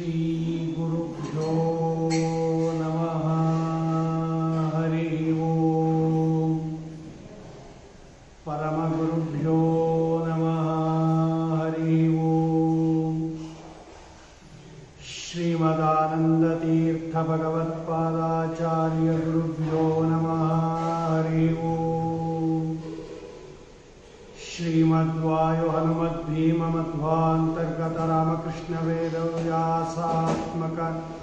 श्रीगुरुभ्यो नमः हरिः ओम् परमगुरुभ्यो नमः हरिः ओम् श्रीमदानन्दतीर्थभगवत्पादाचार्यगुरुभ्यो नमः हरिः ओम् श्रीमद्वायु हनुमद्भीममध्वान्तर्गत रामकृष्णवेदव्यासात्मक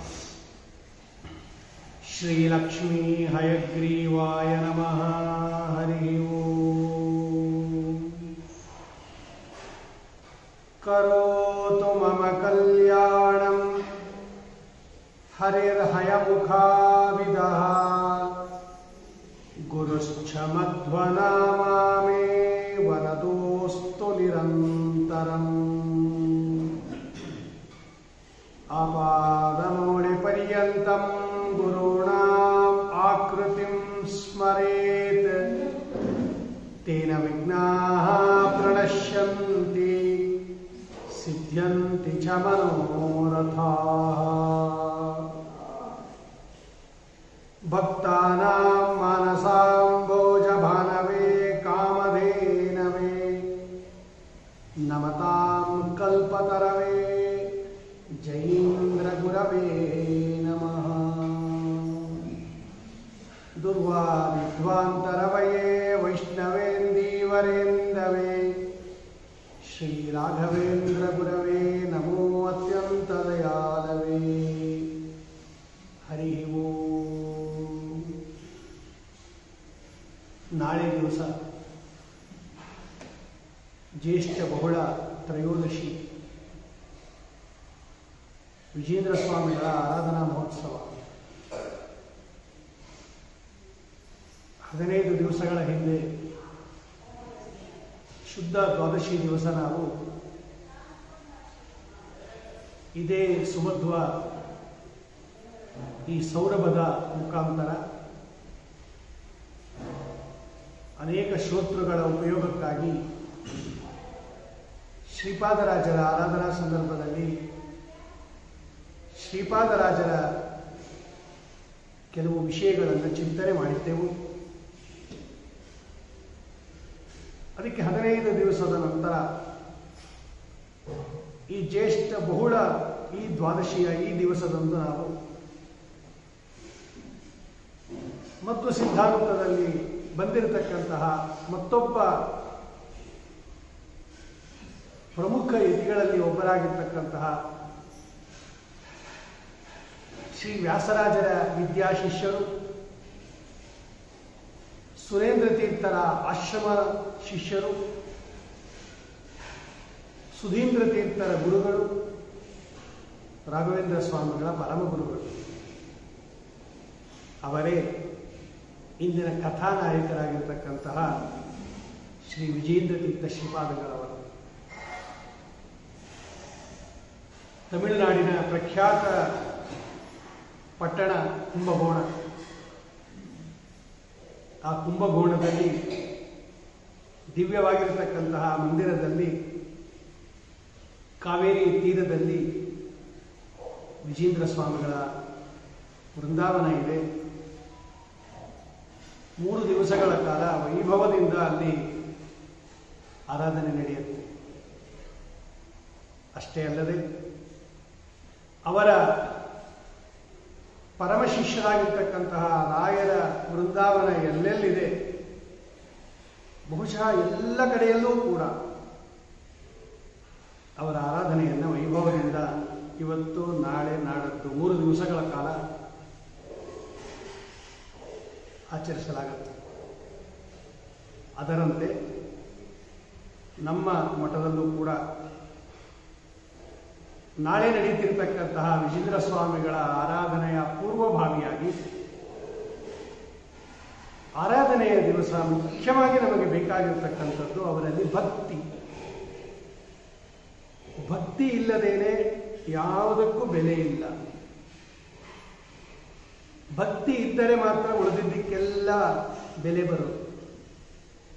श्रीलक्ष्मी हयग्रीवाय नमः हरिः ओम् करोतु मम कल्याणम् हरिर्हयमुखाविदः गुरुश्च मध्वनामा मे वरदोऽस्तु निरन्तरम् आपादमौलिपर्यन्तं गुरूणाम् आकृतिं स्मरेत् तेन विघ्नाः प्रणश्यन्ति सिद्ध्यन्ति च मनोरथाः भक्तानां मानसाम्बोजभानवे कामधेनवे नमतां कल्पतरवे जयीन्द्रगुरवे नमः दुर्वादिध्वान्तरवये वैष्णवेन्दीवरेन्दवे श्रीराघवेन्द्रगुरवे नमो अत्यन्तदयालवे ಹರಿ ಓಂ ನಾಳೆ ದಿವಸ ಜ್ಯೇಷ್ಠ ಬಹುಳ ತ್ರಯೋದಶಿ ವಿಜೇಂದ್ರ ಸ್ವಾಮಿಗಳ ಆರಾಧನಾ ಮಹೋತ್ಸವ ಹದಿನೈದು ದಿವಸಗಳ ಹಿಂದೆ ಶುದ್ಧ ದ್ವಾದಶಿ ದಿವಸ ನಾವು ಇದೇ ಸುಮಧ್ವ ಈ ಸೌರಭದ ಮುಖಾಂತರ ಅನೇಕ ಶ್ರೋತೃಗಳ ಉಪಯೋಗಕ್ಕಾಗಿ ಶ್ರೀಪಾದರಾಜರ ಆರಾಧನಾ ಸಂದರ್ಭದಲ್ಲಿ ಶ್ರೀಪಾದರಾಜರ ಕೆಲವು ವಿಷಯಗಳನ್ನು ಚಿಂತನೆ ಮಾಡಿದ್ದೆವು ಅದಕ್ಕೆ ಹದಿನೈದು ದಿವಸದ ನಂತರ ಈ ಜ್ಯೇಷ್ಠ ಬಹುಳ ಈ ದ್ವಾದಶಿಯ ಈ ದಿವಸದಂದು ನಾವು ಮತ್ತು ಸಿದ್ಧಾಂತದಲ್ಲಿ ಬಂದಿರತಕ್ಕಂತಹ ಮತ್ತೊಬ್ಬ ಪ್ರಮುಖ ಯತಿಗಳಲ್ಲಿ ಒಬ್ಬರಾಗಿರ್ತಕ್ಕಂತಹ ಶ್ರೀ ವ್ಯಾಸರಾಜರ ವಿದ್ಯಾಶಿಷ್ಯರು ಸುರೇಂದ್ರ ತೀರ್ಥರ ಆಶ್ರಮ ಶಿಷ್ಯರು ಸುಧೀಂದ್ರ ತೀರ್ಥರ ಗುರುಗಳು ರಾಘವೇಂದ್ರ ಸ್ವಾಮಿಗಳ ಪರಮ ಗುರುಗಳು ಅವರೇ ಇಂದಿನ ಕಥಾನಾಯಕರಾಗಿರ್ತಕ್ಕಂತಹ ಶ್ರೀ ವಿಜೇಂದ್ರ ತೀರ್ಥ ಶ್ರೀಪಾದಗಳವರು ತಮಿಳುನಾಡಿನ ಪ್ರಖ್ಯಾತ ಪಟ್ಟಣ ಕುಂಭಕೋಣ ಆ ಕುಂಭಕೋಣದಲ್ಲಿ ದಿವ್ಯವಾಗಿರತಕ್ಕಂತಹ ಮಂದಿರದಲ್ಲಿ ಕಾವೇರಿ ತೀರದಲ್ಲಿ ವಿಜೇಂದ್ರ ಸ್ವಾಮಿಗಳ ವೃಂದಾವನ ಇದೆ ಮೂರು ದಿವಸಗಳ ಕಾಲ ವೈಭವದಿಂದ ಅಲ್ಲಿ ಆರಾಧನೆ ನಡೆಯುತ್ತೆ ಅಷ್ಟೇ ಅಲ್ಲದೆ ಅವರ ಪರಮ ಶಿಷ್ಯರಾಗಿರ್ತಕ್ಕಂತಹ ರಾಯರ ವೃಂದಾವನ ಎಲ್ಲೆಲ್ಲಿದೆ ಬಹುಶಃ ಎಲ್ಲ ಕಡೆಯಲ್ಲೂ ಕೂಡ ಅವರ ಆರಾಧನೆಯನ್ನು ವೈಭವದಿಂದ ಇವತ್ತು ನಾಳೆ ನಾಡದ್ದು ಮೂರು ದಿವಸಗಳ ಕಾಲ ಆಚರಿಸಲಾಗುತ್ತೆ ಅದರಂತೆ ನಮ್ಮ ಮಠದಲ್ಲೂ ಕೂಡ ನಾಳೆ ನಡೀತಿರ್ತಕ್ಕಂತಹ ವಿಜೇಂದ್ರ ಸ್ವಾಮಿಗಳ ಆರಾಧನೆಯ ಪೂರ್ವಭಾವಿಯಾಗಿ ಆರಾಧನೆಯ ದಿವಸ ಮುಖ್ಯವಾಗಿ ನಮಗೆ ಬೇಕಾಗಿರ್ತಕ್ಕಂಥದ್ದು ಅವರಲ್ಲಿ ಭಕ್ತಿ ಭಕ್ತಿ ಇಲ್ಲದೇನೆ ಯಾವುದಕ್ಕೂ ಬೆಲೆ ಇಲ್ಲ ಭಕ್ತಿ ಇದ್ದರೆ ಮಾತ್ರ ಉಳಿದಿದ್ದಕ್ಕೆಲ್ಲ ಬೆಲೆ ಬರುತ್ತೆ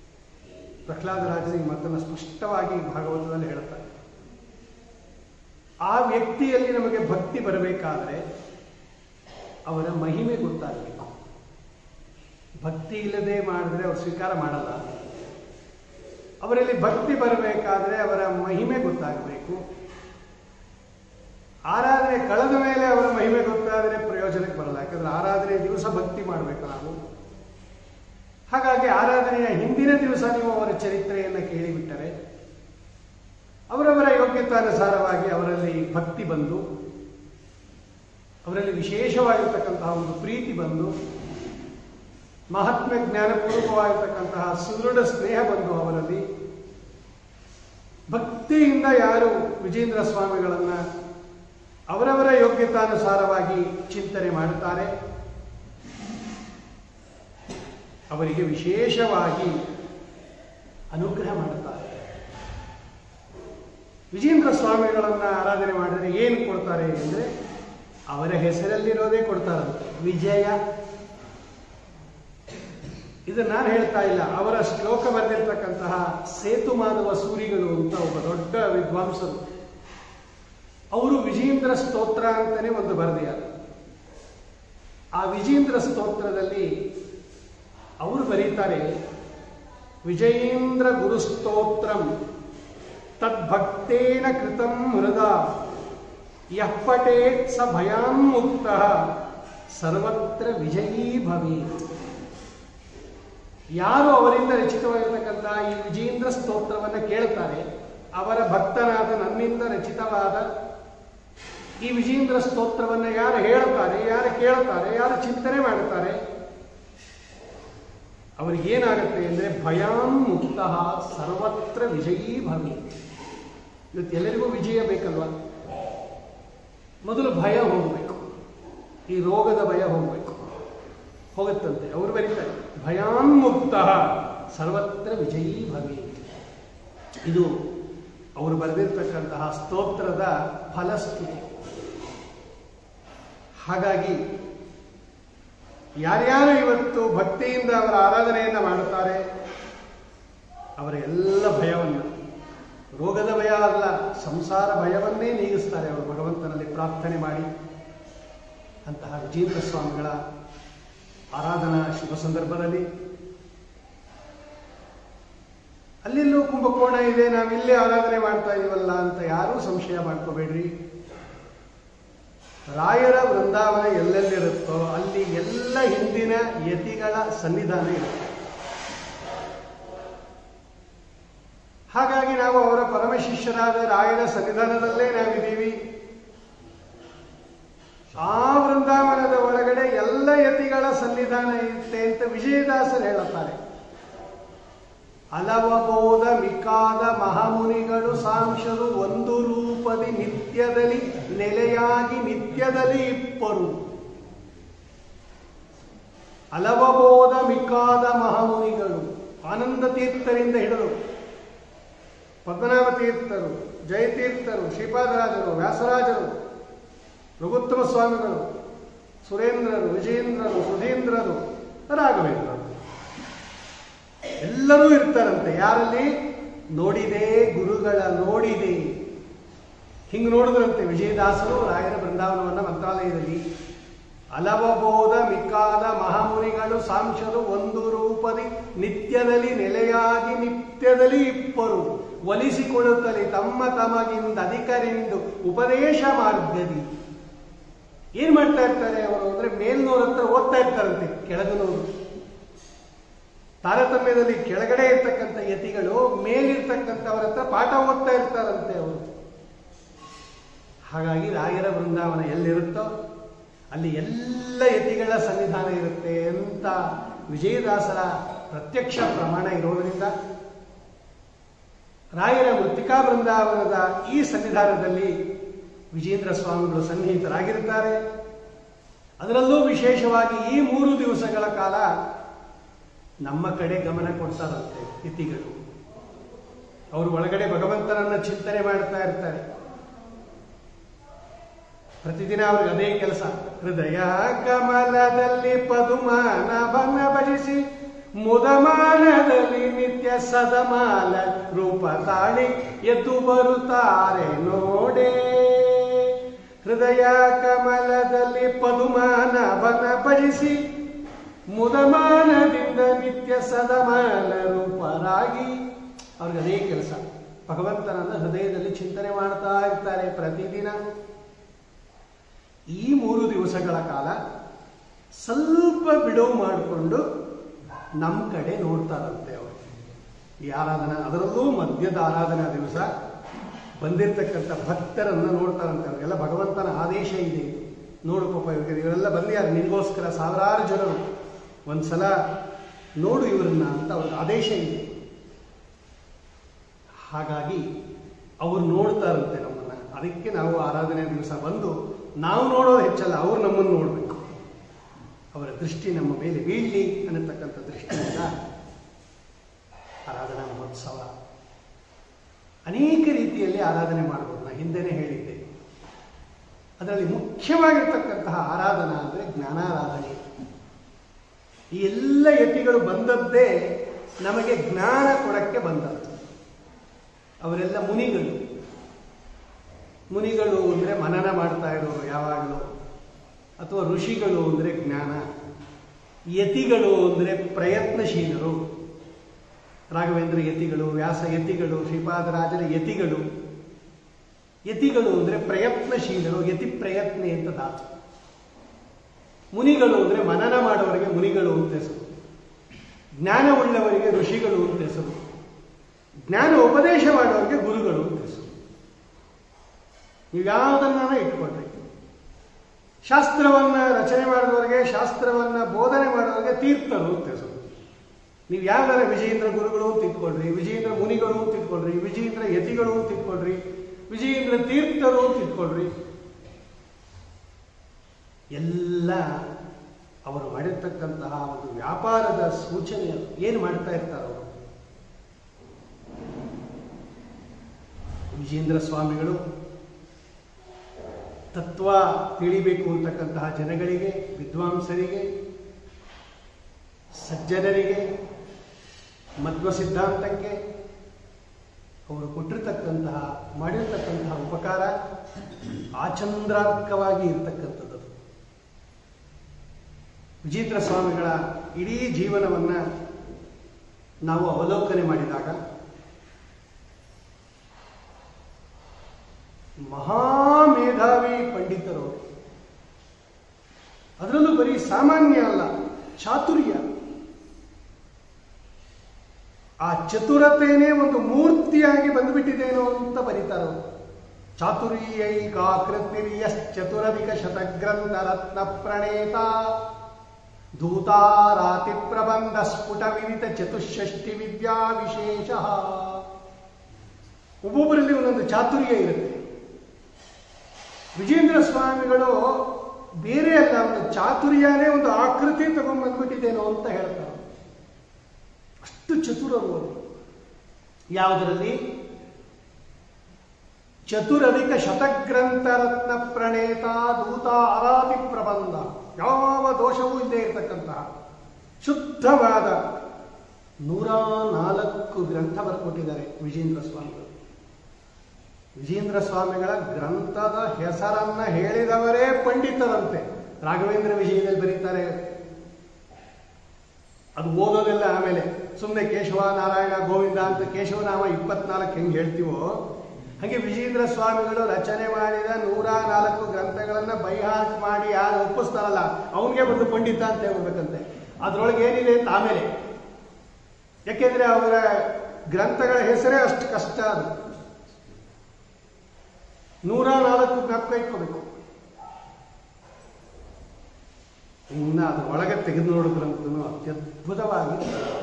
ಪ್ರಹ್ಲಾದರಾಜರು ಈ ಮಾತನ್ನು ಸ್ಪಷ್ಟವಾಗಿ ಭಾಗವತದಲ್ಲಿ ಹೇಳ್ತಾರೆ ಆ ವ್ಯಕ್ತಿಯಲ್ಲಿ ನಮಗೆ ಭಕ್ತಿ ಬರಬೇಕಾದ್ರೆ ಅವರ ಮಹಿಮೆ ಗೊತ್ತಾಗಬೇಕು ಭಕ್ತಿ ಇಲ್ಲದೆ ಮಾಡಿದ್ರೆ ಅವರು ಸ್ವೀಕಾರ ಮಾಡಲ್ಲ ಅವರಲ್ಲಿ ಭಕ್ತಿ ಬರಬೇಕಾದ್ರೆ ಅವರ ಮಹಿಮೆ ಗೊತ್ತಾಗಬೇಕು ಆರಾಧನೆ ಕಳೆದ ಮೇಲೆ ಅವರ ಮಹಿಮೆ ಗೊತ್ತಾದರೆ ಪ್ರಯೋಜನಕ್ಕೆ ಬರಲ್ಲ ಯಾಕಂದ್ರೆ ಆರಾಧನೆ ದಿವಸ ಭಕ್ತಿ ಮಾಡಬೇಕು ನಾವು ಹಾಗಾಗಿ ಆರಾಧನೆಯ ಹಿಂದಿನ ದಿವಸ ನೀವು ಅವರ ಚರಿತ್ರೆಯನ್ನು ಕೇಳಿಬಿಟ್ಟರೆ ಅವರವರ ಯೋಗ್ಯತಾನುಸಾರವಾಗಿ ಅವರಲ್ಲಿ ಭಕ್ತಿ ಬಂದು ಅವರಲ್ಲಿ ವಿಶೇಷವಾಗಿರ್ತಕ್ಕಂತಹ ಒಂದು ಪ್ರೀತಿ ಬಂದು ಮಹಾತ್ಮ ಜ್ಞಾನಪೂರ್ವಕವಾಗಿರ್ತಕ್ಕಂತಹ ಸುದೃಢ ಸ್ನೇಹ ಬಂದು ಅವರಲ್ಲಿ ಭಕ್ತಿಯಿಂದ ಯಾರು ವಿಜೇಂದ್ರ ಸ್ವಾಮಿಗಳನ್ನ ಅವರವರ ಯೋಗ್ಯತಾನುಸಾರವಾಗಿ ಚಿಂತನೆ ಮಾಡುತ್ತಾರೆ ಅವರಿಗೆ ವಿಶೇಷವಾಗಿ ಅನುಗ್ರಹ ಮಾಡುತ್ತಾರೆ ವಿಜೇಂದ್ರ ಸ್ವಾಮಿಗಳನ್ನ ಆರಾಧನೆ ಮಾಡಿದರೆ ಏನು ಕೊಡ್ತಾರೆ ಅಂದರೆ ಅವರ ಹೆಸರಲ್ಲಿರೋದೇ ಕೊಡ್ತಾರಂತೆ ವಿಜಯ ಇದು ನಾನು ಹೇಳ್ತಾ ಇಲ್ಲ ಅವರ ಶ್ಲೋಕ ಬರೆದಿರ್ತಕ್ಕಂತಹ ಸೇತು ಮಾಧವ ಸೂರಿಗಳು ಅಂತ ಒಬ್ಬ ದೊಡ್ಡ ವಿದ್ವಾಂಸರು ಅವರು ವಿಜೇಂದ್ರ ಸ್ತೋತ್ರ ಅಂತಾನೆ ಒಂದು ಬರೆದಿದ್ದಾರೆ ಆ ವಿಜೇಂದ್ರ ಸ್ತೋತ್ರದಲ್ಲಿ ಅವರು ಬರೀತಾರೆ ವಿಜಯೇಂದ್ರ ಗುರುಸ್ತೋತ್ರಂ ತದ್ಭಕ್ತೇನ ಕೃತಂ ಹೃದ ಯಃ ಪಠೇತ್ ಸ ಭಯಾನ್ಮುಕ್ತ ಸರ್ವತ್ರ ವಿಜಯೀ ಭವೇತ್ ಯಾರು ಅವರಿಂದ ರಚಿತವಾಗಿರ್ತಕ್ಕಂಥ ಈ ವಿಜೇಂದ್ರ ಸ್ತೋತ್ರವನ್ನು ಕೇಳ್ತಾರೆ ಅವರ ಭಕ್ತನಾದ ನನ್ನಿಂದ ರಚಿತವಾದ ಈ ವಿಜೇಂದ್ರ ಸ್ತೋತ್ರವನ್ನು ಯಾರು ಹೇಳ್ತಾರೆ ಯಾರು ಕೇಳ್ತಾರೆ ಯಾರು ಚಿಂತನೆ ಮಾಡುತ್ತಾರೆ ಅವರಿಗೇನಾಗುತ್ತೆ ಅಂದರೆ ಭಯಾನ್ಮುಕ್ತ ಸರ್ವತ್ರ ವಿಜಯೀ ಭವಿ ಇವತ್ತು ಎಲ್ಲರಿಗೂ ವಿಜಯ ಬೇಕಲ್ವಾ ಮೊದಲು ಭಯ ಹೋಗಬೇಕು ಈ ರೋಗದ ಭಯ ಹೋಗಬೇಕು ಹೋಗುತ್ತಂತೆ ಅವರು ಬರೀತಾರೆ ಭಯಾನ್ಮುಕ್ತ ಸರ್ವತ್ರ ವಿಜಯೀ ಭವಿ ಇದು ಅವರು ಬರೆದಿರ್ತಕ್ಕಂತಹ ಸ್ತೋತ್ರದ ಫಲಶ್ರುತಿ ಹಾಗಾಗಿ ಯಾರ್ಯಾರು ಇವತ್ತು ಭಕ್ತಿಯಿಂದ ಅವರ ಆರಾಧನೆಯನ್ನು ಮಾಡುತ್ತಾರೆ ಅವರ ಎಲ್ಲ ಭಯವನ್ನು ರೋಗದ ಭಯ ಅಲ್ಲ ಸಂಸಾರ ಭಯವನ್ನೇ ನೀಗಿಸ್ತಾರೆ ಅವರು ಭಗವಂತನಲ್ಲಿ ಪ್ರಾರ್ಥನೆ ಮಾಡಿ ಅಂತಹ ವಿಜೇಂದ್ರ ಸ್ವಾಮಿಗಳ ಆರಾಧನಾ ಶುಭ ಸಂದರ್ಭದಲ್ಲಿ ಅಲ್ಲೆಲ್ಲೂ ಕುಂಭಕೋಣ ಇದೆ ನಾವಿಲ್ಲೇ ಆರಾಧನೆ ಮಾಡ್ತಾ ಇದೀವಲ್ಲ ಅಂತ ಯಾರೂ ಸಂಶಯ ಮಾಡ್ಕೋಬೇಡ್ರಿ ರಾಯರ ವೃಂದಾವನ ಎಲ್ಲೆಲ್ಲಿರುತ್ತೋ ಅಲ್ಲಿ ಎಲ್ಲ ಹಿಂದಿನ ಯತಿಗಳ ಸನ್ನಿಧಾನ ಇರುತ್ತೆ ಹಾಗಾಗಿ ನಾವು ಅವರ ಪರಮ ಶಿಷ್ಯರಾದ ರಾಯರ ಸನ್ನಿಧಾನದಲ್ಲೇ ನಾವಿದ್ದೀವಿ ಆ ವೃಂದಾವನದ ಒಳಗಡೆ ಎಲ್ಲ ಯತಿಗಳ ಸನ್ನಿಧಾನ ಇರುತ್ತೆ ಅಂತ ವಿಜಯದಾಸರು ಹೇಳುತ್ತಾರೆ ಅಲವಬೋಧ ಮಿಕ್ಕಾದ ಮಹಾಮುನಿಗಳು ಸಾಂಶರು ಒಂದು ರೂಪದಿ ನಿತ್ಯದಲ್ಲಿ ನೆಲೆಯಾಗಿ ನಿತ್ಯದಲ್ಲಿ ಇಪ್ಪರು ಅಲವಬೋಧ ಮಿಕ್ಕಾದ ಮಹಾಮುನಿಗಳು ಆನಂದ ತೀರ್ಥರಿಂದ ಹಿಡಿದು ಪದ್ಮನಾಭ ತೀರ್ಥರು ಜಯತೀರ್ಥರು ಶ್ರೀಪಾದರಾಜರು ವ್ಯಾಸರಾಜರು ರಘುತ್ತಮ ಸ್ವಾಮಿಗಳು ಸುರೇಂದ್ರರು ವಿಜೇಂದ್ರರು ಸುಧೀಂದ್ರರು ರಾಘವೇಂದ್ರರು ಎಲ್ಲರೂ ಇರ್ತಾರಂತೆ ಯಾರಲ್ಲಿ ನೋಡಿದೆ ಗುರುಗಳ ನೋಡಿದೆ ಹಿಂಗೆ ನೋಡಿದ್ರಂತೆ ವಿಜಯದಾಸರು ರಾಯರ ಬೃಂದಾವನವನ್ನ ಮಂತ್ರಾಲಯದಲ್ಲಿ ಅಲವಬೋಧ ಮಿಕ್ಕಾದ ಮಹಾಮುನಿಗಳು ಸಾಂಶರು ಒಂದು ರೂಪದಿ ನಿತ್ಯದಲ್ಲಿ ನೆಲೆಯಾಗಿ ನಿತ್ಯದಲ್ಲಿ ಇಪ್ಪರು ಒಲಿಸಿಕೊಳ್ಳುತ್ತಲೇ ತಮ್ಮ ತಮಗಿಂದ ಅಧಿಕರೆಂದು ಉಪದೇಶ ಮಾರ್ಗದಿ ಏನ್ ಮಾಡ್ತಾ ಇರ್ತಾರೆ ಅವರು ಅಂದ್ರೆ ಮೇಲ್ನೋರ ಹತ್ರ ಓದ್ತಾ ಇರ್ತಾರಂತೆ ಕೆಳಗಿನವರು ತಾರತಮ್ಯದಲ್ಲಿ ಕೆಳಗಡೆ ಇರ್ತಕ್ಕಂಥ ಯತಿಗಳು ಮೇಲಿರ್ತಕ್ಕಂಥವ್ರ ಹತ್ರ ಪಾಠ ಓದ್ತಾ ಇರ್ತಾರಂತೆ ಅವರು ಹಾಗಾಗಿ ರಾಯರ ಬೃಂದಾವನ ಎಲ್ಲಿರುತ್ತೋ ಅಲ್ಲಿ ಎಲ್ಲ ಯತಿಗಳ ಸನ್ನಿಧಾನ ಇರುತ್ತೆ ಅಂತ ವಿಜಯದಾಸರ ಪ್ರತ್ಯಕ್ಷ ಪ್ರಮಾಣ ಇರೋದರಿಂದ ರಾಯರ ಮೃತ್ತಿಕಾ ಬೃಂದಾವನದ ಈ ಸನ್ನಿಧಾನದಲ್ಲಿ ವಿಜೇಂದ್ರ ಸ್ವಾಮಿಗಳು ಸನ್ನಿಹಿತರಾಗಿರುತ್ತಾರೆ ಅದರಲ್ಲೂ ವಿಶೇಷವಾಗಿ ಈ ಮೂರು ದಿವಸಗಳ ಕಾಲ ನಮ್ಮ ಕಡೆ ಗಮನ ಕೊಡ್ತಾರಂತೆ ಯತಿಗಳು ಅವರು ಒಳಗಡೆ ಭಗವಂತನನ್ನ ಚಿಂತನೆ ಮಾಡ್ತಾ ಇರ್ತಾರೆ ಪ್ರತಿದಿನ ಅವ್ರಿಗೆ ಅದೇ ಕೆಲಸ ಹೃದಯ ಕಮಲದಲ್ಲಿ ಪದುಮಾನವನ ಭಜಿಸಿ ಮುದಮಾನದಲ್ಲಿ ನಿತ್ಯ ಸದಮಾಲ ರೂಪ ತಾಳಿ ಎದ್ದು ಬರುತ್ತಾರೆ ನೋಡೇ ಹೃದಯ ಕಮಲದಲ್ಲಿ ಪದುಮಾನವನ ಭಜಿಸಿ ಮುದಮಾನದಿಂದ ನಿತ್ಯ ಸದಮಾನ ರೂಪರಾಗಿ ಅವ್ರಿಗೆ ಅದೇ ಕೆಲಸ ಭಗವಂತನನ್ನ ಹೃದಯದಲ್ಲಿ ಚಿಂತನೆ ಮಾಡ್ತಾ ಇರ್ತಾರೆ ಪ್ರತಿದಿನ ಈ ಮೂರು ದಿವಸಗಳ ಕಾಲ ಸ್ವಲ್ಪ ಬಿಡುವು ಮಾಡಿಕೊಂಡು ನಮ್ಮ ಕಡೆ ನೋಡ್ತಾರಂತೆ ಅವರು ಈ ಆರಾಧನಾ ಅದರಲ್ಲೂ ಮದ್ಯದ ಆರಾಧನಾ ದಿವಸ ಬಂದಿರತಕ್ಕಂಥ ಭಕ್ತರನ್ನ ನೋಡ್ತಾರಂತೆ ಅವರಿಗೆಲ್ಲ ಭಗವಂತನ ಆದೇಶ ಇದೆ ನೋಡು ಪಾಪ ಇವ್ರಿಗೆ ಇವರೆಲ್ಲ ಬಂದಿದ್ದಾರೆ ನಿನಗೋಸ್ಕರ ಸಾವಿರಾರು ಜನರು ಒಂದ್ಸಲ ನೋಡು ಇವರನ್ನ ಅಂತ ಅವ್ರ ಆದೇಶ ಇದೆ ಹಾಗಾಗಿ ಅವ್ರು ನೋಡ್ತಾರಂತೆ ನಮ್ಮನ್ನ ಅದಕ್ಕೆ ನಾವು ಆರಾಧನೆ ದಿವಸ ಬಂದು ನಾವು ನೋಡೋದು ಹೆಚ್ಚಲ್ಲ ಅವ್ರು ನಮ್ಮನ್ನು ನೋಡಬೇಕು ಅವರ ದೃಷ್ಟಿ ನಮ್ಮ ಮೇಲೆ ಬೀಳಲಿ ಅನ್ನತಕ್ಕಂಥ ದೃಷ್ಟಿಯಿಂದ ಆರಾಧನಾ ಮಹೋತ್ಸವ ಅನೇಕ ರೀತಿಯಲ್ಲಿ ಆರಾಧನೆ ಮಾಡ್ಬೋದು ನಾನು ಹಿಂದೆನೇ ಹೇಳಿದ್ದೆ ಅದರಲ್ಲಿ ಮುಖ್ಯವಾಗಿರ್ತಕ್ಕಂತಹ ಆರಾಧನಾ ಅಂದರೆ ಜ್ಞಾನಾರಾಧನೆ ಈ ಎಲ್ಲ ಯತಿಗಳು ಬಂದದ್ದೇ ನಮಗೆ ಜ್ಞಾನ ಕೊಡಕ್ಕೆ ಬಂದದ್ದು ಅವರೆಲ್ಲ ಮುನಿಗಳು ಮುನಿಗಳು ಅಂದರೆ ಮನನ ಮಾಡ್ತಾ ಇರೋರು ಯಾವಾಗಲೂ ಅಥವಾ ಋಷಿಗಳು ಅಂದರೆ ಜ್ಞಾನ ಯತಿಗಳು ಅಂದರೆ ಪ್ರಯತ್ನಶೀಲರು ರಾಘವೇಂದ್ರ ಯತಿಗಳು ವ್ಯಾಸ ಯತಿಗಳು ಶ್ರೀಪಾದರಾಜರ ಯತಿಗಳು ಯತಿಗಳು ಅಂದರೆ ಪ್ರಯತ್ನಶೀಲರು ಯತಿ ಪ್ರಯತ್ನ ಅಂತ ಧಾತು ಮುನಿಗಳು ಅಂದರೆ ಮನನ ಮಾಡುವವರಿಗೆ ಮುನಿಗಳು ಅಂತ ಹೆಸರು ಜ್ಞಾನವುಳ್ಳವರಿಗೆ ಋಷಿಗಳು ಅಂತ ಹೆಸರು ಜ್ಞಾನ ಉಪದೇಶ ಮಾಡುವವರಿಗೆ ಗುರುಗಳು ಅಂತ ಹೆಸರು ನೀವು ಯಾವುದನ್ನ ಇಟ್ಕೊಳ್ರಿ ಶಾಸ್ತ್ರವನ್ನ ರಚನೆ ಮಾಡಿದವರಿಗೆ ಶಾಸ್ತ್ರವನ್ನ ಬೋಧನೆ ಮಾಡುವವರಿಗೆ ತೀರ್ಥರು ಅಂತ ಹೆಸರು ನೀವು ಯಾವ್ದಾರ ವಿಜಯೇಂದ್ರ ಗುರುಗಳು ಅಂತ ಇಟ್ಕೊಳ್ರಿ ವಿಜಯೇಂದ್ರ ಮುನಿಗಳು ಅಂತ ಇಟ್ಕೊಳ್ರಿ ವಿಜಯೇಂದ್ರ ಯತಿಗಳು ಅಂತ ಇಟ್ಕೊಳ್ರಿ ವಿಜಯೇಂದ್ರ ತೀರ್ಥರು ಅಂತ ಇಟ್ಕೊಳ್ರಿ ಎಲ್ಲ ಅವರು ಮಾಡಿರ್ತಕ್ಕಂತಹ ಒಂದು ವ್ಯಾಪಾರದ ಸೂಚನೆ ಏನು ಮಾಡ್ತಾ ಇರ್ತಾರೆ ಅವರು ವಿಜೇಂದ್ರ ಸ್ವಾಮಿಗಳು ತತ್ವ ತಿಳಿಬೇಕು ಅಂತಕ್ಕಂತಹ ಜನಗಳಿಗೆ ವಿದ್ವಾಂಸರಿಗೆ ಸಜ್ಜನರಿಗೆ ಮಧ್ವ ಸಿದ್ಧಾಂತಕ್ಕೆ ಅವರು ಕೊಟ್ಟಿರ್ತಕ್ಕಂತಹ ಮಾಡಿರ್ತಕ್ಕಂತಹ ಉಪಕಾರ ಆಚಂದ್ರಾರ್ಕವಾಗಿ ಇರ್ತಕ್ಕಂಥದ್ದು ವಿಜೇಂದ್ರ ಸ್ವಾಮಿಗಳ ಇಡೀ ಜೀವನವನ್ನ ನಾವು ಅವಲೋಕನೆ ಮಾಡಿದಾಗ ಮಹಾಮೇಧಾವಿ ಪಂಡಿತರು ಅದರಲ್ಲೂ ಬರೀ ಸಾಮಾನ್ಯ ಅಲ್ಲ ಚಾತುರ್ಯ ಆ ಚತುರತೆನೇ ಒಂದು ಮೂರ್ತಿಯಾಗಿ ಬಂದುಬಿಟ್ಟಿದೇನೋ ಅಂತ ಬರೀತಾರೆ ಅವರು ಚಾತುರ್ಯೈಕಾಕೃತಿರ್ಯ ಚತುರಧಿಕ ಶತಗ್ರಂಥ ರತ್ನ ಪ್ರಣೇತ ದೂತಾರಾತಿ ಪ್ರಬಂಧ ಸ್ಫುಟ ವಿವಿಧ ಚತುಷ್ಷಷ್ಟಿ ವಿದ್ಯಾ ವಿಶೇಷ ಒಬ್ಬೊಬ್ಬರಲ್ಲಿ ಒಂದೊಂದು ಚಾತುರ್ಯ ಇರುತ್ತೆ ವಿಜೇಂದ್ರ ಸ್ವಾಮಿಗಳು ಬೇರೆ ಅಲ್ಲ ಒಂದು ಚಾತುರ್ಯನೇ ಒಂದು ಆಕೃತಿ ತಗೊಂಡ್ಬಂದ್ಬಿಟ್ಟಿದ್ದೇನೋ ಅಂತ ಹೇಳ್ತಾರೆ ಅಷ್ಟು ಚತುರರು ಅವರು ಯಾವುದರಲ್ಲಿ ಚತುರಧಿಕ ಶತಗ್ರಂಥ ರತ್ನ ಪ್ರಣೇತ ದೂತ ಅರಾತಿ ಪ್ರಬಂಧ ಯಾವ ದೋಷವೂ ಇಲ್ಲದೆ ಇರತಕ್ಕಂತಹ ಶುದ್ಧವಾದ ನೂರ ನಾಲ್ಕು ಗ್ರಂಥ ಬರ್ಕೊಟ್ಟಿದ್ದಾರೆ ವಿಜೇಂದ್ರ ಸ್ವಾಮಿಗಳು ವಿಜೇಂದ್ರ ಸ್ವಾಮಿಗಳ ಗ್ರಂಥದ ಹೆಸರನ್ನ ಹೇಳಿದವರೇ ಪಂಡಿತರಂತೆ ರಾಘವೇಂದ್ರ ವಿಜಯದಲ್ಲಿ ಬರೀತಾರೆ ಅದು ಓದೋದೆಲ್ಲ ಆಮೇಲೆ ಸುಮ್ಮನೆ ಕೇಶವ ನಾರಾಯಣ ಗೋವಿಂದ ಅಂತ ಕೇಶವನಾಮ ಇಪ್ಪತ್ನಾಲ್ಕು ಹೆಂಗೆ ಹೇಳ್ತೀವೋ ಹಾಗೆ ವಿಜೇಂದ್ರ ಸ್ವಾಮಿಗಳು ರಚನೆ ಮಾಡಿದ ನೂರ ನಾಲ್ಕು ಗ್ರಂಥಗಳನ್ನ ಬೈಹಾಟ್ ಮಾಡಿ ಯಾರು ಒಪ್ಪಿಸ್ತಾರಲ್ಲ ಅವನಿಗೆ ಬಂದು ಪಂಡಿತ ಅಂತ ಹೇಳ್ಬೇಕಂತೆ ಅದ್ರೊಳಗೆ ಏನಿದೆ ಅಂತ ಆಮೇಲೆ ಯಾಕೆಂದ್ರೆ ಅವರ ಗ್ರಂಥಗಳ ಹೆಸರೇ ಅಷ್ಟು ಕಷ್ಟ ಅದು ನೂರ ನಾಲ್ಕು ಜ್ಞಾಪಕ ಇಟ್ಕೋಬೇಕು ಇನ್ನು ಅದ್ರ ಒಳಗೆ ತೆಗೆದು ನೋಡಿದ್ರಂತೂ ಅತ್ಯದ್ಭುತವಾಗಿ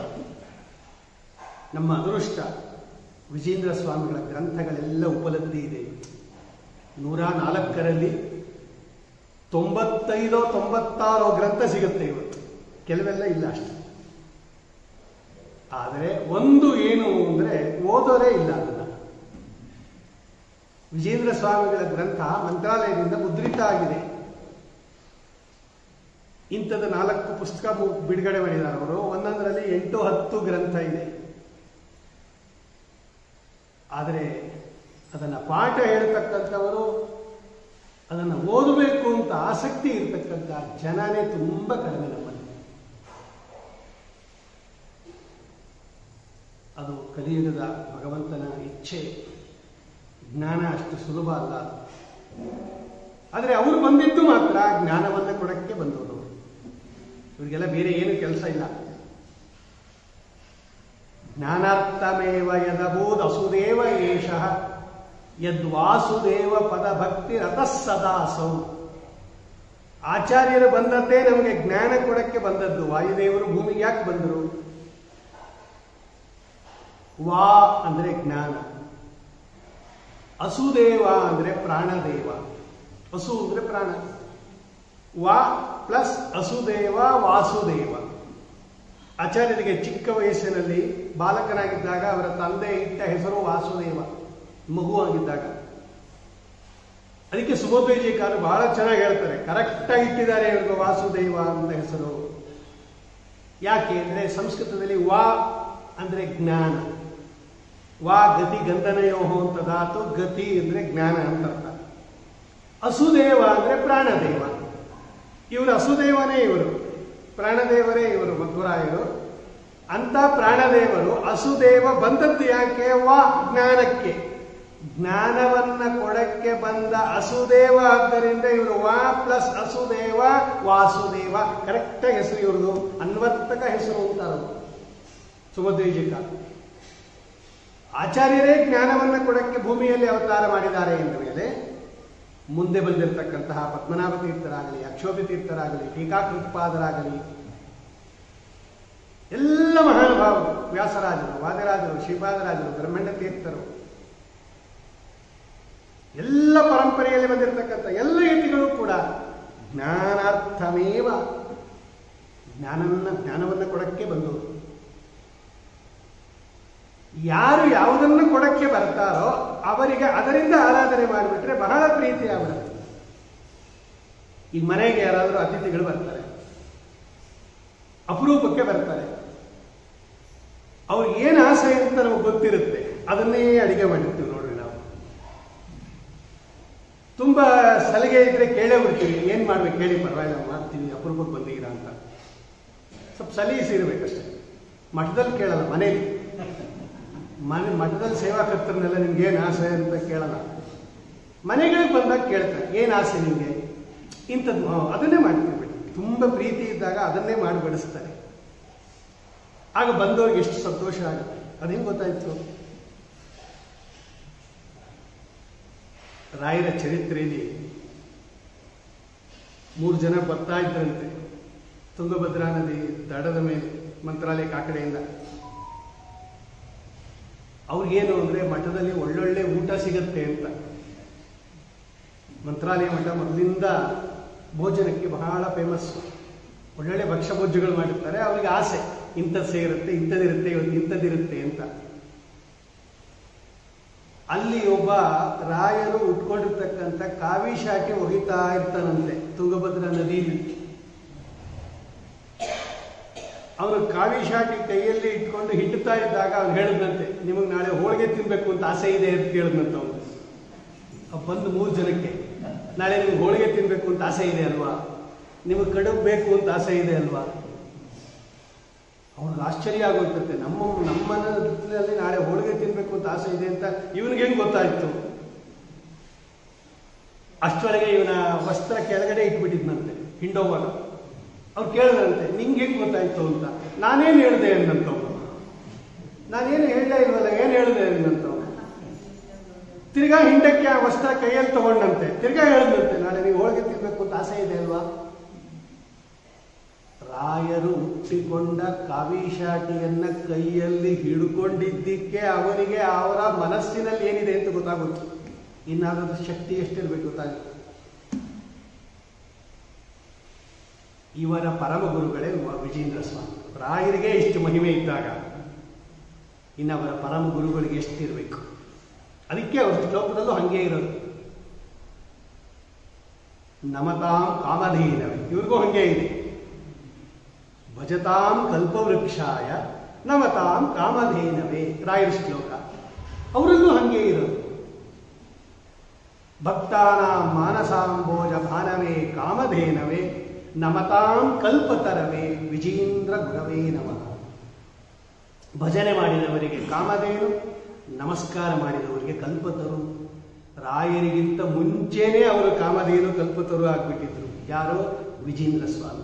ನಮ್ಮ ಅದೃಷ್ಟ ವಿಜೇಂದ್ರ ಸ್ವಾಮಿಗಳ ಗ್ರಂಥಗಳೆಲ್ಲ ಉಪಲಬ್ಧಿ ಇದೆ ನೂರ ನಾಲ್ಕರಲ್ಲಿ ತೊಂಬತ್ತೈದೋ ತೊಂಬತ್ತಾರೋ ಗ್ರಂಥ ಸಿಗುತ್ತೆ ಇವತ್ತು ಕೆಲವೆಲ್ಲ ಇಲ್ಲ ಅಷ್ಟೆ ಆದರೆ ಒಂದು ಏನು ಅಂದರೆ ಓದೋರೇ ಇಲ್ಲ ಅದನ್ನ ವಿಜೇಂದ್ರ ಸ್ವಾಮಿಗಳ ಗ್ರಂಥ ಮಂತ್ರಾಲಯದಿಂದ ಮುದ್ರಿತ ಆಗಿದೆ ಇಂಥದ್ದು ನಾಲ್ಕು ಪುಸ್ತಕ ಮು- ಬಿಡುಗಡೆ ಮಾಡಿದ್ದಾರೆ ಅವರು ಒಂದೊಂದರಲ್ಲಿ ಎಂಟು ಹತ್ತು ಗ್ರಂಥ ಇದೆ ಆದರೆ ಅದನ್ನ ಪಾಠ ಹೇಳ್ತಕ್ಕಂಥವರು ಅದನ್ನು ಓದಬೇಕು ಅಂತ ಆಸಕ್ತಿ ಇರತಕ್ಕಂಥ ಜನನೇ ತುಂಬ ಕಡಿಮೆ ನಮ್ಮಲ್ಲಿ ಅದು ಕಲಿಯುಗದ ಭಗವಂತನ ಇಚ್ಛೆ ಜ್ಞಾನ ಅಷ್ಟು ಸುಲಭ ಅಲ್ಲ ಆದರೆ ಅವರು ಬಂದಿದ್ದು ಮಾತ್ರ ಜ್ಞಾನವನ್ನು ಕೊಡಕ್ಕೆ ಬಂದವರು ಇವರಿಗೆಲ್ಲ ಬೇರೆ ಏನು ಕೆಲಸ ಇಲ್ಲ ಜ್ಞಾನಾರ್ಥಮೇವ ಯದಭೂತ್ ಅಸುದೇವ ಏಷ ಯದ್ವಾಸುದೇವ ಪದಭಕ್ತಿ ರಥಃ ಸದಾಸೌ ಆಚಾರ್ಯರು ಬಂದದ್ದೇ ನಮಗೆ ಜ್ಞಾನ ಕೊಡಕ್ಕೆ ಬಂದದ್ದು ವಾಯುದೇವರು ಭೂಮಿಗೆ ಯಾಕೆ ಬಂದರು ವಾ ಅಂದ್ರೆ ಜ್ಞಾನ ಅಸುದೇವ ಅಂದ್ರೆ ಪ್ರಾಣದೇವ ಅಸು ಅಂದ್ರೆ ಪ್ರಾಣ ವಾ ಪ್ಲಸ್ ಅಸುದೇವ ವಾಸುದೇವ ಆಚಾರ್ಯರಿಗೆ ಚಿಕ್ಕ ವಯಸ್ಸಿನಲ್ಲಿ ಬಾಲಕನಾಗಿದ್ದಾಗ ಅವರ ತಂದೆ ಇಟ್ಟ ಹೆಸರು ವಾಸುದೇವ ಮಗುವಾಗಿದ್ದಾಗ ಅದಕ್ಕೆ ಸುಬೋಧವಿಜಯಕಾರರು ಬಹಳ ಚೆನ್ನಾಗಿ ಹೇಳ್ತಾರೆ ಕರೆಕ್ಟಾಗಿ ಇಟ್ಟಿದ್ದಾರೆ ಇವ್ರಿಗೆ ವಾಸುದೇವ ಅಂತ ಹೆಸರು ಯಾಕೆ ಅಂದ್ರೆ ಸಂಸ್ಕೃತದಲ್ಲಿ ವಾ ಅಂದ್ರೆ ಜ್ಞಾನ ವಾ ಗತಿ ಗಂಧನಯೋಹೋ ಅಂತ ಧಾತು ಗತಿ ಅಂದ್ರೆ ಜ್ಞಾನ ಅಂತ ಅರ್ಥ ಅಸುದೇವ ಅಂದ್ರೆ ಪ್ರಾಣದೇವ ಇವರು ಅಸುದೇವನೇ ಇವರು ಪ್ರಾಣದೇವರೇ ಇವರು ಮಧ್ವರಾಯರು ಅಂತ ಪ್ರಾಣದೇವರು ಅಸುದೇವ ಬಂದದ್ದು ಯಾಕೆ ವಾ ಜ್ಞಾನಕ್ಕೆ ಜ್ಞಾನವನ್ನ ಕೊಡಕ್ಕೆ ಬಂದ ಅಸುದೇವ ಆದ್ದರಿಂದ ಇವರು ವಾ ಪ್ಲಸ್ ಅಸುದೇವ ವಾಸುದೇವ ಕರೆಕ್ಟ್ ಹೆಸರು ಇವ್ರದು ಅನ್ವರ್ತಕ ಹೆಸರು ಅಂತಾರದು ಸುಮಧ್ವೇಜಿಕ ಆಚಾರ್ಯರೇ ಜ್ಞಾನವನ್ನ ಕೊಡಕ್ಕೆ ಭೂಮಿಯಲ್ಲಿ ಅವತಾರ ಮಾಡಿದ್ದಾರೆ ಎಂದ ಮೇಲೆ ಮುಂದೆ ಬಂದಿರತಕ್ಕಂತಹ ಪದ್ಮನಾಭ ತೀರ್ಥರಾಗಲಿ ಅಕ್ಷೋಭಿ ತೀರ್ಥರಾಗಲಿ ಟೀಕಾಕೃತ್ಪಾದರಾಗಲಿ ಎಲ್ಲ ಮಹಾನುಭಾವರು ವ್ಯಾಸರಾಜರು ವಾದರಾಜರು ಶ್ರೀಪಾದರಾಜರು ಬ್ರಹ್ಮಣ್ಯ ತೀರ್ಥರು ಎಲ್ಲ ಪರಂಪರೆಯಲ್ಲಿ ಬಂದಿರತಕ್ಕಂಥ ಎಲ್ಲ ಯತಿಗಳು ಕೂಡ ಜ್ಞಾನಾರ್ಥಮೇವ ಜ್ಞಾನವನ್ನ ಜ್ಞಾನವನ್ನ ಕೊಡಕ್ಕೆ ಬಂದವರು ಯಾರು ಯಾವುದನ್ನು ಕೊಡಕ್ಕೆ ಬರ್ತಾರೋ ಅವರಿಗೆ ಅದರಿಂದ ಆರಾಧನೆ ಮಾಡಿಬಿಟ್ರೆ ಬಹಳ ಪ್ರೀತಿ ಆಗ್ಬಿಡುತ್ತೆ ಈ ಮನೆಗೆ ಯಾರಾದರೂ ಅತಿಥಿಗಳು ಬರ್ತಾರೆ ಅಪರೂಪಕ್ಕೆ ಬರ್ತಾರೆ ಅವ್ರಿಗೆ ಏನು ಆಸೆ ಅಂತ ನಮಗೆ ಗೊತ್ತಿರುತ್ತೆ ಅದನ್ನೇ ಅಡಿಗೆ ಮಾಡಿರ್ತೀವಿ ನೋಡ್ರಿ ನಾವು ತುಂಬಾ ಸಲಿಗೆ ಇದ್ರೆ ಕೇಳೇ ಬಿಡ್ತೀವಿ ಏನ್ ಮಾಡ್ಬೇಕು ಕೇಳಿ ಪರವಾಗಿಲ್ಲ ಮಾಡ್ತೀವಿ ಅಪರೂಪಕ್ಕೆ ಬಂದಿದ್ದೀರಾ ಅಂತ ಸ್ವಲ್ಪ ಸಲೀಸಿ ಇರ್ಬೇಕಷ್ಟೇ ಮಠದಲ್ಲಿ ಕೇಳಲ್ಲ ಮನೇಲಿ ಮನೆ ಮಠದಲ್ಲಿ ಸೇವಾಕರ್ತರನ್ನೆಲ್ಲ ನಿಮ್ಗೆ ಏನು ಆಸೆ ಅಂತ ಕೇಳಲ್ಲ ಮನೆಗಳಿಗೆ ಬಂದಾಗ ಕೇಳ್ತಾರೆ ಏನು ಆಸೆ ನಿಮಗೆ ಇಂಥದ್ದು ಹ್ಞೂ, ಅದನ್ನೇ ಮಾಡ್ತೀವಿ ಬಿಡಿ ತುಂಬ ಪ್ರೀತಿ ಇದ್ದಾಗ ಅದನ್ನೇ ಮಾಡಿ ಬಡಿಸ್ತಾರೆ ಆಗ ಬಂದವ್ರಿಗೆ ಎಷ್ಟು ಸಂತೋಷ ಆಗುತ್ತೆ ಅದು ಹೆಂಗೆ ಗೊತ್ತಾಯ್ತು ರಾಯರ ಚರಿತ್ರೆಯಲ್ಲಿ ಮೂರು ಜನ ಬರ್ತಾ ಇದ್ರಂತೆ ತುಂಗಭದ್ರಾ ನದಿ ದಡದ ಮೇಲೆ ಮಂತ್ರಾಲಯಕ್ಕೆ ಆ ಕಡೆಯಿಂದ ಅವ್ರಿಗೇನು ಅಂದ್ರೆ ಮಠದಲ್ಲಿ ಒಳ್ಳೊಳ್ಳೆ ಊಟ ಸಿಗತ್ತೆ ಅಂತ ಮಂತ್ರಾಲಯ ಮಠ ಮೊದಲಿಂದ ಭೋಜನಕ್ಕೆ ಬಹಳ ಫೇಮಸ್ ಒಳ್ಳೊಳ್ಳೆ ಭಕ್ಷ್ಯ ಭೋಜ್ಯಗಳು ಮಾಡಿರ್ತಾರೆ ಅವ್ರಿಗೆ ಆಸೆ ಇಂಥದ್ದು ಸೇರುತ್ತೆ ಇಂಥದ್ದಿರುತ್ತೆ ಇವತ್ತು ಇಂಥದ್ದಿರುತ್ತೆ ಅಂತ ಅಲ್ಲಿ ಒಬ್ಬ ರಾಯರು ಉಟ್ಕೊಂಡಿರ್ತಕ್ಕಂಥ ಕಾವಿ ಶಾಖೆ ಒಗಿತಾ ಇರ್ತಾನಂತೆ ತುಂಗಭದ್ರಾ ನದಿಯಲ್ಲಿ ಅವನು ಕಾವಿ ಶಾಖೆ ಕೈಯಲ್ಲಿ ಇಟ್ಕೊಂಡು ಹಿಡ್ತಾ ಇದ್ದಾಗ ಅವ್ನು ಹೇಳಿದಂತೆ ನಿಮಗೆ ನಾಳೆ ಹೋಳಿಗೆ ತಿನ್ಬೇಕು ಅಂತ ಆಸೆ ಇದೆ ಅಂತ ಕೇಳಿದ್ನಂತ ಅವನು ಅವ್ ಬಂದು ಮೂರು ಜನಕ್ಕೆ ನಾಳೆ ನಿಮ್ಗೆ ಹೋಳಿಗೆ ತಿನ್ಬೇಕು ಅಂತ ಆಸೆ ಇದೆ ಅಲ್ವಾ ನಿಮಗೆ ಕಡುಬು ಬೇಕು ಅಂತ ಆಸೆ ಇದೆ ಅಲ್ವಾ ಅವ್ರಿಗೆ ಆಶ್ಚರ್ಯ ಆಗೋಗ್ತದೆ ನಮ್ಮ ನಮ್ಮ ಮನೆಯಲ್ಲಿ ನಾಳೆ ಹೋಳಿಗೆ ತಿನ್ಬೇಕು ಅಂತ ಆಸೆ ಇದೆ ಅಂತ ಇವನಿಗೆ ಹೆಂಗ್ ಗೊತ್ತಾಯ್ತು ಅಷ್ಟರೊಳಗೆ ಇವನ ವಸ್ತ್ರ ಕೆಳಗಡೆ ಇಟ್ಬಿಟ್ಟಿದ್ನಂತೆ ಹಿಂಡೋವಾಗ ಅವ್ರು ಕೇಳಿದ್ರಂತೆ ನಿಂಗೆ ಹೆಂಗ್ ಗೊತ್ತಾಯ್ತು ಅಂತ ನಾನೇನು ಹೇಳ್ದೆ ಅಂದಂತವ್ರು ನಾನೇನು ಹೇಳಲೇ ಇಲ್ವಲ್ಲ ಏನು ಹೇಳಿದೆ ಅಂದಂತವ್ರು ತಿರ್ಗಾ ಹಿಂಡಕ್ಕೆ ಆ ವಸ್ತ್ರ ಕೈಯಲ್ಲಿ ತಗೊಂಡಂತೆ ತಿರ್ಗಾ ಹೇಳಿದಂತೆ ನಾಳೆ ನೀವು ಹೋಳಿಗೆ ತಿನ್ಬೇಕು ಅಂತ ಆಸೆ ಇದೆ ಅಲ್ವಾ ರಾಯರು ಹುಟ್ಟಿಕೊಂಡ ಕಾವಿಶಾಟಿಯನ್ನ ಕೈಯಲ್ಲಿ ಹಿಡ್ಕೊಂಡಿದ್ದಕ್ಕೆ ಅವನಿಗೆ ಅವರ ಮನಸ್ಸಿನಲ್ಲಿ ಏನಿದೆ ಅಂತ ಗೊತ್ತಾಗುತ್ತೆ ಇನ್ನಾದ್ರೂ ಶಕ್ತಿ ಎಷ್ಟಿರ್ಬೇಕು ಗೊತ್ತಾಗುತ್ತೆ ಇವರ ಪರಮ ಗುರುಗಳೇ ವ- ವಿಜೇಂದ್ರ ಸ್ವಾಮಿ ರಾಯರಿಗೆ ಇಷ್ಟು ಮಹಿಮೆ ಇದ್ದಾಗ ಇನ್ನು ಅವರ ಪರಮ ಗುರುಗಳಿಗೆ ಎಷ್ಟಿರಬೇಕು ಅದಕ್ಕೆ ಅವ್ರ ಶ್ಲೋಕದಲ್ಲೂ ಹಂಗೆ ಇರೋದು ನಮತಾಂ ಕಾಮಧೇನವೇ ಇವ್ರಿಗೂ ಹಂಗೆ ಇದೆ ಭಜತಾಂ ಕಲ್ಪವೃಕ್ಷಾಯ ನಮತಾಂ ಕಾಮಧೇನವೇ ರಾಯರ ಶ್ಲೋಕ ಅವರಲ್ಲೂ ಹಂಗೆ ಇರೋದು ಭಕ್ತಾನ ಮಾನಸಾಂಬೋಜ ಭಾನವೇ ಕಾಮಧೇನವೇ ನಮತಾಂ ಕಲ್ಪತರವೇ ವಿಜೇಂದ್ರ ಗುರವೇ ನಮಃ ಭಜನೆ ಮಾಡಿದವರಿಗೆ ಕಾಮಧೇನು ನಮಸ್ಕಾರ ಮಾಡಿದವರಿಗೆ ಕಲ್ಪತರು ರಾಯರಿಗಿಂತ ಮುಂಚೆನೇ ಅವರು ಕಾಮಧೇನು ಕಲ್ಪತರು ಆಗ್ಬಿಟ್ಟಿದ್ರು ಯಾರೋ ವಿಜೇಂದ್ರ ಸ್ವಾಮಿ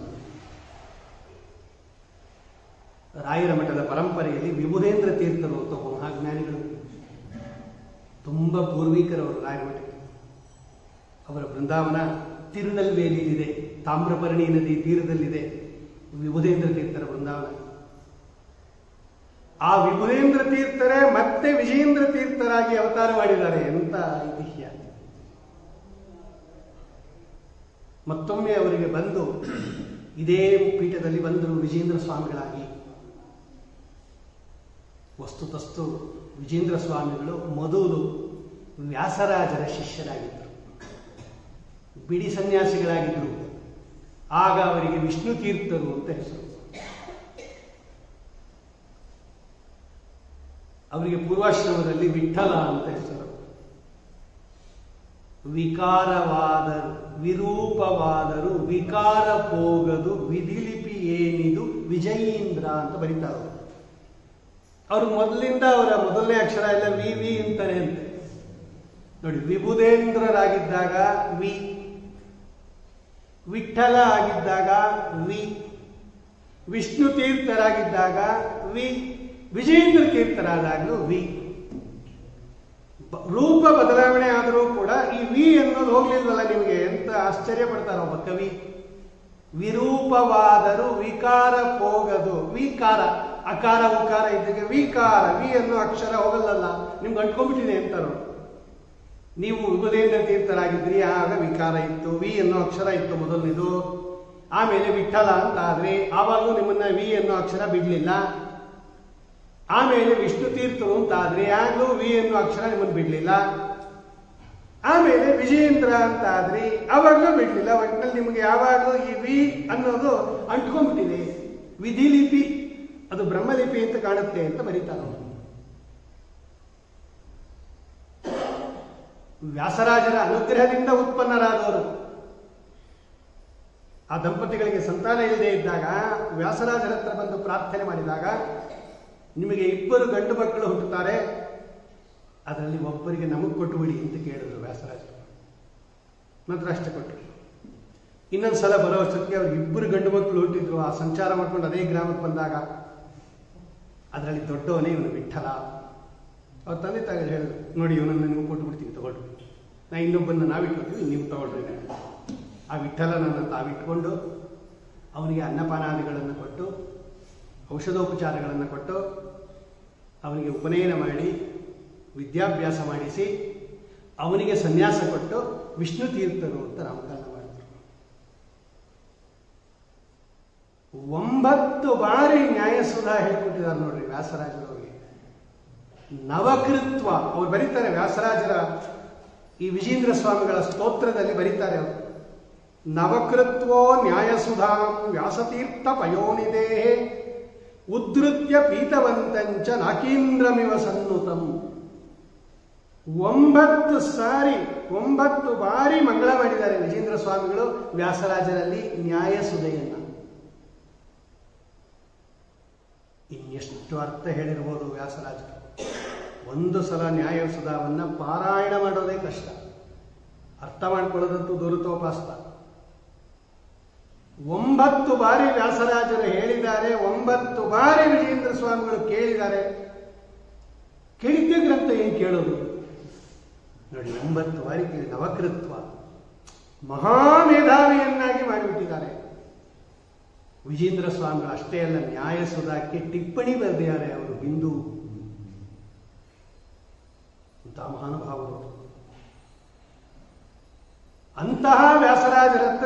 ರಾಯರ ಮಠದ ಪರಂಪರೆಯಲ್ಲಿ ವಿಭುಧೇಂದ್ರ ತೀರ್ಥರು ಅಂತ ಒಬ್ಬ ಮಹಾಜ್ಞಾನಿಗಳು ತುಂಬ ಪೂರ್ವಿಕರವರು ರಾಯರ ಮಠಕ್ಕೆ ಅವರ ಬೃಂದಾವನ ತಿರುನಲ್ವೇಲಿಯಲ್ಲಿದೆ ತಾಮ್ರಪರ್ಣಿ ನದಿ ತೀರದಲ್ಲಿದೆ ವಿಭುಧೇಂದ್ರ ತೀರ್ಥರ ಬೃಂದಾವನ ಆ ವಿಭುಧೇಂದ್ರ ತೀರ್ಥರೇ ಮತ್ತೆ ವಿಜೇಂದ್ರ ತೀರ್ಥರಾಗಿ ಅವತಾರ ಮಾಡಿದ್ದಾರೆ ಎಂತ ಐತಿಹ್ಯ ಮತ್ತೊಮ್ಮೆ ಅವರಿಗೆ ಬಂದು ಇದೇ ಪೀಠದಲ್ಲಿ ಬಂದರು ವಿಜೇಂದ್ರ ಸ್ವಾಮಿಗಳಾಗಿ ವಸ್ತುತಸ್ತು ವಿಜೇಂದ್ರ ಸ್ವಾಮಿಗಳು ಮೊದಲು ವ್ಯಾಸರಾಜರ ಶಿಷ್ಯರಾಗಿದ್ದರು ಬಿಡಿ ಸನ್ಯಾಸಿಗಳಾಗಿದ್ದರು ಆಗ ಅವರಿಗೆ ವಿಷ್ಣು ತೀರ್ಥರು ಅಂತ ಹೆಸರು ಅವರಿಗೆ ಪೂರ್ವಾಶ್ರಮದಲ್ಲಿ ವಿಠಲ ಅಂತ ಹೆಸರು ವಿಕಾರವಾದರು ವಿರೂಪವಾದರು ವಿಕಾರ ಹೋಗದು ವಿಧಿಲಿಪಿ ಏನಿದು ವಿಜಯೀಂದ್ರ ಅಂತ ಬರೀತಾರೆ ಅವರು. ಅವರು ಮೊದಲಿಂದ ಅವರ ಮೊದಲನೇ ಅಕ್ಷರ ಎಲ್ಲ ವಿ ವಿ ಅಂತಾನೆ ಅಂತೆ ನೋಡಿ ವಿಭುಧೇಂದ್ರರಾಗಿದ್ದಾಗ ವಿ ವಿಠಲ ಆಗಿದ್ದಾಗ ವಿ ವಿಷ್ಣು ತೀರ್ಥರಾಗಿದ್ದಾಗ ವಿ ವಿಜೇಂದ್ರ ತೀರ್ಥರಾದಾಗಲೂ ವಿ ಬ- ರೂಪ ಬದಲಾವಣೆ ಆದರೂ ಕೂಡ ಈ ವಿ ಅನ್ನೋದು ಹೋಗ್ಲಿಲ್ವಲ್ಲ ನಿಮಗೆ ಎಂತ ಆಶ್ಚರ್ಯ ಪಡ್ತಾರ ಒಬ್ಬ ಕವಿ ವಿರೂಪವಾದರೂ ವಿಕಾರ ಹೋಗದು ವಿಕಾರ ಅಕಾರ ಉಕಾರ ಇದ್ದಾಗ ವಿಕಾರ ವಿ ಅನ್ನೋ ಅಕ್ಷರ ಹೋಗಲ್ಲಲ್ಲ ನಿಮ್ಗೆ ಅಂಟ್ಕೊಂಡ್ಬಿಟ್ಟಿದೆ ಅಂತಾರು ನೀವು ವಿಭುಧೇಂದ್ರ ತೀರ್ಥರಾಗಿದ್ರಿ ಆಗ ವಿಕಾರ ಇತ್ತು ವಿ ಅನ್ನೋ ಅಕ್ಷರ ಇತ್ತು ಮೊದಲನೇದು ಆಮೇಲೆ ವಿಠಲ ಅಂತ ಆದ್ರಿ ಆವಾಗಲೂ ನಿಮ್ಮನ್ನ ವಿ ಅನ್ನೋ ಅಕ್ಷರ ಬಿಡ್ಲಿಲ್ಲ ಆಮೇಲೆ ವಿಷ್ಣು ತೀರ್ಥರು ಅಂತ ಆದ್ರಿ ಆಗ್ಲೂ ವಿ ಅನ್ನೋ ಅಕ್ಷರ ನಿಮ್ಮನ್ನು ಬಿಡ್ಲಿಲ್ಲ ಆಮೇಲೆ ವಿಜಯೇಂದ್ರ ಅಂತ ಆದ್ರಿ ಅವಾಗಲೂ ಬಿಡ್ಲಿಲ್ಲ ಒಟ್ಟಿನಲ್ಲಿ ನಿಮಗೆ ಯಾವಾಗಲೂ ಈ ವಿ ಅನ್ನೋದು ಅಂಟ್ಕೊಂಡ್ಬಿಟ್ಟಿದೆ ವಿಧಿಲಿಪಿ ಅದು ಬ್ರಹ್ಮಲಿಪಿ ಅಂತ ಕಾಣುತ್ತೆ ಅಂತ ಬರೀತಾರೆ ಅವರು. ವ್ಯಾಸರಾಜರ ಅನುಗ್ರಹದಿಂದ ಉತ್ಪನ್ನರಾದವರು ಆ ದಂಪತಿಗಳಿಗೆ ಸಂತಾನ ಇಲ್ಲದೆ ಇದ್ದಾಗ ವ್ಯಾಸರಾಜರ ಹತ್ರ ಬಂದು ಪ್ರಾರ್ಥನೆ ಮಾಡಿದಾಗ ನಿಮಗೆ ಇಬ್ಬರು ಗಂಡು ಮಕ್ಕಳು ಹುಟ್ಟುತ್ತಾರೆ ಅದರಲ್ಲಿ ಒಬ್ಬರಿಗೆ ನಮಗೆ ಕೊಟ್ಟು ಬಿಡಿ ಅಂತ ಕೇಳಿದ್ರು ವ್ಯಾಸರಾಜರು ನಂತರ ಅಷ್ಟೇ ಕೊಟ್ಟರು ಇನ್ನೊಂದು ಸಲ ಬರೋ ಅಷ್ಟೊತ್ತಿಗೆ ಅವ್ರಿಗೆ ಇಬ್ಬರು ಗಂಡು ಮಕ್ಕಳು ಹುಟ್ಟಿದ್ರು ಆ ಸಂಚಾರ ಮಾಡ್ಕೊಂಡು ಅದೇ ಗ್ರಾಮಕ್ಕೆ ಬಂದಾಗ ಅದರಲ್ಲಿ ದೊಡ್ಡವನೇ ಇವನು ವಿಠಲ ಅವ್ರ ತಂದೆ ತಾಯಿ ಹೇಳಿದ್ರು ನೋಡಿ ಇವನನ್ನು ನಿಮಗೆ ಕೊಟ್ಟು ಬಿಡ್ತೀವಿ ತಗೊಳ್ರಿ ನಾ ಇನ್ನೊಬ್ಬನ ನಾವಿಟ್ಕೊತೀವಿ ನೀವು ತಗೊಳ್ರಿ ಆ ವಿಠಲನನ್ನು ತಾವಿಟ್ಕೊಂಡು ಅವನಿಗೆ ಅನ್ನಪಾನಾದಿಗಳನ್ನು ಕೊಟ್ಟು ಔಷಧೋಪಚಾರಗಳನ್ನು ಕೊಟ್ಟು ಅವನಿಗೆ ಉಪನಯನ ಮಾಡಿ ವಿದ್ಯಾಭ್ಯಾಸ ಮಾಡಿಸಿ ಅವನಿಗೆ ಸನ್ಯಾಸ ಕೊಟ್ಟು ವಿಷ್ಣು ತೀರ್ಥರು ಅಂತ ನಾಮಕರಣ ಮಾಡಿದ್ರು ಒಂಬತ್ತು ಬಾರಿ ನ್ಯಾಯಸುಧಾ ಹೇಳ್ಕೊಟ್ಟಿದ್ದಾರೆ ನೋಡ್ರಿ ವ್ಯಾಸರಾಜರವರಿಗೆ ನವಕೃತ್ವ ಅವ್ರು ಬರೀತಾರೆ ವ್ಯಾಸರಾಜರ ಈ ವಿಜೇಂದ್ರ ಸ್ವಾಮಿಗಳ ಸ್ತೋತ್ರದಲ್ಲಿ ಬರೀತಾರೆ ಅವರು ನವಕೃತ್ವೋ ನ್ಯಾಯಸುಧಾಂ ವ್ಯಾಸತೀರ್ಥ ಪಯೋನಿದೇ ಉದ್ಧತ್ಯ ಪೀತವಂತಂಚ ನಾಕೀಂದ್ರಮಿವ ಸನ್ನುತಂ ಒಂಬತ್ತು ಸಾರಿ ಒಂಬತ್ತು ಬಾರಿ ಮಂಗಳ ಮಾಡಿದ್ದಾರೆ ವಿಜೇಂದ್ರ ಸ್ವಾಮಿಗಳು ವ್ಯಾಸರಾಜರಲ್ಲಿ ನ್ಯಾಯಸುಧೆಯನ್ನ ಇನ್ನೆಷ್ಟು ಅರ್ಥ ಹೇಳಿರ್ಬೋದು ವ್ಯಾಸರಾಜರು ಒಂದು ಸಲ ನ್ಯಾಯಸುಧಾವನ್ನ ಪಾರಾಯಣ ಮಾಡೋದೇ ಕಷ್ಟ ಅರ್ಥ ಮಾಡ್ಕೊಳ್ಳೋದಂತೂ ದುರುತೋಪಾಸ್ತ ಒಂಬತ್ತು ಬಾರಿ ವ್ಯಾಸರಾಜರು ಹೇಳಿದ್ದಾರೆ ಒಂಬತ್ತು ಬಾರಿ ವಿಜೇಂದ್ರ ಸ್ವಾಮಿಗಳು ಕೇಳಿದ್ದಾರೆ ಕೇಳಿದ್ದೇ ಗ್ರಂಥ ಏನ್ ಕೇಳೋದು ನೋಡಿ ಒಂಬತ್ತು ಬಾರಿ ಕೇಳಿ ನವಕೃತ್ವ ಮಹಾಮೇಧಾವಿಯನ್ನಾಗಿ ಮಾಡಿಬಿಟ್ಟಿದ್ದಾರೆ ವಿಜೇಂದ್ರ ಸ್ವಾಮಿಗಳು ಅಷ್ಟೇ ಅಲ್ಲ ನ್ಯಾಯಸುಧಾಕ್ಕೆ ಟಿಪ್ಪಣಿ ಬರೆದಿದ್ದಾರೆ ಅವರು ಬಿಂದು ಅಂತ ಮಹಾನುಭಾವರು ಅಂತಹ ವ್ಯಾಸರಾಜರ ಹತ್ರ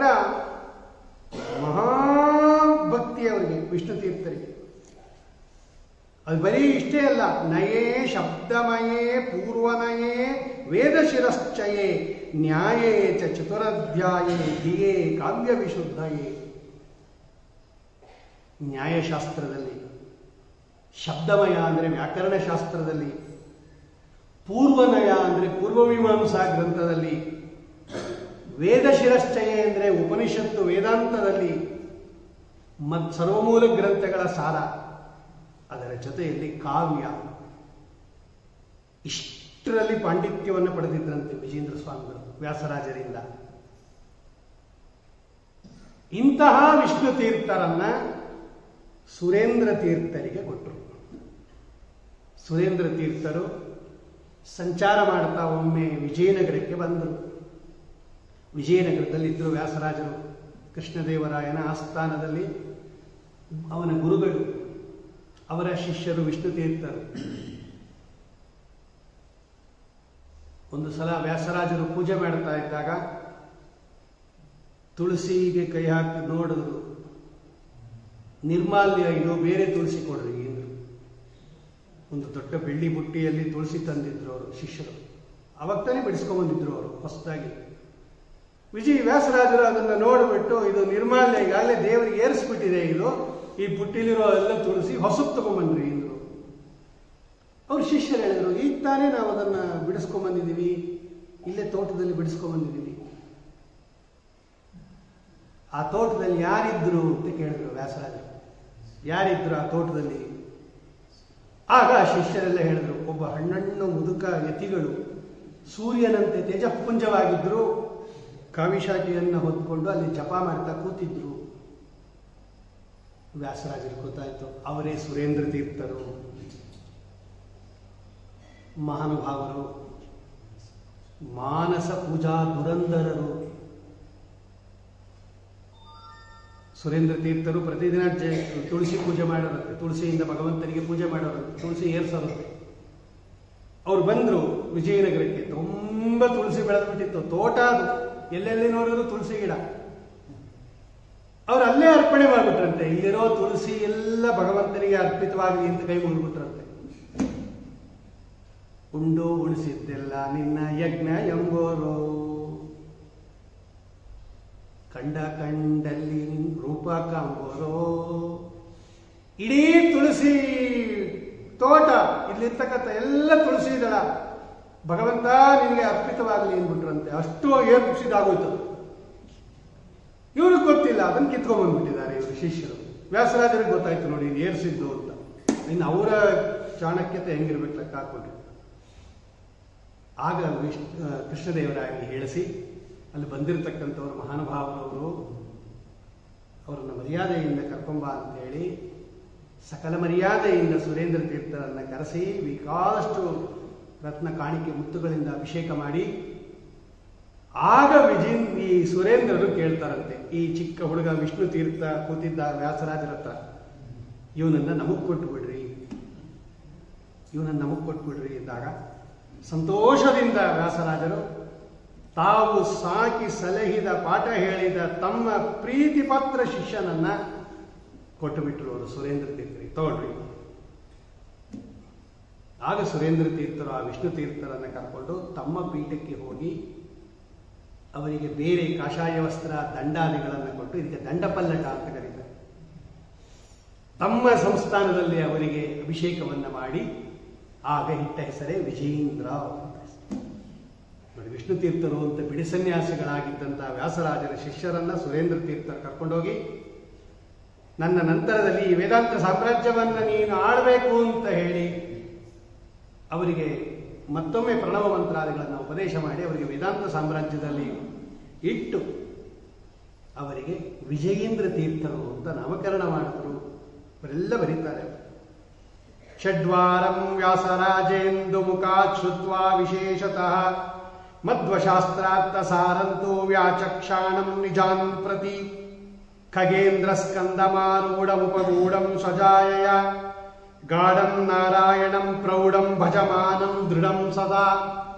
ಮಹಾಭಕ್ತಿ ಅವರಿಗೆ ವಿಷ್ಣು ತೀರ್ಥರಿಗೆ ಅದು ಬರೀ ಇಷ್ಟೇ ಅಲ್ಲ ನಯೇ ಶಬ್ದಮಯೇ ಪೂರ್ವನಯೇ ವೇದಶಿರಶ್ಚಯೇ ನ್ಯಾಯೇ ಚ ಚತುರಧ್ಯಾಯೇ ಧಿಯೇ ಕಾವ್ಯ ವಿಶುದ್ಧಯೇ ನ್ಯಾಯಶಾಸ್ತ್ರದಲ್ಲಿ ಶಬ್ದಮಯ ಅಂದರೆ ವ್ಯಾಕರಣ ಶಾಸ್ತ್ರದಲ್ಲಿ ಪೂರ್ವನಯ ಅಂದರೆ ಪೂರ್ವಮೀಮಾಂಸಾ ಗ್ರಂಥದಲ್ಲಿ ವೇದ ಶಿರಶ್ಚಯ ಅಂದರೆ ಉಪನಿಷತ್ತು ವೇದಾಂತದಲ್ಲಿ ಮತ್ ಸರ್ವಮೂಲ ಗ್ರಂಥಗಳ ಸಾರ ಅದರ ಜೊತೆಯಲ್ಲಿ ಕಾವ್ಯ ಇಷ್ಟರಲ್ಲಿ ಪಾಂಡಿತ್ಯವನ್ನು ಪಡೆದಿದ್ರಂತೆ ವಿಜೇಂದ್ರ ಸ್ವಾಮಿಗಳು ವ್ಯಾಸರಾಜರಿಂದ ಇಂತಹ ವಿಷ್ಣು ತೀರ್ಥರನ್ನ ಸುರೇಂದ್ರ ತೀರ್ಥರಿಗೆ ಕೊಟ್ಟರು ಸುರೇಂದ್ರ ತೀರ್ಥರು ಸಂಚಾರ ಮಾಡ್ತಾ ಒಮ್ಮೆ ವಿಜಯನಗರಕ್ಕೆ ಬಂದರು ವಿಜಯನಗರದಲ್ಲಿದ್ದರು ವ್ಯಾಸರಾಜರು ಕೃಷ್ಣದೇವರಾಯನ ಆಸ್ಥಾನದಲ್ಲಿ ಅವನ ಗುರುಗಳು ಅವರ ಶಿಷ್ಯರು ವಿಷ್ಣು ತೀರ್ಥರು ಒಂದು ಸಲ ವ್ಯಾಸರಾಜರು ಪೂಜೆ ಮಾಡ್ತಾ ಇದ್ದಾಗ ತುಳಸಿಗೆ ಕೈ ಹಾಕಿ ನೋಡಿದ್ರು ನಿರ್ಮಾಲ್ಯ ಇದು ಬೇರೆ ತುಳಸಿ ಕೊಡ್ರಿ ಎಂದ್ರು ಒಂದು ದೊಡ್ಡ ಬೆಳ್ಳಿ ಬುಟ್ಟಿಯಲ್ಲಿ ತುಳಸಿ ತಂದಿದ್ರು ಅವರು ಶಿಷ್ಯರು ಅವಾಗ ತಾನೇ ಬಿಡಿಸ್ಕೊಂಡ್ಬಂದಿದ್ರು ಅವರು ಹೊಸದಾಗಿ ವಿಜಯ್ ವ್ಯಾಸರಾಜರು ಅದನ್ನ ನೋಡಿಬಿಟ್ಟು ಇದು ನಿರ್ಮಾಲ್ಯ ಈಗಾಗಲೇ ದೇವರಿಗೆ ಏರಿಸ್ಬಿಟ್ಟಿದೆ ಇದು ಈ ಪುಟ್ಟಿಲಿರೋ ಎಲ್ಲ ತುಳಸಿ ಹೊಸದು ತಗೊಂಬನ್ರಿ ಎಂದ್ರು ಅವ್ರ ಶಿಷ್ಯರು ಹೇಳಿದ್ರು ಈಗ ತಾನೇ ನಾವು ಅದನ್ನ ಬಿಡಿಸ್ಕೊಂಬಂದಿದ್ದೀವಿ ಇಲ್ಲೇ ತೋಟದಲ್ಲಿ ಬಿಡಿಸ್ಕೊಂಬಂದಿದ್ದೀವಿ ಆ ತೋಟದಲ್ಲಿ ಯಾರಿದ್ರು ಅಂತ ಕೇಳಿದ್ರು ವ್ಯಾಸರಾಜರು ಯಾರಿದ್ರು ಆ ತೋಟದಲ್ಲಿ ಆಗ ಆ ಶಿಷ್ಯರೆಲ್ಲ ಹೇಳಿದ್ರು ಒಬ್ಬ ಹಣ್ಣಣ್ಣು ಮುದುಕ ಯತಿಗಳು ಸೂರ್ಯನಂತೆ ತೇಜಪುಂಜವಾಗಿದ್ರು ಕಾವಿಶಾಟಿಯನ್ನು ಹೊತ್ಕೊಂಡು ಅಲ್ಲಿ ಜಪ ಮಾಡ್ತಾ ಕೂತಿದ್ರು ವ್ಯಾಸರಾಜರು ಗೊತ್ತಾಯ್ತು ಅವರೇ ಸುರೇಂದ್ರ ತೀರ್ಥರು ಮಹಾನುಭಾವರು ಮಾನಸ ಪೂಜಾ ದುರಂಧರರು ಸುರೇಂದ್ರ ತೀರ್ಥರು ಪ್ರತಿದಿನ ಜ- ತುಳಸಿ ಪೂಜೆ ಮಾಡೋರಂತೆ ತುಳಸಿಯಿಂದ ಭಗವಂತನಿಗೆ ಪೂಜೆ ಮಾಡೋರಂತೆ ತುಳಸಿ ಏರ್ಸೋರಂತೆ ಅವ್ರು ಬಂದ್ರು ವಿಜಯನಗರಕ್ಕೆ ತುಂಬಾ ತುಳಸಿ ಬೆಳೆದ್ಬಿಟ್ಟಿತ್ತು ತೋಟ ಅದು ಎಲ್ಲೆಲ್ಲಿ ನೋಡಿದ್ರು ತುಳಸಿ ಗಿಡ ಅವ್ರು ಅಲ್ಲೇ ಅರ್ಪಣೆ ಮಾಡ್ಬಿಟ್ರಂತೆ ಇಲ್ಲಿರೋ ತುಳಸಿ ಎಲ್ಲ ಭಗವಂತನಿಗೆ ಅರ್ಪಿತವಾಗಲಿ ಅಂತ ಕೈ ಮುಗಿಬಿಟ್ರಂತೆ ಉಂಡು ಉಳಿಸಿದ್ದೆಲ್ಲ ನಿನ್ನ ಯಜ್ಞ ಎಂಬೋರು ಕಂಡ ಕಂಡಲ್ಲಿ ನಿನ್ ರೂಪ ಕಾಂಬೋರೋ ಇಡೀ ತುಳಸಿ ತೋಟ ಇಲ್ಲಿರ್ತಕ್ಕಂಥ ಎಲ್ಲ ತುಳಸಿ ದಳ ಭಗವಂತ ನಿನಗೆ ಅರ್ಪಿತವಾಗಲಿ ಅಂದ್ಬಿಟ್ರಂತೆ ಅಷ್ಟು ಏರ್ಪಿಸಿದಾಗೋಯ್ತು ಇವ್ರಿಗೆ ಗೊತ್ತಿಲ್ಲ ಅದನ್ನು ಕಿತ್ಕೊಂಡ್ಬಂದ್ಬಿಟ್ಟಿದ್ದಾರೆ ಇವರು ಶಿಷ್ಯರು ವ್ಯಾಸರಾಜರಿಗೆ ಗೊತ್ತಾಯ್ತು ನೋಡಿ ಇದು ಏರ್ಸಿದ್ದು ಅಂತ ಇನ್ನು ಅವರ ಚಾಣಕ್ಯತೆ ಹೆಂಗಿರ್ಬೇಕು ಲೆಕ್ಕ ಹಾಕೊಂಡ್ರು ಆಗ ವಿಶ್ ಆ, ಕೃಷ್ಣದೇವರಾಯರಿಗೆ ಹೇಳಿಸಿ ಅಲ್ಲಿ ಬಂದಿರತಕ್ಕಂಥವ್ರು ಮಹಾನುಭಾವರವರು ಅವರನ್ನು ಮರ್ಯಾದೆಯಿಂದ ಕರ್ಕೊಂಬ ಅಂತೇಳಿ ಸಕಲ ಮರ್ಯಾದೆಯಿಂದ ಸುರೇಂದ್ರ ತೀರ್ಥರನ್ನ ಕರೆಸಿ ಬೇಕಾದಷ್ಟು ರತ್ನ ಕಾಣಿಕೆ ಮುತ್ತುಗಳಿಂದ ಅಭಿಷೇಕ ಮಾಡಿ ಆಗ ವಿಜಿನ್ ಈ ಸುರೇಂದ್ರರು ಕೇಳ್ತಾರಂತೆ ಈ ಚಿಕ್ಕ ಹುಡುಗ ವಿಷ್ಣು ತೀರ್ಥ ಕೂತಿದ್ದ ವ್ಯಾಸರಾಜರ ಹತ್ರ ಇವನನ್ನ ನಮಗ್ ಕೊಟ್ಟು ಬಿಡ್ರಿ ಇವನನ್ನ ನಮಗ್ ಕೊಟ್ಟು ಬಿಡ್ರಿ ಎಂದಾಗ ಸಂತೋಷದಿಂದ ವ್ಯಾಸರಾಜರು ತಾವು ಸಾಕಿ ಸಲಹಿದ ಪಾಠ ಹೇಳಿದ ತಮ್ಮ ಪ್ರೀತಿ ಪತ್ರ ಶಿಷ್ಯನನ್ನ ಕೊಟ್ಟು ಬಿಟ್ಟರು ಅವರು ಸುರೇಂದ್ರ ತೀರ್ಥರಿಗೆ ತಗೊಳ್ರಿ ಆಗ ಸುರೇಂದ್ರ ತೀರ್ಥರು ಆ ವಿಷ್ಣು ತೀರ್ಥರನ್ನ ಕರ್ಕೊಂಡು ತಮ್ಮ ಪೀಠಕ್ಕೆ ಹೋಗಿ ಅವರಿಗೆ ಬೇರೆ ಕಾಷಾಯ ವಸ್ತ್ರ ದಂಡಾದಿಗಳನ್ನು ಕೊಟ್ಟು ಇದಕ್ಕೆ ದಂಡಪಲ್ಲಟ ಅಂತ ಕರೀತಾರೆ ತಮ್ಮ ಸಂಸ್ಥಾನದಲ್ಲಿ ಅವರಿಗೆ ಅಭಿಷೇಕವನ್ನ ಮಾಡಿ ಆಗ ಇಟ್ಟ ಹೆಸರೇ ವಿಜೇಂದ್ರ ನೋಡಿ ವಿಷ್ಣು ತೀರ್ಥರು ಅಂತ ಬಿಡಿ ಸನ್ಯಾಸಿಗಳಾಗಿದ್ದಂತಹ ವ್ಯಾಸರಾಜರ ಶಿಷ್ಯರನ್ನ ಸುರೇಂದ್ರ ತೀರ್ಥ ಕರ್ಕೊಂಡೋಗಿ ನನ್ನ ನಂತರದಲ್ಲಿ ಈ ವೇದಾಂತ ಸಾಮ್ರಾಜ್ಯವನ್ನ ನೀನು ಆಡಬೇಕು ಅಂತ ಹೇಳಿ ಅವರಿಗೆ ಮತ್ತೊಮ್ಮೆ ಪ್ರಣವ ಮಂತ್ರಾದಿಗಳನ್ನು ಉಪದೇಶ ಮಾಡಿ ಅವರಿಗೆ ವೇದಾಂತ ಸಾಮ್ರಾಜ್ಯದಲ್ಲಿ ಇಟ್ಟು ಅವರಿಗೆ ವಿಜಯೇಂದ್ರ ತೀರ್ಥರು ಅಂತ ನಾಮಕರಣ ಮಾಡಿದ್ರು ಅವರೆಲ್ಲ ಬರೀತಾರೆ ಷಡ್ವಾರಂ ವ್ಯಾಸರಾಜೇಂದು ಮುಖಾತ್ ಶ್ರುತ್ವಾ ವಿಶೇಷತಃ ಮಧ್ವಶಾಸ್ತ್ರಾರ್ಥ ಸಾರಂತೋ ವ್ಯಾಚಕ್ಷಾಣಂ ನಿಜಾನ್ ಪ್ರತಿ ಖಗೇಂದ್ರ ಸ್ಕಂದಮಾರೂಢಮುಪಗೂಢಂ ಸ್ವಜಾಯಯ ಗಾಢಂ ನಾರಾಯಣಂ ಪ್ರೌಢಂ ಭಜಮಾನಂ ದೃಢಂ ಸದಾ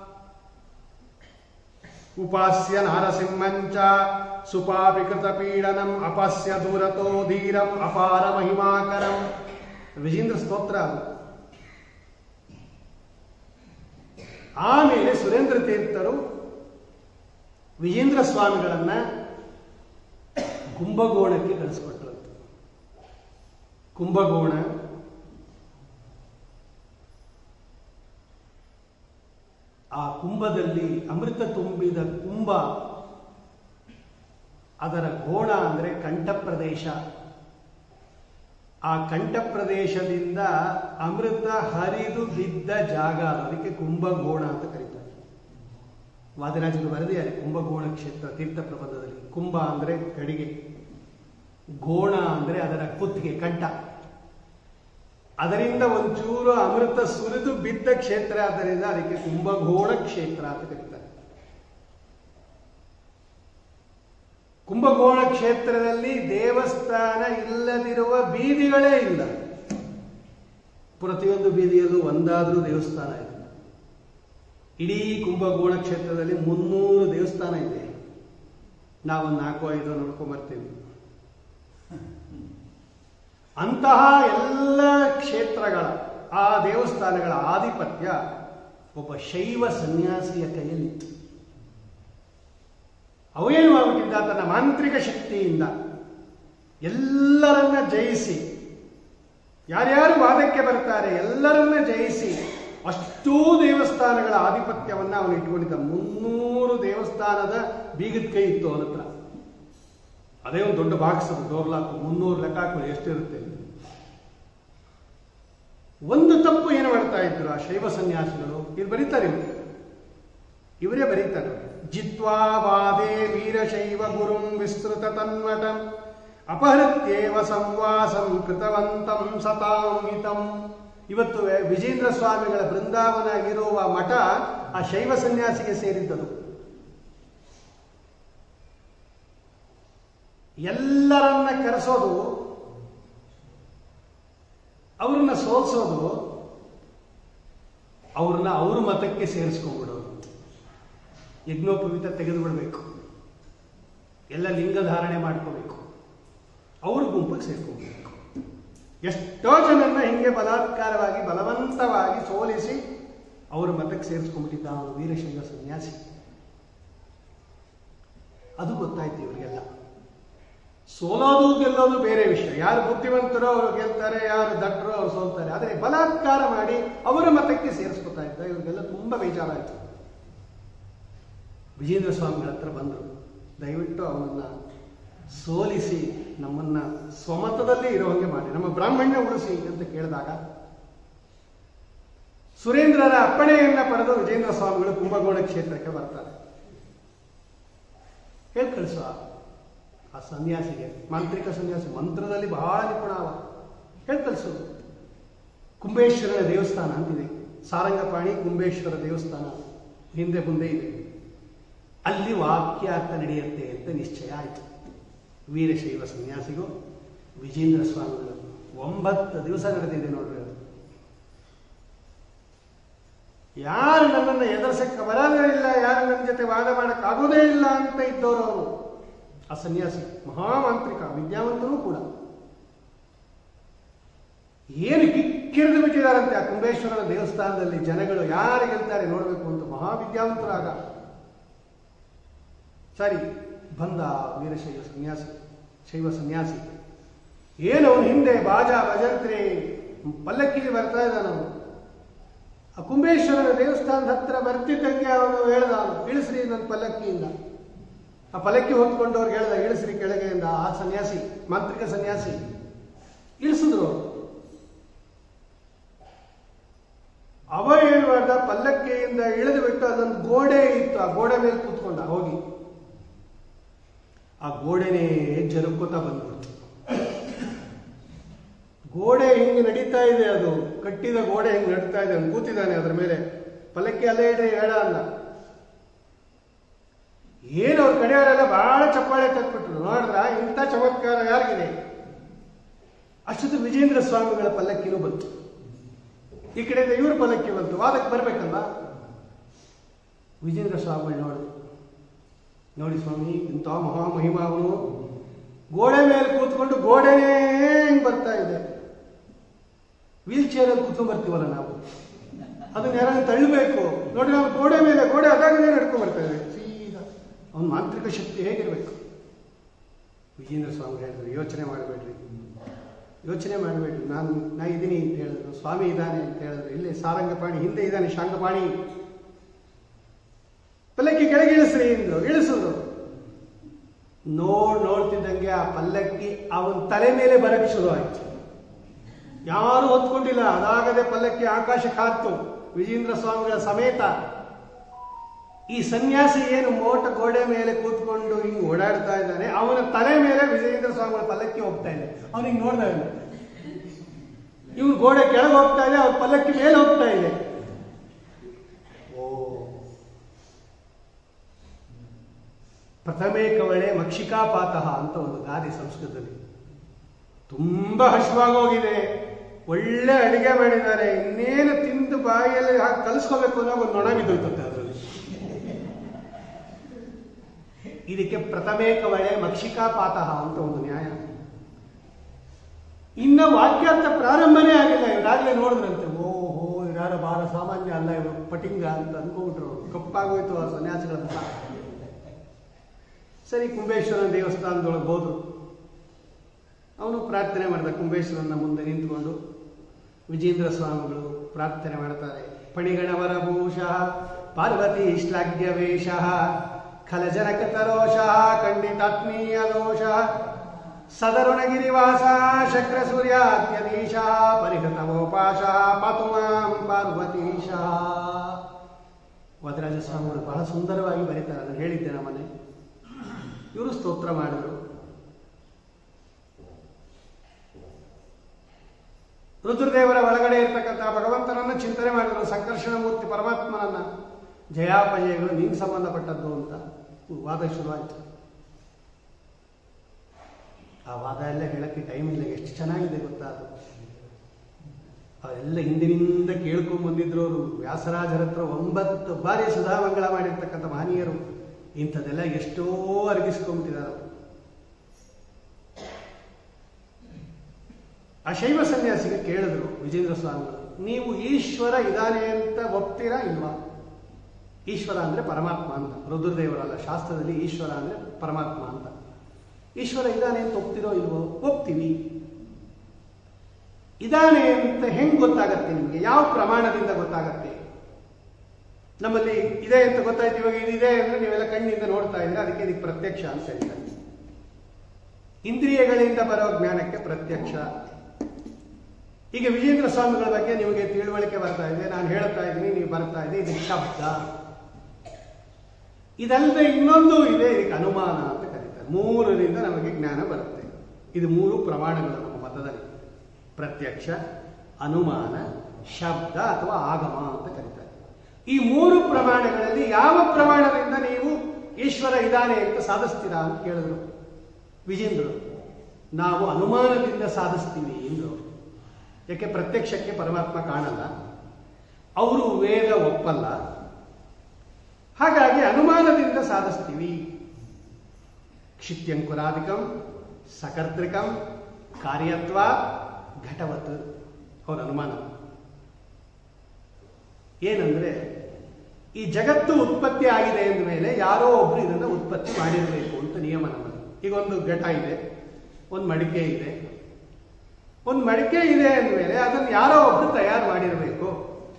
ಉಪಾಸ್ಯ ನಾರಸಿಂಹಂಚ ಸುಪಾಪಿಕೃತ ಪೀಡನಂ ಅಪಸ್ಯ ದೂರತೋ ಧೀರಂ ಅಪಾರ ಮಹಿಮಾಕರಂ ವಿಜೇಂದ್ರ ಸ್ತೋತ್ರ ಅದು ಆಮೇಲೆ ಸುರೇಂದ್ರ ತೀರ್ಥರು ವಿಜೇಂದ್ರ ಸ್ವಾಮಿಗಳನ್ನ ಕುಂಭಗೋಣಕ್ಕೆ ಕಳಿಸ್ಕೊಟ್ರಂತೆ ಕುಂಭಗೋಣ ಆ ಕುಂಭದಲ್ಲಿ ಅಮೃತ ತುಂಬಿದ ಕುಂಭ ಅದರ ಗೋಣ ಅಂದರೆ ಕಂಠ ಪ್ರದೇಶ ಆ ಕಂಠ ಪ್ರದೇಶದಿಂದ ಅಮೃತ ಹರಿದು ಬಿದ್ದ ಜಾಗ ಅದು. ಅದಕ್ಕೆ ಕುಂಭಗೋಣ ಅಂತ ಕರೀತಾರೆ ವಾದಿರಾಜರು ಬರೆದಿದ್ದಾರೆ ಕುಂಭಗೋಣ ಕ್ಷೇತ್ರ ತೀರ್ಥ ಪ್ರಬಂಧದಲ್ಲಿ ಕುಂಭ ಅಂದರೆ ಗಡಿಗೆ ಗೋಣ ಅಂದರೆ ಅದರ ಕುತ್ತಿಗೆ ಕಂಠ ಅದರಿಂದ ಒಂಚೂರು ಅಮೃತ ಸುರಿದು ಬಿದ್ದ ಕ್ಷೇತ್ರ ಆದ್ದರಿಂದ ಅದಕ್ಕೆ ಕುಂಭಗೋಣ ಕ್ಷೇತ್ರ ಅಂತ ಕರೀತಾರೆ ಕುಂಭಕೋಣ ಕ್ಷೇತ್ರದಲ್ಲಿ ದೇವಸ್ಥಾನ ಇಲ್ಲದಿರುವ ಬೀದಿಗಳೇ ಇಲ್ಲ ಪ್ರತಿಯೊಂದು ಬೀದಿಯಲ್ಲೂ ಒಂದಾದರೂ ದೇವಸ್ಥಾನ ಇದೆ ಇಡೀ ಕುಂಭಕೋಣ ಕ್ಷೇತ್ರದಲ್ಲಿ ಮುನ್ನೂರು ದೇವಸ್ಥಾನ ಇದೆ ನಾವೊಂದು ನಾಲ್ಕು ಐದು ನೋಡ್ಕೊಂಬರ್ತೀವಿ ಅಂತಹ ಎಲ್ಲ ಕ್ಷೇತ್ರಗಳ ಆ ದೇವಸ್ಥಾನಗಳ ಆಧಿಪತ್ಯ ಒಬ್ಬ ಶೈವ ಸನ್ಯಾಸಿಯ ಕೈಯಲ್ಲಿತ್ತು ಅವೇನು ಆಗ್ಬಿಟ್ಟಿದ್ದ ತನ್ನ ಮಾಂತ್ರಿಕ ಶಕ್ತಿಯಿಂದ ಎಲ್ಲರನ್ನ ಜಯಿಸಿ ಯಾರ್ಯಾರು ವಾದಕ್ಕೆ ಬರ್ತಾರೆ ಎಲ್ಲರನ್ನ ಜಯಿಸಿ ಅಷ್ಟೂ ದೇವಸ್ಥಾನಗಳ ಆಧಿಪತ್ಯವನ್ನ ಅವನು ಇಟ್ಕೊಂಡಿದ್ದ ಮುನ್ನೂರು ದೇವಸ್ಥಾನದ ಬೀಗದ ಕೈ ಇತ್ತು ಅವನ ಹತ್ರ ಅದೇ ಒಂದು ದೊಡ್ಡ ಬಾಕ್ಸ್ ಅದು ಡೋರ್ ಲಾಕ್ ಮುನ್ನೂರು ಲೆಕ್ಕ ಹಾಕೊಳ್ಳಿ ಎಷ್ಟಿರುತ್ತೆ ಒಂದು ತಪ್ಪು ಏನು ಮಾಡ್ತಾ ಇದ್ರು ಆ ಶೈವ ಸನ್ಯಾಸಿಗಳು ಇಲ್ಲಿ ಬರೀತಾರೆ ಇವ್ರು. ಇವರೇ ಬರೀತಾರೆ ಜಿತ್ವಾ ವಾದೇ ವೀರಶೈವ ಗುರುಂ ವಿಸ್ತೃತ ತನ್ಮಠಂ ಅಪಹೃತ್ಯೇವ ಸಂವಾಸಂ ಕೃತವಂತಂ ಸತಾಂಹಿತಂ ಇವತ್ತು ವಿಜೇಂದ್ರ ಸ್ವಾಮಿಗಳ ಬೃಂದಾವನ ಇರುವ ಮಠ ಆ ಶೈವ ಸನ್ಯಾಸಿಗೆ ಸೇರಿದ್ದದು ಎಲ್ಲರನ್ನ ಕರೆಸೋದು ಅವ್ರನ್ನ ಸೋಲ್ಸೋದು ಅವ್ರನ್ನ ಅವ್ರ ಮತಕ್ಕೆ ಸೇರಿಸ್ಕೊಂಡ್ಬಿಡೋದು ಯಜ್ಞೋಪವೀತ ತೆಗೆದು ಬಿಡಬೇಕು ಎಲ್ಲ ಲಿಂಗ ಧಾರಣೆ ಮಾಡ್ಕೋಬೇಕು ಅವ್ರ ಗುಂಪಿಗೆ ಸೇರ್ಕೋಬೇಕು ಎಷ್ಟೋ ಜನನ್ನ ಹಿಂಗೆ ಬಲಾತ್ಕಾರವಾಗಿ ಬಲವಂತವಾಗಿ ಸೋಲಿಸಿ ಅವ್ರ ಮತಕ್ಕೆ ಸೇರಿಸ್ಕೊಂಡ್ಬಿಟ್ಟಿದ್ದ ಅವನು ವೀರಶೈವ ಸನ್ಯಾಸಿ ಅದು ಗೊತ್ತಾಯ್ತು ಇವರಿಗೆಲ್ಲ ಸೋಲೋದು ಗೆಲ್ಲೋದು ಬೇರೆ ವಿಷಯ ಯಾರು ಬುದ್ಧಿವಂತರೋ ಅವರು ಗೆಲ್ತಾರೆ ಯಾರು ದಟ್ಟರೋ ಅವ್ರು ಸೋಲ್ತಾರೆ ಆದರೆ ಬಲಾತ್ಕಾರ ಮಾಡಿ ಅವರ ಮತಕ್ಕೆ ಸೇರಿಸ್ಕೊತಾ ಇದ್ದ ಇವ್ರಿಗೆಲ್ಲ ತುಂಬಾ ಬೇಜಾರಾಯಿತು ವಿಜೇಂದ್ರ ಸ್ವಾಮಿಗಳ ಹತ್ರ ಬಂದರು ದಯವಿಟ್ಟು ಅವನನ್ನ ಸೋಲಿಸಿ ನಮ್ಮನ್ನ ಸ್ವಮತದಲ್ಲಿ ಇರೋ ಹಾಗೆ ಮಾಡಿ ನಮ್ಮ ಬ್ರಾಹ್ಮಣ್ಯ ಉಳಿಸಿ ಅಂತ ಕೇಳಿದಾಗ ಸುರೇಂದ್ರರ ಅಪ್ಪಣೆಯನ್ನ ಪಡೆದು ವಿಜೇಂದ್ರ ಸ್ವಾಮಿಗಳು ಕುಂಭಕೋಣ ಕ್ಷೇತ್ರಕ್ಕೆ ಬರ್ತಾರೆ ಹೇಳಿ ಕಳಿಸುವ ಆ ಸನ್ಯಾಸಿಗೆ ಮಾಂತ್ರಿಕ ಸನ್ಯಾಸಿ ಮಂತ್ರದಲ್ಲಿ ಬಹಳ ನಿಪುಣ ಅವ ಹೇಳಿ ಕಳಿಸು ಕುಂಬೇಶ್ವರನ ದೇವಸ್ಥಾನ ಅಂತಿದೆ ಸಾರಂಗಪಾಣಿ ಕುಂಬೇಶ್ವರ ದೇವಸ್ಥಾನ ಹಿಂದೆ ಮುಂದೆ ಇದೆ ಅಲ್ಲಿ ವಾಕ್ಯಾರ್ಥ ನಡೆಯುತ್ತೆ ಅಂತ ನಿಶ್ಚಯ ಆಯಿತು ವೀರಶೈವ ಸನ್ಯಾಸಿಗೂ ವಿಜೇಂದ್ರ ಸ್ವಾಮಿಗಳು ಒಂಬತ್ತು ದಿವಸ ನಡೆದಿದೆ ನೋಡ್ರಿ ಅದು ಯಾರು ನನ್ನನ್ನು ಎದುರಿಸಕ್ಕೆ ಬರೋದೇ ಇಲ್ಲ ಯಾರು ನನ್ನ ಜೊತೆ ವಾದ ಮಾಡಕ್ ಆಗೋದೇ ಇಲ್ಲ ಅಂತ ಇದ್ದವರು ಅವರು ಆ ಸನ್ಯಾಸಿ ಮಹಾಮಾಂತ್ರಿಕ ವಿದ್ಯಾವಂತನೂ ಕೂಡ ಏನು ಕಿಕ್ಕಿರಿದು ಬಿಟ್ಟಿದಾರಂತೆ ಆ ಕುಂಬೇಶ್ವರನ ದೇವಸ್ಥಾನದಲ್ಲಿ ಜನಗಳು ಯಾರು ಗೆಲ್ತಾರೆ ನೋಡಬೇಕು ಅಂತ ಮಹಾವಿದ್ಯಾವಂತರಾಗ ಸರಿ ಬಂದ ವೀರಶೈವ ಸನ್ಯಾಸಿ ಶೈವ ಸನ್ಯಾಸಿ ಏನು ಅವನು ಹಿಂದೆ ಬಾಜಾ ಭಜಂತ್ರಿ ಪಲ್ಲಕ್ಕಿಲಿ ಬರ್ತಾ ಇದ್ದಾನವನು ಆ ಕುಂಬೇಶ್ವರನ ದೇವಸ್ಥಾನದ ಹತ್ರ ಬರ್ತಿದ್ದಂಗೆ ಅವನು ಹೇಳ್ದ ಅವನು ಇಳಿಸ್ರಿ ನನ್ನ ಪಲ್ಲಕ್ಕಿಯಿಂದ ಆ ಪಲ್ಲಕ್ಕಿ ಹೊತ್ಕೊಂಡವ್ರಿಗೆ ಹೇಳ್ದ ಇಳಿಸ್ರಿ ಕೆಳಗೆಯಿಂದ ಆ ಸನ್ಯಾಸಿ ಮಾಂತ್ರಿಕ ಸನ್ಯಾಸಿ ಇಳಿಸಿದ್ರು ಅವರು ಅವ ಏನ್ ಮಾಡ್ದ ಪಲ್ಲಕ್ಕಿಯಿಂದ ಇಳಿದು ಬಿಟ್ಟು ಅಲ್ಲೊಂದು ಗೋಡೆ ಇತ್ತು ಆ ಗೋಡೆ ಮೇಲೆ ಕೂತ್ಕೊಂಡ ಹೋಗಿ ಆ ಗೋಡೆನೇ ಜರುಕೋತಾ ಬಂದ್ಬಿಡ್ತು ಗೋಡೆ ಹಿಂಗೆ ನಡೀತಾ ಇದೆ ಅದು ಕಟ್ಟಿದ ಗೋಡೆ ಹಿಂಗೆ ನಡೀತಾ ಇದೆ ಅವ್ನು ಕೂತಿದ್ದಾನೆ ಅದ್ರ ಮೇಲೆ ಪಲ್ಲಕ್ಕಿ ಅಲ್ಲೇ ಇಡ್ರಿ ಹೇಳ ಅಂದ ಏನು ಅವ್ರ ಕಡೆಯವರೆಲ್ಲ ಬಹಳ ಚಪ್ಪಾಳೆ ತಟ್ಬಿಟ್ರು ನೋಡಿದ್ರ ಇಂಥ ಚಮತ್ಕಾರ ಯಾರಿಗಿದೆ ಅಷ್ಟೊತ್ತು ವಿಜೇಂದ್ರ ಸ್ವಾಮಿಗಳ ಪಲ್ಲಕ್ಕಿನೂ ಬಂತು ಈ ಕಡೆಯಿಂದ ಇವ್ರ ಪಲ್ಲಕ್ಕಿ ಬಂತು ವಾದಕ್ಕೆ ಬರ್ಬೇಕಲ್ವಾ ವಿಜೇಂದ್ರ ಸ್ವಾಮಿಗಳು ನೋಡಿ ನೋಡಿ ಸ್ವಾಮಿ ಇಂಥ ಮಹಾಮಹಿಮಾ ಅವನು ಗೋಡೆ ಮೇಲೆ ಕೂತ್ಕೊಂಡು ಗೋಡೆನೇ ಹಿಂಗ್ ಬರ್ತಾ ಇದೆ ವೀಲ್ ಚೇರಲ್ಲಿ ಕೂತ್ಕೊಂಡ್ ಬರ್ತೀವಲ್ಲ ನಾವು ಅದನ್ನ ಯಾರನ್ನ ತಳ್ಳಬೇಕು ನೋಡಿ ನಾವು ಗೋಡೆ ಮೇಲೆ ಗೋಡೆ ಅದಾಗಲೇ ನಡ್ಕೊಂಡ್ ಬರ್ತಾ ಇದ್ದೇವೆ ಸೀದಾ ಅವನ ಮಾಂತ್ರಿಕ ಶಕ್ತಿ ಹೇಗಿರ್ಬೇಕು ವಿಜೇಂದ್ರ ಸ್ವಾಮಿ ಹೇಳಿದ್ರು ಯೋಚನೆ ಮಾಡಬೇಡ್ರಿ ಯೋಚನೆ ಮಾಡಬೇಡ್ರಿ ನಾನು ನಾ ಇದ್ದೀನಿ ಅಂತ ಹೇಳಿದ್ರು ಸ್ವಾಮಿ ಇದ್ದಾನೆ ಅಂತ ಹೇಳಿದ್ರು ಇಲ್ಲಿ ಸಾರಂಗಪಾಣಿ ಹಿಂದೆ ಇದ್ದಾನೆ ಶಾಂಗಪಾಣಿ ಪಲ್ಲಕ್ಕಿ ಕೆಳಗೆ ಇಳಿಸ್ರಿ ಎಂದು ಇಳಿಸಿದ್ರು ನೋಡ್ ನೋಡ್ತಿದ್ದಂಗೆ ಆ ಪಲ್ಲಕ್ಕಿ ಅವನ ತಲೆ ಮೇಲೆ ಬರಕ್ಕೆ ಶುರು ಆಯ್ತು ಯಾರು ಹೊತ್ಕೊಂಡಿಲ್ಲ ಅದಾಗದೆ ಪಲ್ಲಕ್ಕಿ ಆಕಾಶಕ್ಕೆ ಹಾರ್ತು ವಿಜೇಂದ್ರ ಸ್ವಾಮಿಗಳ ಸಮೇತ ಈ ಸನ್ಯಾಸಿ ಏನು ಮೋಟ ಗೋಡೆ ಮೇಲೆ ಕೂತ್ಕೊಂಡು ಹಿಂಗ್ ಓಡಾಡ್ತಾ ಇದ್ದಾನೆ ಅವನ ತಲೆ ಮೇಲೆ ವಿಜಯೇಂದ್ರ ಸ್ವಾಮಿಗಳ ಪಲ್ಲಕ್ಕಿ ಹೋಗ್ತಾ ಇದೆ ಅವನಿಗೆ ನೋಡ್ದ ಇವ್ನು ಗೋಡೆ ಕೆಳಗೆ ಹೋಗ್ತಾ ಇದೆ ಅವ್ರ ಪಲ್ಲಕ್ಕಿ ಮೇಲೆ ಹೋಗ್ತಾ ಇದೆ ಓ ಪ್ರಥಮೇ ಕವಳೆ ಮಕ್ಷಿಕಾಪಾತಃ ಅಂತ ಒಂದು ಗಾದೆ ಸಂಸ್ಕೃತದಲ್ಲಿ ತುಂಬಾ ಹಶ್ವಾಗೋಗಿದೆ ಒಳ್ಳೆ ಅಡಿಗೆ ಮಾಡಿದ್ದಾರೆ ಇನ್ನೇನು ತಿಂದು ಬಾಯಲ್ಲಿ ಹಾಕಿ ಕಲಿಸ್ಕೋಬೇಕು ಅನ್ನೋ ಒಂದು ನೊಣ ಬಿದ್ದೋಯ್ತಂತೆ ಅದರಲ್ಲಿ ಇದಕ್ಕೆ ಪ್ರಥಮೇ ಕವಳೆ ಮಕ್ಷಿಕಾಪಾತಃ ಅಂತ ಒಂದು ನ್ಯಾಯ ಇನ್ನ ವಾಕ್ಯಾರ್ಥ ಪ್ರಾರಂಭನೇ ಆಗಿಲ್ಲ ಇವರಾಗ್ಲೇ ನೋಡಿದ್ರಂತೆ ಓಹೋ ಇವ್ಯಾರ ಬಹಳ ಸಾಮಾನ್ಯ ಅಲ್ಲ ಇವರು ಪಟಿಂಗ ಅಂತ ಅನ್ಕೊಂಡ್ಬಿಟ್ರು ಕಪ್ಪಾಗೋಯ್ತು ಆ ಸನ್ಯಾಸಿಗಳ ಮುಖ ಸರಿ ಕುಂಬೇಶ್ವರನ ದೇವಸ್ಥಾನದೊಳಗೆ ಹೋದ್ರು ಅವನು ಪ್ರಾರ್ಥನೆ ಮಾಡಿದ ಕುಂಬೇಶ್ವರನ ಮುಂದೆ ನಿಂತ್ಕೊಂಡು ವಿಜೇಂದ್ರ ಸ್ವಾಮಿಗಳು ಪ್ರಾರ್ಥನೆ ಮಾಡ್ತಾರೆ ಪಣಿಗಣವರ ಭೂಷಃ ಪಾರ್ವತಿ ಶ್ಲಾಘ್ಯ ವೇಷ ಖಲಜನಕ ತರೋಷ ಖಂಡಿತಾತ್ಮೀಯ ದೋಷ ಸದರುಣಗಿರಿವಾಸ ಶಕ್ರ ಸೂರ್ಯಾತ್ಯದೀಶ ಪರಿಹೃತಮೋಪಾಶ ಪಾತು ಮಾಂ ಪಾರ್ವತೀಶ ವದರಾಜ ಸ್ವಾಮಿಗಳು ಬಹಳ ಸುಂದರವಾಗಿ ಬರೀತಾರೆ ಅದನ್ನು ಹೇಳಿದ್ದೆ ನಮ್ಮನೆ ಇವರು ಸ್ತೋತ್ರ ಮಾಡಿದ್ರು ರುದ್ರದೇವರ ಒಳಗಡೆ ಇರ್ತಕ್ಕಂಥ ಭಗವಂತನನ್ನ ಚಿಂತನೆ ಮಾಡಿದ್ರು ಸಂಕರ್ಷಣ ಮೂರ್ತಿ ಪರಮಾತ್ಮನನ್ನ ಜಯಾಪಜಯಗಳು ನಿಂಗೆ ಸಂಬಂಧಪಟ್ಟದ್ದು ಅಂತ ವಾದ ಶುರುವಾಯಿತು ಆ ವಾದ ಎಲ್ಲ ಹೇಳಕ್ಕೆ ಟೈಮ್ ಇಲ್ಲ ಎಷ್ಟು ಚೆನ್ನಾಗಿದೆ ಗೊತ್ತಾ ಅದು ಅವೆಲ್ಲ ಹಿಂದಿನಿಂದ ಕೇಳ್ಕೊಂಡ್ ಬಂದಿದ್ರು ಅವರು ವ್ಯಾಸರಾಜರ ಹತ್ರ ಒಂಬತ್ತು ಬಾರಿ ಸುಧಾಮಂಗಳ ಮಾಡಿರ್ತಕ್ಕಂಥ ಮಹನೀಯರು ಇಂಥದ್ದೆಲ್ಲ ಎಷ್ಟೋ ಅರಗಿಸ್ಕೊಂಡ್ಬಿಟ್ಟಿದ್ದಾರೆ ಆ ಶೈವ ಸನ್ಯಾಸಿಗೆ ಕೇಳಿದ್ರು ವಿಜೇಂದ್ರ ಸ್ವಾಮಿಗಳು ನೀವು ಈಶ್ವರ ಇದಾನೆ ಅಂತ ಒಪ್ತೀರಾ ಇಲ್ವಾ ಈಶ್ವರ ಅಂದ್ರೆ ಪರಮಾತ್ಮ ಅಂತ ರುದ್ರದೇವರಲ್ಲ ಶಾಸ್ತ್ರದಲ್ಲಿ ಈಶ್ವರ ಅಂದ್ರೆ ಪರಮಾತ್ಮ ಅಂತ ಈಶ್ವರ ಇದಾನೆ ಅಂತ ಒಪ್ತಿರೋ ಇಲ್ವೋ ಒಪ್ತೀವಿ ಇದಾನೆ ಅಂತ ಹೆಂಗ್ ಗೊತ್ತಾಗತ್ತೆ ನಿಮಗೆ ಯಾವ ಪ್ರಮಾಣದಿಂದ ಗೊತ್ತಾಗತ್ತೆ ನಮ್ಮಲ್ಲಿ ಇದೆ ಅಂತ ಗೊತ್ತಾಯ್ತು ಇವಾಗ ಇದಿದೆ ಅಂದ್ರೆ ನೀವೆಲ್ಲ ಕಣ್ಣಿಂದ ನೋಡ್ತಾ ಇದ್ರೆ ಅದಕ್ಕೆ ಇದಕ್ಕೆ ಪ್ರತ್ಯಕ್ಷ ಅಂತ ಹೇಳ್ತಾರೆ ಇಂದ್ರಿಯಗಳಿಂದ ಬರೋ ಜ್ಞಾನಕ್ಕೆ ಪ್ರತ್ಯಕ್ಷ ಈಗ ವಿಜೇಂದ್ರ ಸ್ವಾಮಿಗಳ ಬಗ್ಗೆ ನಿಮಗೆ ತಿಳುವಳಿಕೆ ಬರ್ತಾ ಇದೆ ನಾನು ಹೇಳ್ತಾ ಇದ್ದೀನಿ ನೀವು ಬರ್ತಾ ಇದೆ ಇದು ಶಬ್ದ ಇದಲ್ಲದೆ ಇನ್ನೊಂದು ಇದೆ ಇದಕ್ಕೆ ಅನುಮಾನ ಅಂತ ಕರೀತಾರೆ ಮೂರರಿಂದ ನಮಗೆ ಜ್ಞಾನ ಬರುತ್ತೆ ಇದು ಮೂರು ಪ್ರಮಾಣಗಳು ನಮ್ಮ ಮತದಲ್ಲಿ ಪ್ರತ್ಯಕ್ಷ ಅನುಮಾನ ಶಬ್ದ ಅಥವಾ ಆಗಮ ಅಂತ ಕರೀತಾರೆ ಈ ಮೂರು ಪ್ರಮಾಣಗಳಲ್ಲಿ ಯಾವ ಪ್ರಮಾಣದಿಂದ ನೀವು ಈಶ್ವರ ಇದ್ದಾನೆ ಅಂತ ಸಾಧಿಸ್ತೀರಾ ಅಂತ ಕೇಳಿದ್ರು ವಿಜೇಂದ್ರರು ನಾವು ಅನುಮಾನದಿಂದ ಸಾಧಿಸ್ತೀವಿ ಎಂದರು ಯಾಕೆ ಪ್ರತ್ಯಕ್ಷಕ್ಕೆ ಪರಮಾತ್ಮ ಕಾಣಲ್ಲ ಅವರು ವೇದ ಒಪ್ಪಲ್ಲ ಹಾಗಾಗಿ ಅನುಮಾನದಿಂದ ಸಾಧಿಸ್ತೀವಿ ಕ್ಷಿತ್ಯಂಕುರಾದಿಕಂ ಸಕರ್ತೃಕಂ ಕಾರ್ಯತ್ವ ಘಟವತ್ ಅವರ ಅನುಮಾನ ಏನಂದ್ರೆ ಈ ಜಗತ್ತು ಉತ್ಪತ್ತಿ ಆಗಿದೆ ಅಂದ ಮೇಲೆ ಯಾರೋ ಒಬ್ರು ಇದನ್ನ ಉತ್ಪತ್ತಿ ಮಾಡಿರಬೇಕು ಅಂತ ನಿಯಮ ನಮ್ಮಲ್ಲಿ ಈಗ ಒಂದು ಘಟ ಇದೆ ಒಂದು ಮಡಿಕೆ ಇದೆ ಒಂದು ಮಡಿಕೆ ಇದೆ ಅಂದಮೇಲೆ ಅದನ್ನು ಯಾರೋ ಒಬ್ರು ತಯಾರು ಮಾಡಿರಬೇಕು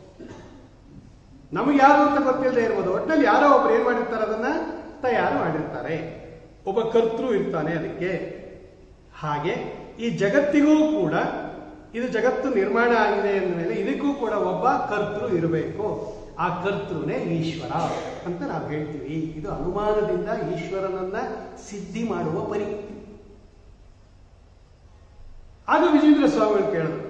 ನಮಗೆ ಯಾರು ಅಂತ ಗೊತ್ತಿಲ್ಲದೆ ಇರ್ಬೋದು ಒಟ್ಟಿನಲ್ಲಿ ಯಾರೋ ಒಬ್ರು ಏನ್ ಮಾಡಿರ್ತಾರೆ ಅದನ್ನ ತಯಾರು ಮಾಡಿರ್ತಾರೆ ಒಬ್ಬ ಕರ್ತೃ ಇರ್ತಾನೆ ಅದಕ್ಕೆ ಹಾಗೆ ಈ ಜಗತ್ತಿಗೂ ಕೂಡ ಇದು ಜಗತ್ತು ನಿರ್ಮಾಣ ಆಗಿದೆ ಅಂದಮೇಲೆ ಇದಕ್ಕೂ ಕೂಡ ಒಬ್ಬ ಕರ್ತೃ ಇರಬೇಕು ಆ ಕರ್ತೃನೇ ಈಶ್ವರ ಅಂತ ನಾವು ಹೇಳ್ತೀವಿ ಇದು ಅನುಮಾನದಿಂದ ಈಶ್ವರನನ್ನ ಸಿದ್ಧಿ ಮಾಡುವ ಪರಿ ಆಗ ವಿಜೇಂದ್ರ ಸ್ವಾಮಿಗಳು ಕೇಳಿದ್ರು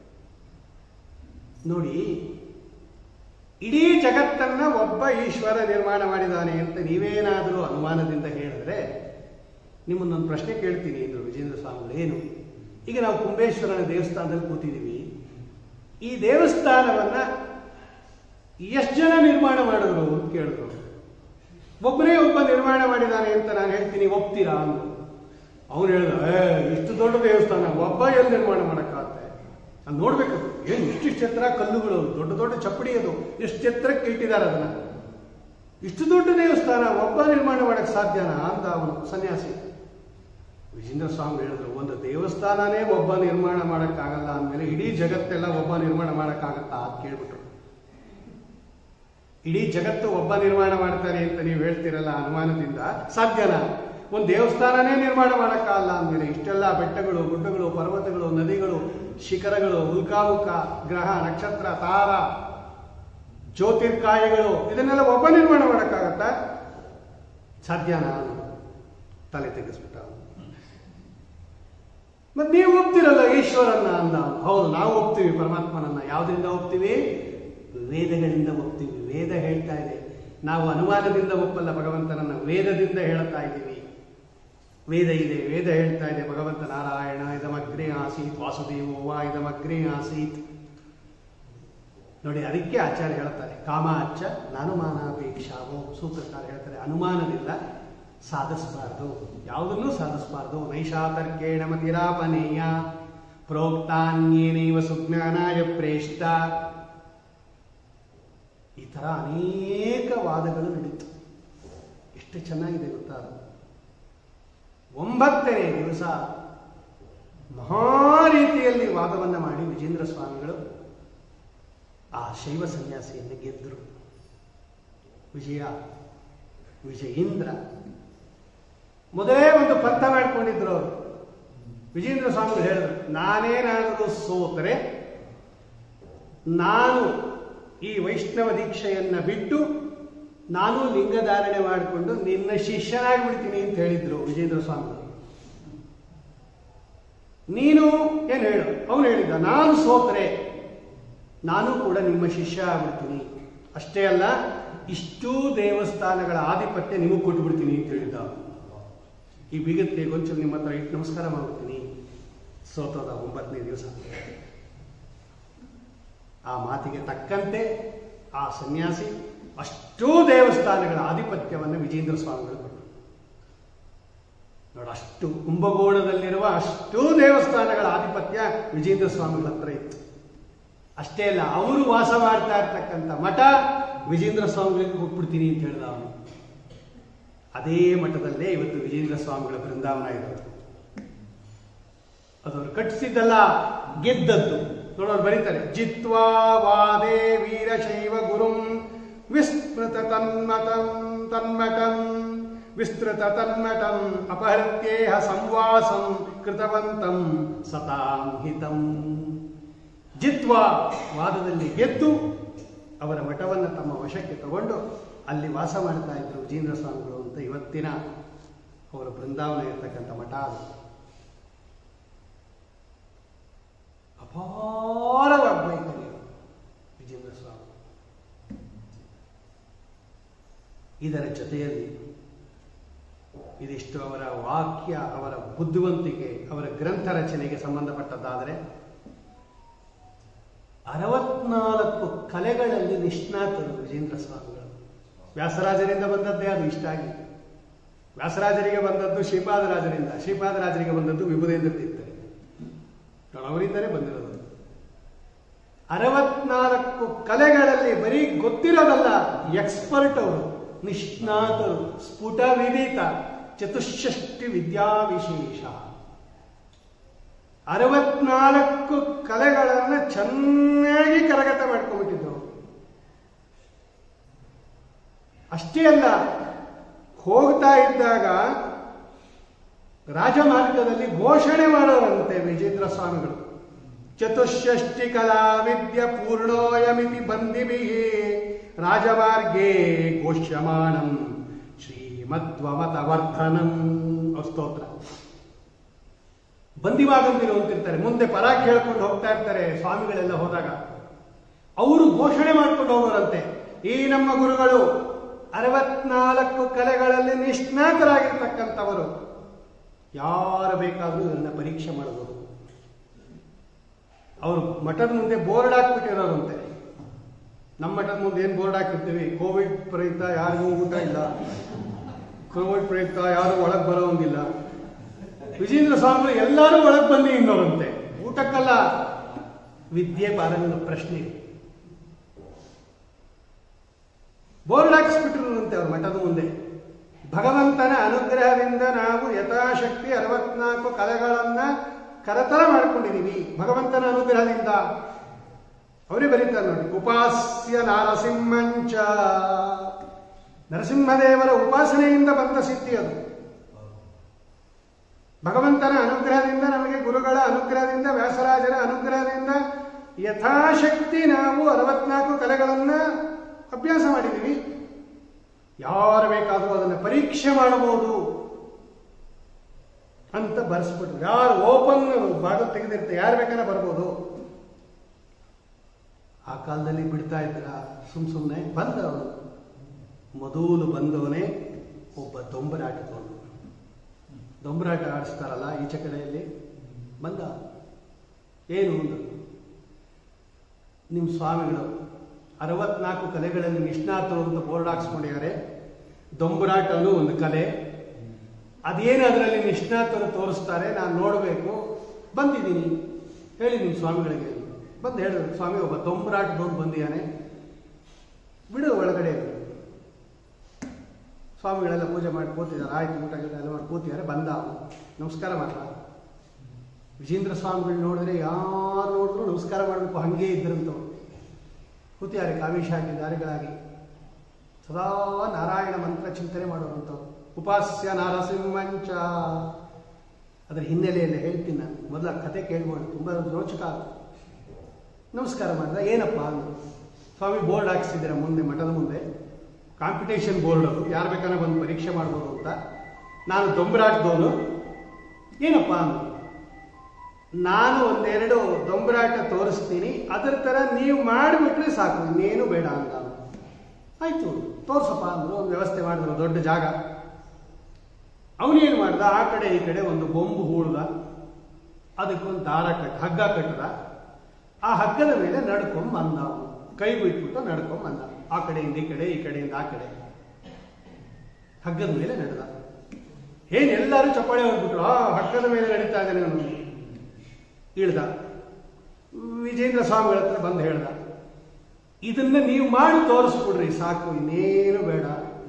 ನೋಡಿ ಇಡೀ ಜಗತ್ತನ್ನ ಒಬ್ಬ ಈಶ್ವರ ನಿರ್ಮಾಣ ಮಾಡಿದಾನೆ ಅಂತ ನೀವೇನಾದರೂ ಅನುಮಾನದಿಂದ ಹೇಳಿದ್ರೆ ನಿಮ್ಮನ್ನೊಂದು ಪ್ರಶ್ನೆ ಕೇಳ್ತೀನಿ ಅಂದ್ರು ವಿಜೇಂದ್ರ ಸ್ವಾಮಿಗಳು ಏನು ಈಗ ನಾವು ಕುಂಬೇಶ್ವರನ ದೇವಸ್ಥಾನದಲ್ಲಿ ಕೂತಿದ್ದೀವಿ ಈ ದೇವಸ್ಥಾನವನ್ನ ಎಷ್ಟು ಜನ ನಿರ್ಮಾಣ ಮಾಡಿದ್ರು ಅಂತ ಕೇಳಿದ್ರು ಒಬ್ಬನೇ ಒಬ್ಬ ನಿರ್ಮಾಣ ಮಾಡಿದಾನೆ ಅಂತ ನಾನು ಹೇಳ್ತೀನಿ ಒಪ್ತೀರಾ ಅಂದ್ರು ಅವ್ನು ಹೇಳ್ದ ಏ ಇಷ್ಟು ದೊಡ್ಡ ದೇವಸ್ಥಾನ ಒಬ್ಬ ಎಲ್ಲಿ ನಿರ್ಮಾಣ ಮಾಡಕ್ಕಾಗತ್ತೆ ಅಲ್ಲಿ ನೋಡ್ಬೇಕು ಏನು ಇಷ್ಟಿಷ್ಟು ಎತ್ತರ ಕಲ್ಲುಗಳು ದೊಡ್ಡ ದೊಡ್ಡ ಚಪ್ಪಡಿ ಅದು ಎಷ್ಟು ಎತ್ತರಕ್ಕೆ ಇಟ್ಟಿದ್ದಾರೆ ಅದನ್ನ ಇಷ್ಟು ದೊಡ್ಡ ದೇವಸ್ಥಾನ ಒಬ್ಬ ನಿರ್ಮಾಣ ಮಾಡಕ್ ಸಾಧ್ಯನಾ ಅಂತ ಅವನು ಸನ್ಯಾಸಿ ವಿಜೇಂದ್ರ ಸ್ವಾಮಿ ಹೇಳಿದ್ರು ಒಂದು ದೇವಸ್ಥಾನನೇ ಒಬ್ಬ ನಿರ್ಮಾಣ ಮಾಡಕ್ಕಾಗಲ್ಲ ಅಂದಮೇಲೆ ಇಡೀ ಜಗತ್ತೆಲ್ಲ ಒಬ್ಬ ನಿರ್ಮಾಣ ಮಾಡಕ್ಕಾಗತ್ತಾ ಅಂತ ಕೇಳ್ಬಿಟ್ರು ಇಡೀ ಜಗತ್ತು ಒಬ್ಬ ನಿರ್ಮಾಣ ಮಾಡ್ತಾರೆ ಅಂತ ನೀವು ಹೇಳ್ತೀರಲ್ಲ ಅನುಮಾನದಿಂದ ಸಾಧ್ಯನಾ ಒಂದು ದೇವಸ್ಥಾನನೇ ನಿರ್ಮಾಣ ಮಾಡೋಕ್ಕಾಗಲ್ಲ ಅಂದಮೇಲೆ ಇಷ್ಟೆಲ್ಲ ಬೆಟ್ಟಗಳು ಗುಡ್ಡಗಳು ಪರ್ವತಗಳು ನದಿಗಳು ಶಿಖರಗಳು ಉಲ್ಕಾಮುಖ ಗ್ರಹ ನಕ್ಷತ್ರ ತಾರ ಜ್ಯೋತಿರ್ಕಾಯಗಳು ಇದನ್ನೆಲ್ಲ ಒಬ್ಬ ನಿರ್ಮಾಣ ಮಾಡೋಕ್ಕಾಗತ್ತಾ ಸಾಧ್ಯನಾ ತಲೆ ತೆಗೆಸ್ಬಿಟ್ಟ ಅವ್ನು. ಮತ್ತೆ ನೀವು ಒಪ್ತಿರಲ್ಲ ಈಶ್ವರನ್ನ ಅಂದ ಅವ್ನು. ಹೌದು ನಾವು ಒಪ್ತೀವಿ ಪರಮಾತ್ಮನನ್ನ ಯಾವುದರಿಂದ ಒಪ್ತೀವಿ ವೇದಗಳಿಂದ ಒಪ್ತೀವಿ ವೇದ ಹೇಳ್ತಾ ಇದೆ ನಾವು ಅನುಮಾನದಿಂದ ಒಪ್ಪಲ್ಲ ಭಗವಂತನನ್ನ ವೇದದಿಂದ ಹೇಳ್ತಾ ಇದ್ದೀವಿ ವೇದ ಇದೆ ವೇದ ಹೇಳ್ತಾ ಇದೆ ಭಗವಂತ ನಾರಾಯಣ ಇದಮಗ್ರೇ ಆಸೀತ್ ವಾಸುದೇವೋ ವಾ ಇದಮಗ್ರೇ ಆಸೀತ್ ನೋಡಿ ಅದಕ್ಕೆ ಆಚಾರ್ಯ ಹೇಳ್ತಾರೆ ಕಾಮ ಅಚ್ಚ ನಾನುಮಾನಾಪೇಕ್ಷಾವೋ ಸೂತ್ರಕಾರ ಹೇಳ್ತಾರೆ ಅನುಮಾನದಿಂದ ಸಾಧಿಸಬಾರ್ದು ಯಾವುದನ್ನೂ ಸಾಧಿಸಬಾರ್ದು ನೈಷಾತರ್ಕೇಣ ಮತಿರಾಪನೇಯ ಪ್ರೋಕ್ತಾನ್ಯೇನೈವ ಸುಜ್ಞಾನಾಯ ಪ್ರೇಷಿತ ಈ ಥರ ಅನೇಕ ವಾದಗಳು ನಡೀತು ಎಷ್ಟು ಚೆನ್ನಾಗಿದೆ ಗೊತ್ತಾ ಅದು ಒಂಬತ್ತನೇ ದಿವಸ ಮಹಾ ರೀತಿಯಲ್ಲಿ ವಾದವನ್ನ ಮಾಡಿ ವಿಜೇಂದ್ರ ಸ್ವಾಮಿಗಳು ಆ ಶೈವ ಸನ್ಯಾಸಿಯನ್ನು ಗೆದ್ದರು ವಿಜಯ ವಿಜಯೇಂದ್ರ ಮೊದಲೇ ಒಂದು ಪಂಥ ಮಾಡ್ಕೊಂಡಿದ್ರು ಅವರು ವಿಜೇಂದ್ರ ಸ್ವಾಮಿಗಳು ಹೇಳಿದ್ರು ನಾನೇನಾದರೂ ಸೋತರೆ ನಾನು ಈ ವೈಷ್ಣವ ದೀಕ್ಷೆಯನ್ನ ಬಿಟ್ಟು ನಾನು ಲಿಂಗಧಾರಣೆ ಮಾಡಿಕೊಂಡು ನಿನ್ನ ಶಿಷ್ಯನಾಗಿ ಬಿಡ್ತೀನಿ ಅಂತ ಹೇಳಿದ್ರು ವಿಜೇಂದ್ರ ಸ್ವಾಮಿಗಳು ನೀನು ಏನು ಹೇಳು ಅವನು ಹೇಳಿದ್ದ ನಾನು ಸೋತರೆ ನಾನು ಕೂಡ ನಿಮ್ಮ ಶಿಷ್ಯ ಆಗ್ಬಿಡ್ತೀನಿ ಅಷ್ಟೇ ಅಲ್ಲ ಇಷ್ಟೂ ದೇವಸ್ಥಾನಗಳ ಆಧಿಪತ್ಯ ನಿಮಗೆ ಕೊಟ್ಟು ಬಿಡ್ತೀನಿ ಅಂತ ಹೇಳಿದ್ದ ಅವ್ನು. ಈ ಬೀಗತ್ತೆ ಗೊಂಚಲು ನಿಮ್ಮ ಹತ್ರ ಇಟ್ಟು ನಮಸ್ಕಾರ ಮಾಡ್ಬಿಡ್ತೀನಿ ಸೋತೋದ ಒಂಬತ್ತನೇ ದಿವಸ ಆ ಮಾತಿಗೆ ತಕ್ಕಂತೆ ಆ ಸನ್ಯಾಸಿ ಅಷ್ಟೂ ದೇವಸ್ಥಾನಗಳ ಆಧಿಪತ್ಯವನ್ನು ವಿಜೇಂದ್ರ ಸ್ವಾಮಿಗಳು ಕೊಟ್ಟರು ನೋಡ ಅಷ್ಟು ಕುಂಭಕೋಣದಲ್ಲಿರುವ ಅಷ್ಟೂ ದೇವಸ್ಥಾನಗಳ ಆಧಿಪತ್ಯ ವಿಜೇಂದ್ರ ಸ್ವಾಮಿಗಳ ಹತ್ರ ಇತ್ತು ಅಷ್ಟೇ ಅಲ್ಲ ಅವರು ವಾಸ ಮಾಡ್ತಾ ಇರ್ತಕ್ಕಂಥ ಮಠ ವಿಜೇಂದ್ರ ಸ್ವಾಮಿಗಳಿಗೆ ಕೊಟ್ಬಿಡ್ತೀನಿ ಅಂತ ಹೇಳಿದ ಅವನು ಅದೇ ಮಠದಲ್ಲೇ ಇವತ್ತು ವಿಜೇಂದ್ರ ಸ್ವಾಮಿಗಳ ಬೃಂದಾವನ ಇರೋದು ಅದು ಅವ್ರು ಕಟ್ಟಿಸಿದ್ದಲ್ಲ ಗೆದ್ದದ್ದು ನೋಡೋರು ಬರೀತಾರೆ ಜಿತ್ವಾ ವಾದೇ ವೀರಶೈವ ಗುರುಂ ವಿಸ್ತೃತ ತನ್ಮತಂ ತನ್ಮಠಂ ವಿಸ್ತೃತ ತನ್ಮಠಂ ಅಪಹೃತ್ಯೇಹ ಸಂವಾಸಂ ಕೃತವಂತಂ ಸತಾಂ ಹಿತಂ ಜಿತ್ವಾ ವಾದದಲ್ಲಿ ಗೆದ್ದು ಅವರ ಮಠವನ್ನು ತಮ್ಮ ವಶಕ್ಕೆ ತಗೊಂಡು ಅಲ್ಲಿ ವಾಸ ಮಾಡ್ತಾ ಇದ್ರು ವಿಜೇಂದ್ರ ಸ್ವಾಮಿಗಳು ಅಂತ ಇವತ್ತಿನ ಅವರ ಬೃಂದಾವನ ಇರ್ತಕ್ಕಂಥ ಮಠ ಅದು ಅಪಾರ ವಾಗ್ವೈಖರಿ ವಿಜೇಂದ್ರ ಸ್ವಾಮಿ ಇದರ ಜೊತೆಯಲ್ಲಿ ಇದಿಷ್ಟು ಅವರ ವಾಕ್ಯ ಅವರ ಬುದ್ಧಿವಂತಿಕೆ ಅವರ ಗ್ರಂಥ ರಚನೆಗೆ ಸಂಬಂಧಪಟ್ಟದ್ದಾದರೆ ಅರವತ್ನಾಲ್ಕು ಕಲೆಗಳಲ್ಲಿ ನಿಷ್ಣಾತರು ವಿಜೇಂದ್ರ ಸ್ವಾಮಿಗಳು ವ್ಯಾಸರಾಜರಿಂದ ಬಂದದ್ದೇ ಅದು ಇಷ್ಟ ಆಗಿ ವ್ಯಾಸರಾಜರಿಗೆ ಬಂದದ್ದು ಶ್ರೀಪಾದರಾಜರಿಂದ ಶ್ರೀಪಾದರಾಜರಿಗೆ ಬಂದದ್ದು ವಿಭುದೇಂದ್ರ ತೀರ್ಥರಿಗೆ ನೋಡಿ, ಅವರಿಂದಲೇ ಬಂದಿರೋದು ಅರವತ್ನಾಲ್ಕು ಕಲೆಗಳಲ್ಲಿ ಬರೀ ಗೊತ್ತಿರೋದಲ್ಲ ಎಕ್ಸ್ಪರ್ಟ್ ಅವರು ನಿಷ್ಣಾತರು ಸ್ಫುಟ ವಿದಿತ ಚತುಷ್ಷಷ್ಟಿ ವಿದ್ಯಾವಿಶೇಷ ಅರವತ್ನಾಲ್ಕು ಕಲೆಗಳನ್ನು ಚೆನ್ನಾಗಿ ಕರಗತ ಮಾಡ್ಕೊಂಡ್ಬಿಟ್ಟಿದ್ರು ಅಷ್ಟೇ ಅಲ್ಲ ಹೋಗ್ತಾ ಇದ್ದಾಗ ರಾಜಮಾರ್ಗದಲ್ಲಿ ಘೋಷಣೆ ಮಾಡೋರಂತೆ ವಿಜೇಂದ್ರ ಸ್ವಾಮಿಗಳು ಚತುಷ್ಷಷ್ಟಿ ಕಲಾ ವಿದ್ಯ ಪೂರ್ಣೋಯಮಿತಿ ಬಂದಿಭಿ ರಾಜಮಾರ್ಗೇ ಘೋಷ್ಯಮಾಣಂ ಶ್ರೀಮದ್ವಮತ ವರ್ಧನಂ ಅವ್ರ ಸ್ತೋತ್ರ ಬಂದಿವಾಗಂದಿರು ಅಂತಿರ್ತಾರೆ ಮುಂದೆ ಪರಾಕ್ ಹೇಳ್ಕೊಂಡು ಹೋಗ್ತಾ ಇರ್ತಾರೆ ಸ್ವಾಮಿಗಳೆಲ್ಲ ಹೋದಾಗ ಅವರು ಘೋಷಣೆ ಮಾಡ್ಕೊಂಡು ಹೋಗೋರಂತೆ ಈ ನಮ್ಮ ಗುರುಗಳು ಅರವತ್ನಾಲ್ಕು ಕಲೆಗಳಲ್ಲಿ ನಿಷ್ಣಾತರಾಗಿರ್ತಕ್ಕಂಥವರು ಯಾರು ಬೇಕಾದರೂ ಇದನ್ನ ಪರೀಕ್ಷೆ ಮಾಡಬಹುದು ಅವರು ಮಠದ ಮುಂದೆ ಬೋರ್ಡ್ ಹಾಕ್ಬಿಟ್ಟಿರೋರಂತೆ ನಮ್ಮ ಮಠದ ಮುಂದೆ ಏನು ಬೋರ್ಡ್ ಹಾಕಿರ್ತೀವಿ ಕೋವಿಡ್ ಪ್ರಯುಕ್ತ ಯಾರಿಗೂ ಊಟ ಇಲ್ಲ ಕೋವಿಡ್ ಪ್ರಯುಕ್ತ ಯಾರು ಒಳಗೆ ಬರೋಂಗಿಲ್ಲ ವಿಜೇಂದ್ರ ಸ್ವಾಮಿಗಳು ಎಲ್ಲರೂ ಒಳಗೆ ಬನ್ನಿ ಇನ್ನೋರಂತೆ ಊಟಕ್ಕಲ್ಲ ವಿದ್ಯೆ ಪಾರಂಗ ಪ್ರಶ್ನೆ ಬೋರ್ಡ್ ಹಾಕಿಸ್ಬಿಟ್ಟಿರುವಂತೆ ಅವ್ರ ಮಠದ ಮುಂದೆ ಭಗವಂತನ ಅನುಗ್ರಹದಿಂದ ನಾವು ಯಥಾಶಕ್ತಿ ಅರವತ್ನಾಲ್ಕು ಕಲೆಗಳನ್ನ ಕರತರ ಮಾಡ್ಕೊಂಡಿದೀವಿ ಭಗವಂತನ ಅನುಗ್ರಹದಿಂದ ಅವರೇ ಬರೀತಾರೆ ನೋಡಿ ಉಪಾಸ್ಯ ನಾರಸಿಂಹಂಚ ನರಸಿಂಹದೇವರ ಉಪಾಸನೆಯಿಂದ ಬಂದ ಸಿದ್ಧಿ ಅದು ಭಗವಂತನ ಅನುಗ್ರಹದಿಂದ ನಮಗೆ ಗುರುಗಳ ಅನುಗ್ರಹದಿಂದ ವ್ಯಾಸರಾಜರ ಅನುಗ್ರಹದಿಂದ ಯಥಾಶಕ್ತಿ ನಾವು ಅರವತ್ನಾಲ್ಕು ಕಲೆಗಳನ್ನ ಅಭ್ಯಾಸ ಮಾಡಿದ್ದೀವಿ ಯಾರು ಬೇಕಾದರೂ ಅದನ್ನು ಪರೀಕ್ಷೆ ಮಾಡಬಹುದು ಅಂತ ಬರ್ಸ್ಬಿಟ್ರು ಯಾರು ಓಪನ್ ಬಾಗಿಲು ತೆಗೆದಿರುತ್ತೆ ಯಾರು ಬೇಕಾದ್ರೆ ಬರ್ಬೋದು ಆ ಕಾಲದಲ್ಲಿ ಬಿಡ್ತಾ ಇದ್ರ ಸುಮ್ ಸುಮ್ಮನೆ ಬಂದವನು ಮೊದಲು ಬಂದವನೇ ಒಬ್ಬ ದೊಂಬರಾಟದವನು ದೊಂಬರಾಟ ಆಡಿಸ್ತಾರಲ್ಲ ಈಚೆ ಕಡೆಯಲ್ಲಿ ಬಂದ ಏನು ಅಂದ್ರು. ನಿಮ್ಮ ಸ್ವಾಮಿಗಳು ಅರವತ್ನಾಲ್ಕು ಕಲೆಗಳಲ್ಲಿ ನಿಷ್ಣಾತರು ಅಂತ ಬೋರ್ಡ್ ಹಾಕ್ಸ್ಕೊಂಡಿದ್ದಾರೆ ದೊಂಬರಾಟನು ಒಂದು ಕಲೆ ಅದೇನು ಅದರಲ್ಲಿ ನಿಷ್ಣಾತರು ತೋರಿಸ್ತಾರೆ ನಾನು ನೋಡಬೇಕು ಬಂದಿದ್ದೀನಿ ಹೇಳಿ ನಿಮ್ಮ ಸ್ವಾಮಿಗಳಿಗೆ ಬಂದು ಹೇಳಿದ್ರು ಸ್ವಾಮಿ ಒಬ್ಬ ದೊಂಬರಾಟದವ್ನು ಬಂದಿದ್ದಾನೆ ಬಿಡು ಒಳಗಡೆ ಇರು. ಸ್ವಾಮಿಗಳೆಲ್ಲ ಪೂಜೆ ಮಾಡಿ ಕೂತಿದ್ದಾರೆ ಆಯ್ತು ಊಟ ಗೀಟ ಎಲ್ಲ ಮಾಡಿ ಕೂತಿದ್ದಾರೆ ಬಂದ ಅವನು ನಮಸ್ಕಾರ ಮಾಡ ವಿಜೇಂದ್ರ ಸ್ವಾಮಿಗಳು ನೋಡಿದ್ರೆ ಯಾರು ನೋಡಿದ್ರು ನಮಸ್ಕಾರ ಮಾಡಬೇಕು ಹಂಗೆ ಇದ್ರಂತವ್ರು ಕೂತಿದ್ದಾರೆ ಕಾವಿಶಾಗಿ ದಾರಿಗಳಾಗಿ ಸದಾ ನಾರಾಯಣ ಮಂತ್ರ ಚಿಂತನೆ ಮಾಡೋರಂಥವ್ರು ಉಪಾಸ್ಯ ನಾರಸಿಂಹಂಚ ಅದರ ಹಿನ್ನೆಲೆಯಲ್ಲಿ ಹೇಳ್ತೀನಿ ನಾನು ಮೊದಲ ಕತೆ ಕೇಳ್ಬೋದು ತುಂಬ ರೋಚಕ ನಮಸ್ಕಾರ ಮಾಡಿದ ಏನಪ್ಪ ಅಂದರು ಸ್ವಾಮಿ ಬೋರ್ಡ್ ಹಾಕ್ಸಿದ್ದೀರ ಮುಂದೆ ಮಠದ ಮುಂದೆ ಕಾಂಪಿಟೇಷನ್ ಬೋರ್ಡ್ ಅದು ಯಾರು ಬೇಕಾದ್ರೆ ಬಂದು ಪರೀಕ್ಷೆ ಮಾಡ್ಬೋದು ಅಂತ ನಾನು ದೊಂಬರಾಟದವನು ಏನಪ್ಪ ಅಂದರು ನಾನು ಒಂದೆರಡು ದೊಂಬರಾಟ ತೋರಿಸ್ತೀನಿ ಅದರ ಥರ ನೀವು ಮಾಡಿಬಿಟ್ರೆ ಸಾಕು ಇನ್ನೇನು ಬೇಡ ಅಂದ ಅವನು. ಆಯ್ತು ತೋರ್ಸಪ್ಪ ಅಂದ್ರು ಒಂದು ವ್ಯವಸ್ಥೆ ಮಾಡಿದ್ರು ದೊಡ್ಡ ಜಾಗ ಅವನೇನು ಮಾಡ್ದ ಆ ಕಡೆ ಈ ಕಡೆ ಒಂದು ಬೊಂಬು ಹೂಳ್ದ ಅದಕ್ಕೊಂದು ದಾರ ಕಟ್ಟ ಹಗ್ಗ ಕಟ್ಟದ ಆ ಹಗ್ಗದ ಮೇಲೆ ನಡ್ಕೊಂಡ್ ಬಂದ ಅವನು ಕೈ ಬಿಟ್ಬಿಟ್ಟು ನಡ್ಕೊಂಡ್ ಬಂದ ಆ ಕಡೆಯಿಂದ ಈ ಕಡೆ ಈ ಕಡೆಯಿಂದ ಆ ಕಡೆ ಹಗ್ಗದ ಮೇಲೆ ನಡೆದ ಏನ್ ಎಲ್ಲರೂ ಚಪ್ಪಾಳೆ ಹೊಡ್ಬಿಟ್ರು ಆ ಹಗ್ಗದ ಮೇಲೆ ನಡೀತಾ ಇದ್ದಾನೆ ಅವನು ಇಳ್ದ ವಿಜೇಂದ್ರ ಸ್ವಾಮಿಗಳ ಹತ್ರ ಬಂದು ಹೇಳ್ದ ಇದನ್ನ ನೀವು ಮಾಡಿ ತೋರಿಸ್ಬಿಡ್ರಿ ಸಾಕು ಇನ್ನೇನು ಬೇಡ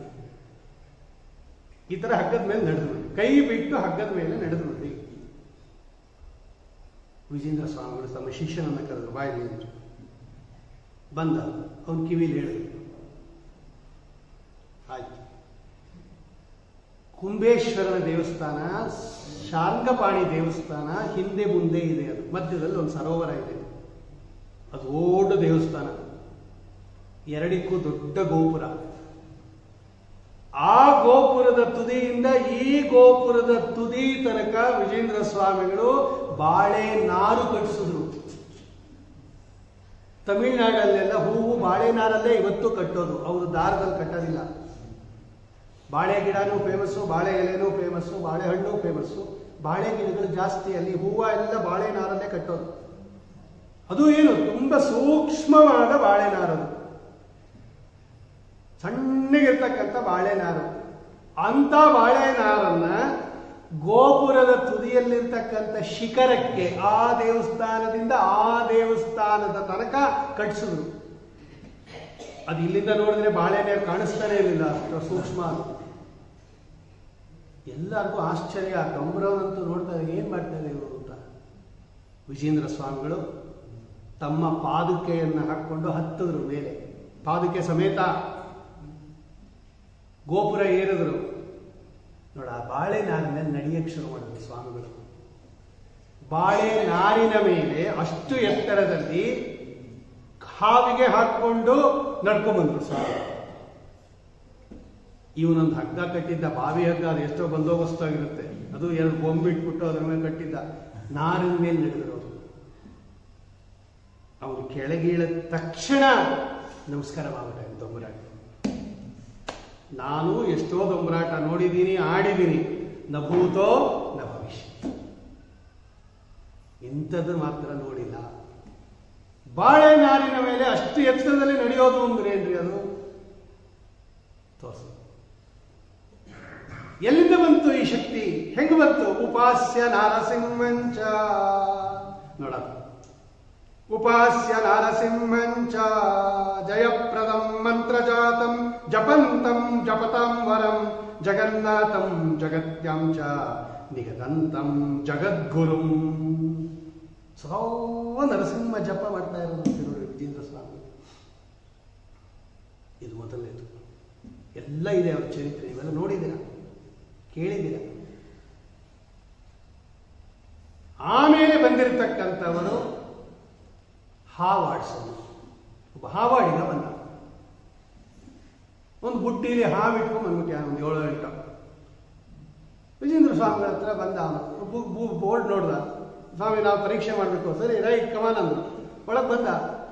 ಈ ತರ ಹಗ್ಗದ ಮೇಲೆ ನಡೆದು ಬಿಡಿ ಕೈ ಬಿಟ್ಟು ಹಗ್ಗದ ಮೇಲೆ ನಡೆದು ಬಿಡಿ ವಿಜೇಂದ್ರ ಸ್ವಾಮಿಗಳು ತಮ್ಮ ಶಿಷ್ಯನನ್ನ ಕರೆದ್ರು ಬಾಯಿಲಿ ಅಂದ್ರು ಬಂದ ಅವನ ಕಿವಿಲಿ ಹೇಳಿದ್ರು ಆಯ್ತು ಕುಂಬೇಶ್ವರನ ದೇವಸ್ಥಾನ ಶಾರ್ಂಗಪಾಣಿ ದೇವಸ್ಥಾನ ಹಿಂದೆ ಮುಂದೆ ಇದೆ ಅದು ಮಧ್ಯದಲ್ಲಿ ಒಂದು ಸರೋವರ ಇದೆ ಅದು ದೊಡ್ಡ ದೇವಸ್ಥಾನ ಎರಡಕ್ಕೂ ದೊಡ್ಡ ಗೋಪುರ ಆ ಗೋಪುರದ ತುದಿಯಿಂದ ಈ ಗೋಪುರದ ತುದಿ ತನಕ ವಿಜೇಂದ್ರ ಸ್ವಾಮಿಗಳು ಬಾಳೆ ನಾರು ಕಟ್ಟಿಸಿದ್ರು ತಮಿಳ್ನಾಡಲ್ಲೆಲ್ಲ ಹೂವು ಬಾಳೆ ನಾರಲ್ಲೇ ಇವತ್ತು ಕಟ್ಟೋದು ಅವರು ದಾರದಲ್ಲಿ ಕಟ್ಟೋದಿಲ್ಲ ಬಾಳೆ ಗಿಡನೂ ಫೇಮಸ್ಸು ಬಾಳೆ ಎಲೆನೂ ಫೇಮಸ್ಸು ಬಾಳೆಹಣ್ಣು ಫೇಮಸ್ಸು ಬಾಳೆ ಗಿಡಗಳು ಜಾಸ್ತಿ ಅಲ್ಲಿ ಹೂವು ಎಲ್ಲ ಬಾಳೆ ನಾರಲ್ಲೇ ಕಟ್ಟೋದು ಅದು ಏನು ತುಂಬಾ ಸೂಕ್ಷ್ಮವಾದ ಬಾಳೆ ನಾರದು ಸಣ್ಣಗಿರ್ತಕ್ಕಂಥ ಬಾಳೆನಾರು ಅಂತ ಬಾಳೆನಾರನ್ನ ಗೋಪುರದ ತುದಿಯಲ್ಲಿರ್ತಕ್ಕಂಥ ಶಿಖರಕ್ಕೆ ಆ ದೇವಸ್ಥಾನದಿಂದ ಆ ದೇವಸ್ಥಾನದ ತನಕ ಕಟ್ಸಿದ್ರು ಅದು ಇಲ್ಲಿಂದ ನೋಡಿದ್ರೆ ಬಾಳೆನೇರು ಕಾಣಿಸ್ತಾನೆ ಇರಲಿಲ್ಲ ಅಷ್ಟು ಸೂಕ್ಷ್ಮ ಅದು ಎಲ್ಲರಿಗೂ ಆಶ್ಚರ್ಯ ಗಂಭೀರವಂತೂ ನೋಡ್ತಾ ಇದ್ದಾರೆ, ಏನ್ ಮಾಡ್ತಾರೆ ಇವರು ಅಂತ ವಿಜೇಂದ್ರ ಸ್ವಾಮಿಗಳು ತಮ್ಮ ಪಾದುಕೆಯನ್ನು ಹಾಕ್ಕೊಂಡು ಹತ್ತಿದ್ರು ಮೇಲೆ ಪಾದುಕೆ ಸಮೇತ ಗೋಪುರ ಏರಿದ್ರು ನೋಡ ಆ ಬಾಳೆ ನಾರಿನ ಮೇಲೆ ನಡೆಯಕ್ಕೆ ಶುರು ಮಾಡಿದ್ರು ಸ್ವಾಮಿಗಳು ಬಾಳೆ ನಾರಿನ ಮೇಲೆ ಅಷ್ಟು ಎತ್ತರದಲ್ಲಿ ಹಾವಿಗೆ ಹಾಕೊಂಡು ನಡ್ಕೊಂಡ್ಬಂದ್ರು ಸ್ವಾಮಿ ಇವನೊಂದು ಹಗ್ಗ ಕಟ್ಟಿದ್ದ ಬಾವಿ ಹಗ್ಗ ಅದು ಎಷ್ಟೋ ಬಂದೋಬಸ್ತಾಗಿರುತ್ತೆ ಅದು ಎರಡು ಬೊಂಬಿಟ್ಬಿಟ್ಟು ಅದ್ರ ಮೇಲೆ ಕಟ್ಟಿದ್ದ ನಾರಿನ ಮೇಲೆ ನಡೆದ್ರು ಅವರು ಅವನು ಕೆಳಗಿಳಿದ ತಕ್ಷಣ ನಮಸ್ಕಾರ ಮಾಡ್ಬಿಟ್ಟ ದೊಂಬರಾಟ ನಾನು ಎಷ್ಟೋ ದೊಂಬರಾಟ ನೋಡಿದ್ದೀನಿ ಆಡಿದ್ದೀನಿ ನ ಭೂತೋ ನ ಭವಿಷ್ಯ ಇಂಥದ್ದು ಮಾತ್ರ ನೋಡಿಲ್ಲ ಬಾಳೆ ನಾರಿನ ಮೇಲೆ ಅಷ್ಟು ಎತ್ತರದಲ್ಲಿ ನಡೆಯೋದು ಅಂದ್ರೆ ಏನ್ರಿ ಅದು ತೋರ್ಸು ಎಲ್ಲಿಂದ ಬಂತು ಈ ಶಕ್ತಿ ಹೆಂಗ್ ಬಂತು ಉಪಾಸ್ಯ ನಾರಸಿಂಹಂಚ ನೋಡ ಉಪಾಸ್ಯ ನಾರಸಿಂಹಂಚ ಜಯಪ್ರದಂ ಮಂತ್ರಜಾತಂ ಜಪಂತಂ ಜಪತಾಂ ವರಂ ಜಗನ್ನಾಥಂ ಜಗತ್ಯಾಂ ಚ ನಿಗದಂತಂ ಜಗದ್ಗುರುಂ ಸದಾ ನರಸಿಂಹ ಜಪ ಮಾಡ್ತಾ ಇರೋದು ಅಂತ ನೋಡಿ ವಿಜೇಂದ್ರ ಸ್ವಾಮಿ ಇದು ಮೊದಲನೇದು ಎಲ್ಲ ಇದೆ ಅವರ ಚರಿತ್ರೆ ಇವೆಲ್ಲ ನೋಡಿದ್ದೀರ ಕೇಳಿದ್ದೀರ ಆಮೇಲೆ ಬಂದಿರತಕ್ಕಂಥವರು ಹಾವಾಡಿಸೋದು ಒಬ್ಬ ಹಾವಾಡಿಗ ಬಂದ ಒಂದು ಬುಟ್ಟಿಲಿ ಹಾವಿಟ್ಕೊಂಡು ಬಂದ್ಬಿಟ್ಟು ಒಂದು ಏಳು ಎಂಟು ವಿಜೇಂದ್ರ ಸ್ವಾಮಿಗಳ ಹತ್ರ ಬಂದ ಅವನು ಬೋರ್ಡ್ ನೋಡ್ದ ಸ್ವಾಮಿ ನಾವು ಪರೀಕ್ಷೆ ಮಾಡಬೇಕು ಸರಿ ರೈಟ್ ಕಮಾನ್ ಅಂದ್ರು ಒಳಗೆ ಬಂದ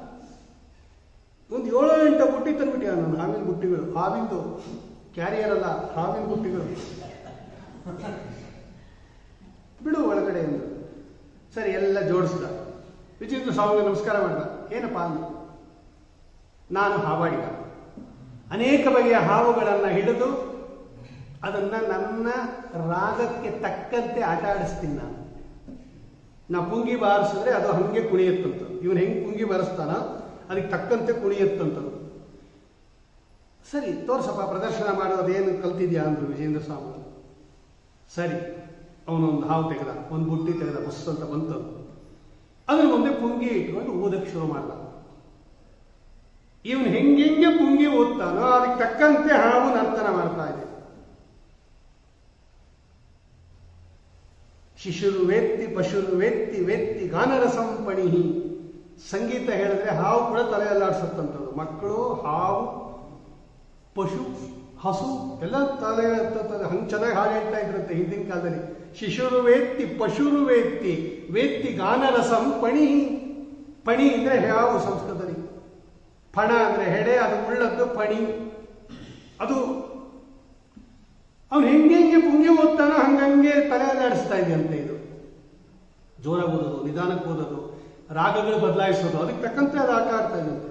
ಒಂದು ಏಳು ಎಂಟು ಬುಟ್ಟಿ ತಂದ್ಬಿಟ್ಟಿ ನಾನು ಹಾವಿನ ಬುಟ್ಟಿಗಳು ಹಾವಿಂದು ಕ್ಯಾರಿಯರ್ ಅಲ್ಲ ಹಾವಿನ ಬುಟ್ಟಿಗಳು ಬಿಡು ಒಳಗಡೆ ಎಂದು ಸರಿ ಎಲ್ಲ ಜೋಡಿಸ್ದ ವಿಜೇಂದ್ರ ಸ್ವಾಮಿಗೆ ನಮಸ್ಕಾರ ಮಾಡ್ದ ಏನಪ್ಪ ಅಂದ ನಾನು ಹಾವಾಡಿಗ ಅನೇಕ ಬಗೆಯ ಹಾವುಗಳನ್ನು ಹಿಡಿದು ಅದನ್ನ ನನ್ನ ರಾಗಕ್ಕೆ ತಕ್ಕಂತೆ ಆಟ ಆಡಿಸ್ತೀನಿ ನಾನು ನಾ ಪುಂಗಿ ಬಾರಿಸಿದ್ರೆ ಅದು ಹಂಗೆ ಕುಣಿಯತ್ತಂತ ಇವನು ಹೆಂಗೆ ಪುಂಗಿ ಬಾರಿಸ್ತಾನ ಅದಕ್ಕೆ ತಕ್ಕಂತೆ ಕುಣಿಯತ್ತಂತದು ಸರಿ ತೋರ್ಸಪ್ಪ ಪ್ರದರ್ಶನ ಮಾಡೋದು ಏನು ಕಲ್ತಿದ್ಯಾ ಅಂದ್ರು ವಿಜೇಂದ್ರ ಸ್ವಾಮಿ ಸರಿ ಅವನೊಂದು ಹಾವು ತೆಗೆದ ಒಂದು ಬುಟ್ಟಿ ತೆಗೆದ ಬಸ್ ಅಂತ ಬಂತು ಅದ್ರ ಮುಂದೆ ಪುಂಗಿ ಇಟ್ಕೊಂಡು ಓದಕ್ಕೆ ಶುರು ಮಾಡ್ದ ಇವನು ಹೆಂಗೆ ಪುಂಗಿ ಓದ್ತಾನೋ ಅದಕ್ಕೆ ತಕ್ಕಂತೆ ಹಾವು ನರ್ತನ ಮಾಡ್ತಾ ಇದೆ ಶಿಶುರು ವೇತ್ತಿ ಪಶುರು ವೇತ್ತಿ ವೇತ್ತಿ ಗಾನರಸಂ ಪಣಿಹಿ ಸಂಗೀತ ಹೇಳಿದ್ರೆ ಹಾವು ಕೂಡ ತಲೆ ಅಲ್ಲಾಡ್ಸತ್ತಂಥದ್ದು ಮಕ್ಕಳು ಹಾವು ಪಶು ಹಸು ಎಲ್ಲ ತಲೆ ಹಂಗೆ ಚೆನ್ನಾಗಿ ಹಾಡು ಹೇಳ್ತಾ ಇದ್ರಂತೆ ಹಿಂದಿನ ಕಾಲದಲ್ಲಿ ಶಿಶುರು ವೇತ್ತಿ ಪಶುರು ವೇತ್ತಿ ವೇತ್ತಿ ಗಾನರಸಂ ಪಣಿ ಪಣಿ ಅಂದ್ರೆ ಹಾವು ಸಂಸ್ಕೃತದಲ್ಲಿ ಫಣ ಅಂದ್ರೆ ಹೆಡೆ ಅದು ಉಳ್ಳದ್ದು ಪಣಿ ಅದು ಅವ್ನು ಹೆಂಗೆ ಹೆಂಗೆ ಪುಂಗಿ ಓದ್ತಾನೋ ಹಂಗಂಗೆ ತಲೆ ಅಲ್ಲಾಡಿಸ್ತಾ ಇದೆಯಂತೆ ಇದು ಜೋರಾಗಿ ಓದೋದು ನಿಧಾನಕ್ಕೆ ಓದೋದು ರಾಗಗಳು ಬದಲಾಯಿಸೋದು ಅದಕ್ಕೆ ತಕ್ಕಂತೆ ಅದು ಆಟ ಆಡ್ತಾ ಇದಂತೆ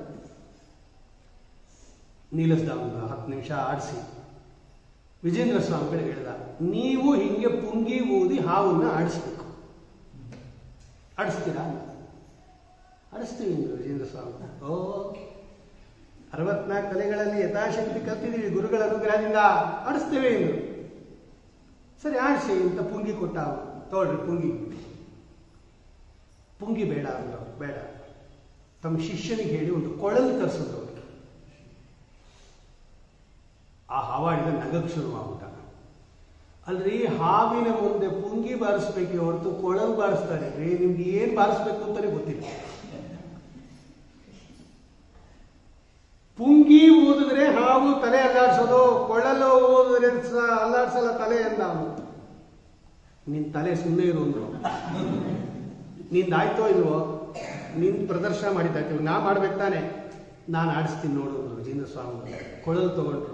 ನಿಲ್ಲಿಸ್ದ ಒಂದು ಹತ್ತು ನಿಮಿಷ ಆಡಿಸಿ ವಿಜೇಂದ್ರ ಸ್ವಾಮಿಗಳು ಹೇಳ್ದ ನೀವು ಹಿಂಗೆ ಪುಂಗಿ ಊದಿ ಹಾವನ್ನ ಆಡಿಸ್ಬೇಕು ಆಡಿಸ್ತೀರಾ ಆಡಿಸ್ತೀವಿ ಅಂದ್ರು ವಿಜೇಂದ್ರ ಸ್ವಾಮಿ ಓ ಅರವತ್ನಾಲ್ಕು ತಲೆಗಳಲ್ಲಿ ಯಥಾಶಕ್ತಿ ಕಲ್ತಿದ್ದೀವಿ ಗುರುಗಳ ಅನುಗ್ರಹದಿಂದ ಆಡಿಸ್ತೇವೆ ಎಂದು ಸರಿ ಆಡಿಸಿ ಅಂತ ಪುಂಗಿ ಕೊಟ್ಟ ಅವನು ತಗೊಳ್ರಿ ಪುಂಗಿ ಪುಂಗಿ ಬೇಡ ಅಂದ್ರು ಬೇಡ ತಮ್ಮ ಶಿಷ್ಯನಿಗೆ ಹೇಳಿ ಒಂದು ಕೊಳಲು ತರಿಸಿದ್ರು ಅವ್ರಿಗೆ ಆ ಹಾವಾಡಿದ ನಗಕ್ಕೆ ಶುರು ಆಗ್ಬಿಟ್ಟ ಅಲ್ರಿ ಹಾವಿನ ಮುಂದೆ ಪುಂಗಿ ಬಾರಿಸ್ಬೇಕೆ ಹೊರತು ಕೊಳಲು ಬಾರಿಸ್ತಾರೆ ರೀ ನಿಮ್ಗೆ ಏನ್ ಬಾರಿಸ್ಬೇಕು ಅಂತಾನೆ ಗೊತ್ತಿಲ್ಲ ಪುಂಗಿ ಊದಿದ್ರೆ ಹಾವು ತಲೆ ಅಲ್ಲಾಡ್ಸೋದು ಕೊಳಲು ಊದಿದ್ರೆ ಸ- ಅಲ್ಲಾಡ್ಸಲ್ಲ ತಲೆ ಎಂದ ಅವನು ನಿನ್ ತಲೆ ಸುಮ್ಮನೆ ಇರು ಅಂದ್ರು ನಿಂದಾಯ್ತೋ ಇಲ್ವೋ ನಿನ್ ಪ್ರದರ್ಶನ ಮಾಡಿದ್ದಾಯ್ತು ನಾ ಮಾಡ್ಬೇಕು ತಾನೆ ನಾನು ಆಡಿಸ್ತೀನಿ ನೋಡು ಅಂದ್ರು ವಿಜೇಂದ್ರ ಸ್ವಾಮಿ ಕೊಳಲು ತಗೊಂಡ್ರು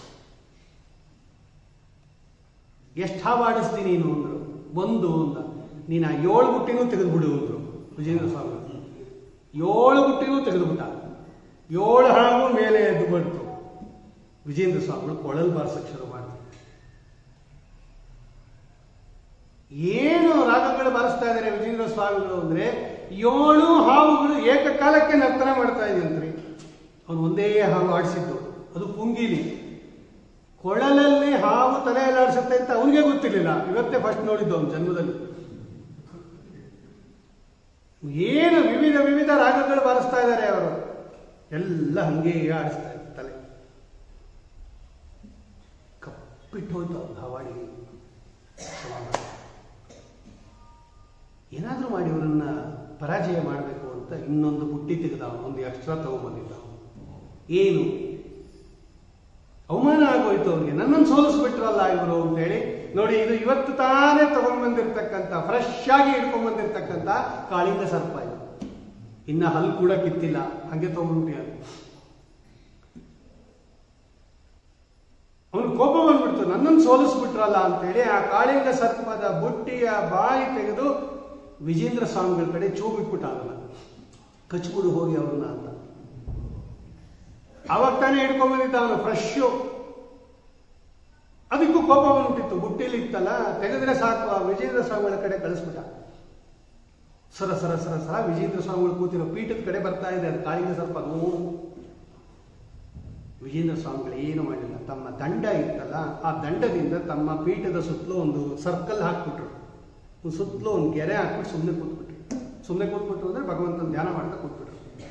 ಎಷ್ಟು ಹಾವು ಆಡಿಸ್ತೀನಿ ನೀನು ಅಂದ್ರು ಒಂದು ಅಂದ ನೀನು ಆ ಏಳು ಬುಟ್ಟಿನೂ ತೆಗೆದುಬಿಡು ಅಂದ್ರು ವಿಜೇಂದ್ರ ಸ್ವಾಮಿ ಏಳು ಬುಟ್ಟಿನೂ ತೆಗೆದುಬಿಟ್ಟ ಏಳು ಹಾವು ಮೇಲೆ ಎದ್ದು ಬಂತು ವಿಜೇಂದ್ರ ಸ್ವಾಮಿಗಳು ಕೊಳಲು ಬಾರಿಸಕ್ಕೆ ಶುರು ಮಾಡಿದ್ರು ಏನು ರಾಗಗಳು ಬಾರಿಸ್ತಾ ಇದ್ದಾರೆ ವಿಜೇಂದ್ರ ಸ್ವಾಮಿಗಳು ಅಂದ್ರೆ ಏಳು ಹಾವುಗಳು ಏಕಕಾಲಕ್ಕೆ ನರ್ತನ ಮಾಡ್ತಾ ಇದೆಯಂತ್ರಿ ಅವನು ಒಂದೇ ಹಾವು ಆಡಿಸಿದ್ದು ಅದು ಪುಂಗಿಲಿ ಕೊಳಲಲ್ಲಿ ಹಾವು ತಲೆ ಆಡಿಸುತ್ತೆ ಅಂತ ಅವನಿಗೆ ಗೊತ್ತಿರಲಿಲ್ಲ ಇವತ್ತೇ ಫಸ್ಟ್ ನೋಡಿದ್ದು ಅವನ ಜನ್ಮದಲ್ಲಿ ಏನು ವಿವಿಧ ವಿವಿಧ ರಾಗಗಳು ಬಾರಿಸ್ತಾ ಇದ್ದಾರೆ ಅವರು ಎಲ್ಲ ಹಂಗೆ ಆಡಿಸ್ತಾ ಇದ್ದಾರೆ ತಲೆ ಕಪ್ಪಿಟ್ಟು ಹೋಯ್ತು ಅವ್ನ ಹವಾಡಿಗೆ ಏನಾದರೂ ಮಾಡಿ ಇವರನ್ನ ಪರಾಜಯ ಮಾಡಬೇಕು ಅಂತ ಇನ್ನೊಂದು ಬುಟ್ಟಿ ತೆಗೆದ ಅವನು ಒಂದು ಎಕ್ಸ್ಟ್ರಾ ತಗೊಂಡ್ಬಂದಿದ್ದ ಅವನು. ಏನು ಅವಮಾನ ಆಗೋಯ್ತು ಅವನಿಗೆ ನನ್ನನ್ನು ಸೋಲಿಸ್ಬಿಟ್ರಲ್ಲ ಇವರು ಅಂತೇಳಿ ನೋಡಿ ಇದು ಇವತ್ತು ತಾನೇ ತಗೊಂಡ್ ಬಂದಿರತಕ್ಕಂಥ ಫ್ರೆಶ್ ಆಗಿ ಹಿಡ್ಕೊಂಡ್ ಬಂದಿರತಕ್ಕಂಥ ಕಾಳಿಂಗ ಸರ್ಪ ಇದು ಇನ್ನ ಹಲ್ಲು ಕೂಡ ಕಿತ್ತಿಲ್ಲ ಹಂಗೆ ತಗೊಂಡ್ಬಿಟ್ಟಿ ಅದು ಅವನು ಕೋಪ ಬಂದ್ಬಿಡ್ತು ನನ್ನನ್ನು ಸೋಲಿಸ್ಬಿಟ್ರಲ್ಲ ಅಂತೇಳಿ ಆ ಕಾಳಿಂಗ ಸರ್ಪದ ಬುಟ್ಟಿಯ ಬಾಯಿ ತೆಗೆದು ವಿಜೇಂದ್ರ ಸ್ವಾಮಿಗಳ ಕಡೆ ಚೂ ಬಿಟ್ಬಿಟ್ಟ ಅದನ್ನ ಕಚ್ಬಿಡು ಹೋಗಿ ಅವ್ರನ್ನ ಅಂತ ಅವಾಗ ತಾನೇ ಹಿಡ್ಕೊಂಡ್ ಬಂದಿದ್ದ ಅವನು ಫ್ರೆಶ್ ಅದಕ್ಕೂ ಕೋಪ ಬಂದ್ಬಿಟ್ಟಿತ್ತು ಬುಟ್ಟಿಲಿ ಇತ್ತಲ್ಲ ತೆಗೆದ್ರೆ ಸಾಕು ಆ ವಿಜೇಂದ್ರ ಸ್ವಾಮಿಗಳ ಕಡೆ ಕಳಿಸ್ಬಿಟ್ಟ ಸರ ಸರ ಸರ ಸರ ವಿಜೇಂದ್ರ ಸ್ವಾಮಿಗಳು ಕೂತಿರೋ ಪೀಠದ ಕಡೆ ಬರ್ತಾ ಇದೆ ಅದು ಕಾಳಿಂಗ ಸರ್ಪ ನೋವು ವಿಜೇಂದ್ರ ಸ್ವಾಮಿಗಳು ಏನು ಮಾಡಿಲ್ಲ ತಮ್ಮ ದಂಡ ಇತ್ತಲ್ಲ ಆ ದಂಡದಿಂದ ತಮ್ಮ ಪೀಠದ ಸುತ್ತಲೂ ಒಂದು ಸರ್ಕಲ್ ಹಾಕ್ಬಿಟ್ರು ಒಂದು ಸುತ್ತಲೂ ಒಂದು ಗೆರೆ ಹಾಕ್ಬಿಟ್ಟು ಸುಮ್ಮನೆ ಕೂತ್ಬಿಟ್ರು ಸುಮ್ಮನೆ ಕೂತ್ಬಿಟ್ರು ಅಂದ್ರೆ ಭಗವಂತನ ಧ್ಯಾನ ಮಾಡ್ತಾ ಕೂತ್ಬಿಟ್ರು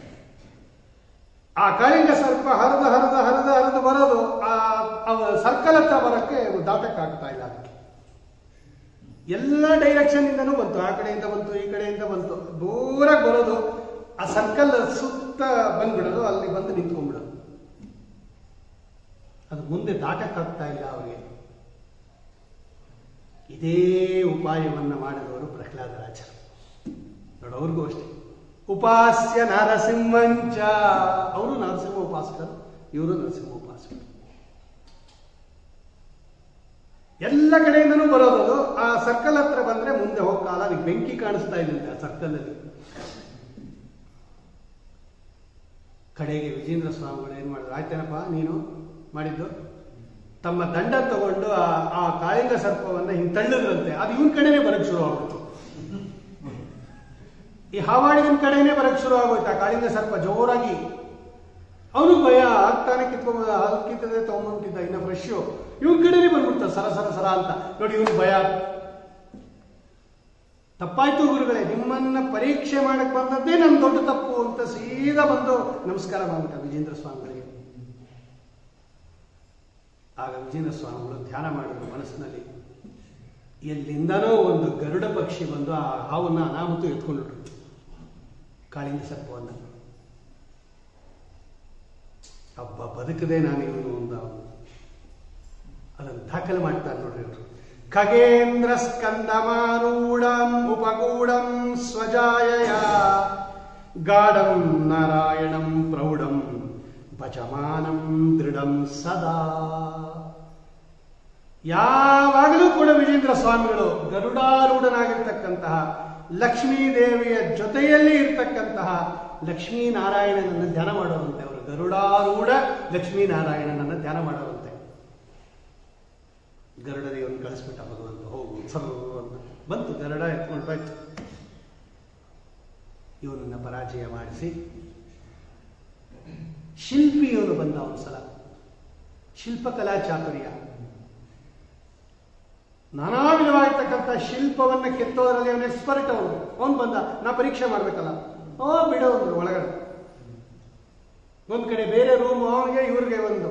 ಆ ಕಾಳಿಂಗ ಸರ್ಪ ಹರಿದು ಹರಿದು ಹರಿದು ಹರಿದು ಬರೋದು ಆ ಸರ್ಕಲ್ ಹತ್ರ ಬರಕ್ಕೆ ದಾಟಕ್ಕೆ ಆಗ್ತಾ ಇಲ್ಲ ಅದಕ್ಕೆ ಎಲ್ಲ ಡೈರೆಕ್ಷನ್ ಇಂದನೂ ಬಂತು ಆ ಕಡೆಯಿಂದ ಬಂತು ಈ ಕಡೆಯಿಂದ ಬಂತು ದೂರ ಬರೋದು ಆ ಸರ್ಕಲ್ ಸುತ್ತ ಬಂದ್ಬಿಡೋದು ಅಲ್ಲಿ ಬಂದು ನಿಂತ್ಕೊಂಡ್ಬಿಡೋದು ಅದು ಮುಂದೆ ದಾಟಕ್ಕಾಗ್ತಾ ಇಲ್ಲ ಅವರಿಗೆ ಇದೇ ಉಪಾಯವನ್ನು ಮಾಡಿದವರು ಪ್ರಹ್ಲಾದರಾಜರು ನೋಡು ಅವ್ರಿಗೂ ಅಷ್ಟೇ ಉಪಾಸ್ಯ ನರಸಿಂಹಂಚ ಅವರು ನರಸಿಂಹ ಉಪಾಸಕರು ಇವರು ನರಸಿಂಹ ಉಪಾಸಕರು ಎಲ್ಲ ಕಡೆಯಿಂದನೂ ಬರೋದು ಆ ಸರ್ಕಲ್ ಹತ್ರ ಬಂದ್ರೆ ಮುಂದೆ ಹೋಗ್ಕಾಲ ಅದಕ್ಕೆ ಬೆಂಕಿ ಕಾಣಿಸ್ತಾ ಇದೆ ಆ ಸರ್ಕಲ್ ಅಲ್ಲಿ ಕಡೆಗೆ ವಿಜೇಂದ್ರ ಸ್ವಾಮಿಗಳು ಏನ್ ಮಾಡಿದ್ರು ಆಯ್ತೇನಪ್ಪ ನೀನು ಮಾಡಿದ್ದು ತಮ್ಮ ದಂಡ ತಗೊಂಡು ಆ ಆ ಕಾಳಿಂಗ ಸರ್ಪವನ್ನ ಹಿಂಗ್ ತಳ್ಳಿದ್ರಂತೆ ಅದು ಇವನ್ ಕಡೆನೆ ಬರಕ್ ಶುರು ಆಗ್ಬಿಡ್ತು ಈ ಹಾವಾಡಿಗನ ಕಡೆನೆ ಬರಕ್ ಶುರು ಆಗೋಯ್ತು ಆ ಕಾಳಿಂಗ ಸರ್ಪ ಜೋರಾಗಿ ಅವನು ಭಯ ಆಗ್ತಾನೆ ಕಿತ್ಕೊಂಡ್ ಹಾಲು ಕಿತ್ತದೆ ತಗೊಂಡ್ಬಿಟ್ಟಿದ್ದ ಇನ್ನ ಫ್ರೆಶ್ ಇವನ್ ಕಡೆನೆ ಬಂದ್ಬಿಡ್ತ ಸರ ಸರ ಸರ ಅಂತ ನೋಡಿ ಇವನು ಭಯ ತಪ್ಪಾಯ್ತು ಗುರುಗಳೇ ನಿಮ್ಮನ್ನ ಪರೀಕ್ಷೆ ಮಾಡಕ್ ಬಂದದ್ದೇ ನನ್ ದೊಡ್ಡ ತಪ್ಪು ಅಂತ ಸೀದಾ ಬಂದು ನಮಸ್ಕಾರ ಮಾಡ್ಬಿಟ್ಟ ವಿಜೇಂದ್ರ ಸ್ವಾಮಿಗಳಿಗೆ ಆಗ ವಿಜೇಂದ್ರ ಸ್ವಾಮಿಗಳು ಧ್ಯಾನ ಮಾಡಿದ್ರು ಮನಸ್ಸಿನಲ್ಲಿ ಎಲ್ಲಿಂದನೋ ಒಂದು ಗರುಡ ಪಕ್ಷಿ ಬಂದು ಆ ಹಾವನ್ನ ಅನಾಹುತು ಎತ್ಕೊಂಡ್ಬಿಟ್ರು ಕಾಳಿಂಗ ಸರ್ಪವನ್ನ ಹಬ್ಬ ಬದುಕದೆ ನಾನು ಇವನು ಒಂದು ಅದನ್ನು ದಾಖಲೆ ಮಾಡ್ತಾರೆ ನೋಡ್ರಿ ಅವರು ಖಗೇಂದ್ರ ಸ್ಕಂದಮಾರೂಢಂ ಉಪಗೂಢಂ ಸ್ವಜಾಯಯ ಗಾಢಂ ನಾರಾಯಣಂ ಪ್ರೌಢಂ ಭಜಮಾನಂ ದೃಢಂ ಸದಾ ಯಾವಾಗಲೂ ಕೂಡ ವಿಜೇಂದ್ರ ಸ್ವಾಮಿಗಳು ಗರುಡಾರೂಢನಾಗಿರ್ತಕ್ಕಂತಹ ಲಕ್ಷ್ಮೀ ದೇವಿಯ ಜೊತೆಯಲ್ಲಿ ಇರ್ತಕ್ಕಂತಹ ಲಕ್ಷ್ಮೀನಾರಾಯಣನನ್ನು ಧ್ಯಾನ ಮಾಡೋರಂತೆ ಅವರು ಗರುಡಾರೂಢ ಲಕ್ಷ್ಮೀನಾರಾಯಣನನ್ನು ಧ್ಯಾನ ಮಾಡೋರಂತೆ ಗರುಡ ದೇವರನ್ನು ಕಳಿಸ್ಬಿಟ್ಟ ಭಗವಂತ ಹೋಗು ಸರ್ವ ಅಂತ ಬಂತು ಗರುಡ ಎತ್ಕೊಂಡು ಹೋಯ್ತು ಇವನನ್ನ ಪರಾಜಯ ಮಾಡಿಸಿ ಶಿಲ್ಪಿಯವನು ಬಂದ ಒಂದ್ಸಲ ಶಿಲ್ಪಕಲಾ ಚಾತುರ್ಯ ನಾನಾ ವಿಧವಾಗಿರ್ತಕ್ಕಂಥ ಶಿಲ್ಪವನ್ನ ಕೆತ್ತೋದ್ರಲ್ಲಿ ಅವನು ಎಕ್ಸ್ಪರ್ಟ್ ಅವನು ಅವನು ಬಂದ ನಾ ಪರೀಕ್ಷೆ ಮಾಡ್ಬೇಕಲ್ಲ ಓ ಬಿಡು ಅಂದ್ರು ಒಳಗಡೆ ಒಂದ್ ಕಡೆ ಬೇರೆ ರೂಮ್ ಅವನಿಗೆ ಇವ್ರಿಗೆ ಒಂದು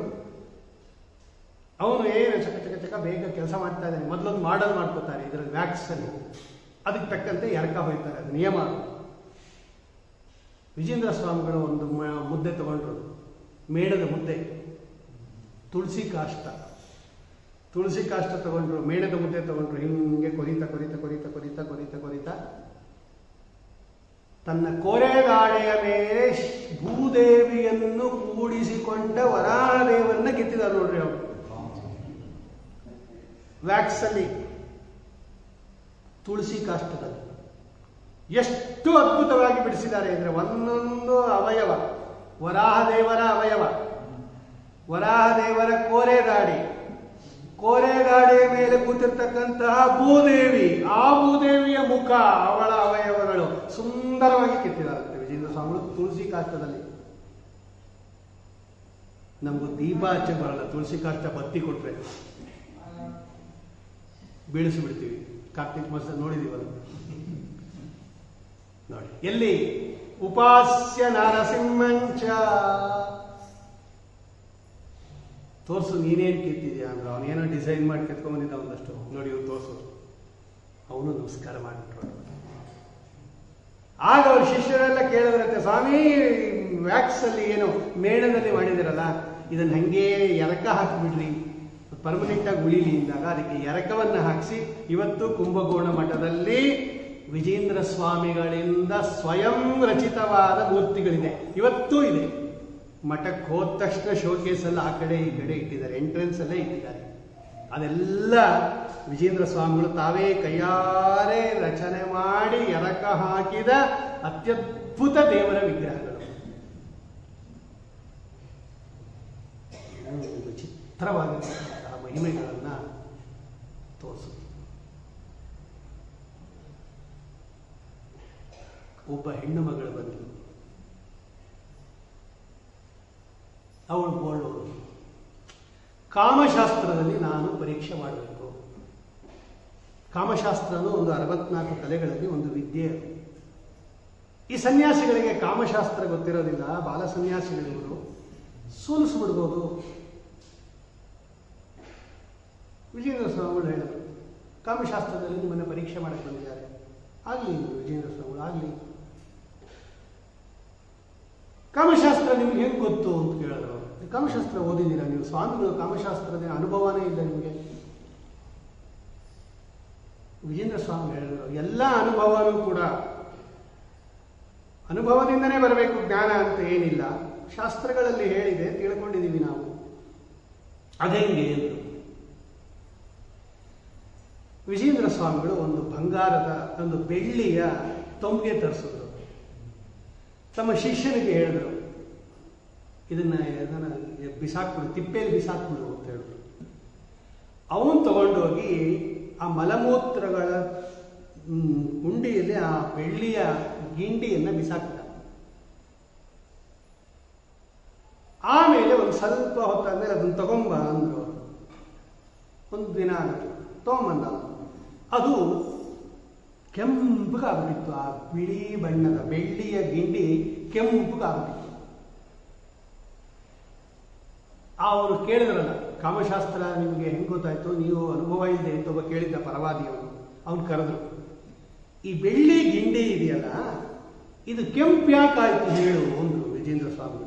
ಅವನು ಏನು ಚಕ ಚಕ ಚಕ ಬೇಗ ಕೆಲಸ ಮಾಡ್ತಾ ಇದ್ದಾನೆ ಮೊದಲೊಂದು ಮಾಡಲ್ ಮಾಡ್ಕೋತಾರೆ ಇದರಲ್ಲಿ ವ್ಯಾಕ್ಸ್ ಅಲ್ಲಿ ಅದಕ್ಕೆ ತಕ್ಕಂತೆ ಎರಕ ಹೋಯ್ತಾರೆ ಅದು ನಿಯಮ ಅದು. ವಿಜೇಂದ್ರ ಸ್ವಾಮಿಗಳು ಒಂದು ಮ- ಮುದ್ದೆ ತಗೊಂಡ್ರು ಮೇಣದ ಮುದ್ದೆ ತುಳಸಿ ಕಾಷ್ಟ ತುಳಸಿ ಕಾಷ್ಟ ತಗೊಂಡ್ರು ಮೇಣದ ಮುದ್ದೆ ತಗೊಂಡ್ರು ಹಿಂಗೆ ಕೊರಿತಾ ಕೊರಿತಾ ಕೊರಿತಾ ಕೊರಿತಾ ಕೊರಿತಾ ಕೊರಿತಾ ತನ್ನ ಕೋರೆಗಾಡೆಯ ಮೇಲೆ ಶ್- ಭೂದೇವಿಯನ್ನು ಕೂಡಿಸಿಕೊಂಡ ವರಾಹದೇವನ್ನ ಕೆತ್ತಿದ್ದಾರೆ ನೋಡ್ರಿ ಅವರು ವ್ಯಾಕ್ಸ್ ಅಲ್ಲಿ ತುಳಸಿ ಕಾಷ್ಟದಲ್ಲಿ ಎಷ್ಟು ಅದ್ಭುತವಾಗಿ ಬಿಡಿಸಿದ್ದಾರೆ ಅಂದ್ರೆ ಒಂದೊಂದು ಅವಯವ ವರಾಹದೇವರ ಅವಯವ ವರಾಹದೇವರ ಕೋರೆದಾಡಿ ಕೋರೆಗಾಡಿಯ ಮೇಲೆ ಕೂತಿರ್ತಕ್ಕಂತಹ ಭೂದೇವಿ ಆ ಭೂದೇವಿಯ ಮುಖ ಅವಳ ಅವಯವಗಳು ಸುಂದರವಾಗಿ ಕೆತ್ತಿದಾರಂತೆ ವಿಜೇಂದ್ರ ಸ್ವಾಮಿಗಳು ತುಳಸಿ ಕಾಷ್ಟದಲ್ಲಿ ನಮಗೂ ದೀಪ ಹಚ್ಚಕ್ ಬರಲ್ಲ ತುಳಸಿ ಕಾಷ್ಟ ಬತ್ತಿ ಕೊಟ್ರೆ ಬೀಳಿಸಿಬಿಡ್ತೀವಿ ಕಾರ್ತಿಕ್ ಮಾಸ ನೋಡಿದೀವಲ್ಲ ನೋಡಿ ಎಲ್ಲಿ ಉಪಾಸ್ಯ ನರಸಿಂಹಂಚ ತೋರ್ಸು ನೀನೇನ್ ಕೆತ್ತಿದ್ಯಾ ಅಂದ್ರೆ ಅವನೇನೋ ಡಿಸೈನ್ ಮಾಡಿ ಕೆತ್ಕೊಂಡ್ಬಂದಿದ್ದ ಒಂದಷ್ಟು ನೋಡಿ ಇವ್ನು ತೋರ್ಸು ಅವನು ನಮಸ್ಕಾರ ಮಾಡಿಬಿಟ್ರು ಆಗ ಅವ್ರ ಶಿಷ್ಯರೆಲ್ಲ ಕೇಳಿದ್ರಂತೆ ಸ್ವಾಮಿ ವ್ಯಾಕ್ಸ್ ಅಲ್ಲಿ ಏನು ಮೇಣದಲ್ಲಿ ಮಾಡಿದಿರಲ್ಲ ಇದನ್ನ ಹಂಗೆ ಎರಕ ಹಾಕಿಬಿಡ್ರಿ ಪರ್ಮನೆಂಟ್ ಆಗಿ ಉಳಿಲಿ ಅಂದಾಗ ಅದಕ್ಕೆ ಎರಕವನ್ನ ಹಾಕಿಸಿ ಇವತ್ತು ಕುಂಭಕೋಣ ಮಠದಲ್ಲಿ ವಿಜೇಂದ್ರ ಸ್ವಾಮಿಗಳಿಂದ ಸ್ವಯಂ ರಚಿತವಾದ ಮೂರ್ತಿಗಳಿದೆ ಇವತ್ತೂ ಇದೆ ಮಠಕ್ಕೆ ಹೋದ ತಕ್ಷಣ ಶೋಕೇಸ್ ಎಲ್ಲ ಆ ಕಡೆ ಈ ಕಡೆ ಇಟ್ಟಿದ್ದಾರೆ ಎಂಟ್ರೆನ್ಸ್ ಅಲ್ಲೇ ಇಟ್ಟಿದ್ದಾರೆ ಅದೆಲ್ಲ ವಿಜೇಂದ್ರ ಸ್ವಾಮಿಗಳು ತಾವೇ ಕೈಯಾರೆ ರಚನೆ ಮಾಡಿ ಎರಕ ಹಾಕಿದ ಅತ್ಯದ್ಭುತ ದೇವರ ವಿಗ್ರಹಗಳು ಇವು ವಿಚಿತ್ರವಾಗಿರ್ತಕ್ಕಂತಹ ಮಹಿಮೆಗಳನ್ನ ತೋರಿಸುತ್ತೆ ಒಬ್ಬ ಹೆಣ್ಣು ಮಗಳು ಬಂದಳು ಅವಳು ಬೋಳೋಳು ಕಾಮಶಾಸ್ತ್ರದಲ್ಲಿ ನಾನು ಪರೀಕ್ಷೆ ಮಾಡಬೇಕು ಕಾಮಶಾಸ್ತ್ರ ಅನ್ನೋ ಒಂದು ಅರವತ್ನಾಲ್ಕು ಕಲೆಗಳಲ್ಲಿ ಒಂದು ವಿದ್ಯೆ ಅದು. ಈ ಸನ್ಯಾಸಿಗಳಿಗೆ ಕಾಮಶಾಸ್ತ್ರ ಗೊತ್ತಿರೋದಿಲ್ಲ ಬಾಲ ಸನ್ಯಾಸಿಗಳಿವರು ಸೋಲಿಸ್ಬಿಡ್ಬೋದು ವಿಜೇಂದ್ರ ಸ್ವಾಮಿಗಳು ಹೇಳಿದ್ರು ಕಾಮಶಾಸ್ತ್ರದಲ್ಲಿ ನಿಮ್ಮನ್ನು ಪರೀಕ್ಷೆ ಮಾಡಕ್ಕೆ ಬಂದಿದ್ದಾರೆ ಆಗಲಿ ವಿಜೇಂದ್ರ ಸ್ವಾಮಿಗಳು ಆಗಲಿ ಕಾಮಶಾಸ್ತ್ರ ನಿಮ್ಗೆ ಹೆಂಗೆ ಗೊತ್ತು ಅಂತ ಕೇಳಿದ್ರು ಕಾಮಶಾಸ್ತ್ರ ಓದಿದ್ದೀರಾ ನೀವು ಸ್ವಾಮಿಗಳು ಕಾಮಶಾಸ್ತ್ರದ ಅನುಭವನೇ ಇಲ್ಲ ನಿಮಗೆ ವಿಜೇಂದ್ರ ಸ್ವಾಮಿ ಹೇಳಿದ್ರು ಎಲ್ಲ ಅನುಭವನೂ ಕೂಡ ಅನುಭವದಿಂದನೇ ಬರಬೇಕು ಜ್ಞಾನ ಅಂತ ಏನಿಲ್ಲ ಶಾಸ್ತ್ರಗಳಲ್ಲಿ ಹೇಳಿದೆ ತಿಳ್ಕೊಂಡಿದ್ದೀವಿ ನಾವು ಅದೆಂಗೆ ಎಂದು ವಿಜೇಂದ್ರ ಸ್ವಾಮಿಗಳು ಒಂದು ಬಂಗಾರದ ಒಂದು ಬೆಳ್ಳಿಯ ತೊಂಬಿಗೆ ತರಿಸಿದ್ರು ತಮ್ಮ ಶಿಷ್ಯನಿಗೆ ಹೇಳಿದ್ರು ಇದನ್ನ ಇದನ್ನ ಬಿಸಾಕ್ಬಿಡು ತಿಪ್ಪೆಯಲ್ಲಿ ಬಿಸಾಕ್ಬಿಡು ಅಂತ ಹೇಳಿದ್ರು ಅವನು ತಗೊಂಡೋಗಿ ಆ ಮಲಮೂತ್ರಗಳ ಹ್ಮ್, ಗುಂಡಿಯಲ್ಲಿ ಆ ಬೆಳ್ಳಿಯ ಗಿಂಡಿಯನ್ನ ಬಿಸಾಕಿದ ಆಮೇಲೆ ಒಂದು ಸ್ವಲ್ಪ ಹೊತ್ತಾದ್ಮೇಲೆ ಅದನ್ನ ತಗೊಂಬ ಅಂದ್ರು ಅವ್ರು. ಒಂದು ದಿನ ಆಗುತ್ತೆ ತಗೊಂಬಂದ ಅವ್ನು. ಅದು ಕೆಂಪಗಾಗ್ಬಿಟ್ಟಿತ್ತು ಆ ಬಿಳಿ ಬಣ್ಣದ ಬೆಳ್ಳಿಯ ಗಿಂಡಿ ಕೆಂಪಗಾಗ್ಬಿಟ್ಟಿತ್ತು ಅವರು ಕೇಳಿದ್ರಲ್ಲ ಕಾಮಶಾಸ್ತ್ರ ನಿಮಗೆ ಹೆಂಗೆ ಗೊತ್ತಾಯ್ತು ನೀವು ಅನುಭವ ಇದೆ ಅಂತ ಒಬ್ಬ ಕೇಳಿದ್ದ ಪರವಾದಿಯವನು ಅವನು ಕರೆದ್ರು ಈ ಬೆಳ್ಳಿ ಗಿಂಡಿ ಇದೆಯಲ್ಲ ಇದು ಕೆಂಪು ಯಾಕಾಯ್ತು ಹೇಳು ಅಂದ್ರು ವಿಜೇಂದ್ರ ಸ್ವಾಮಿ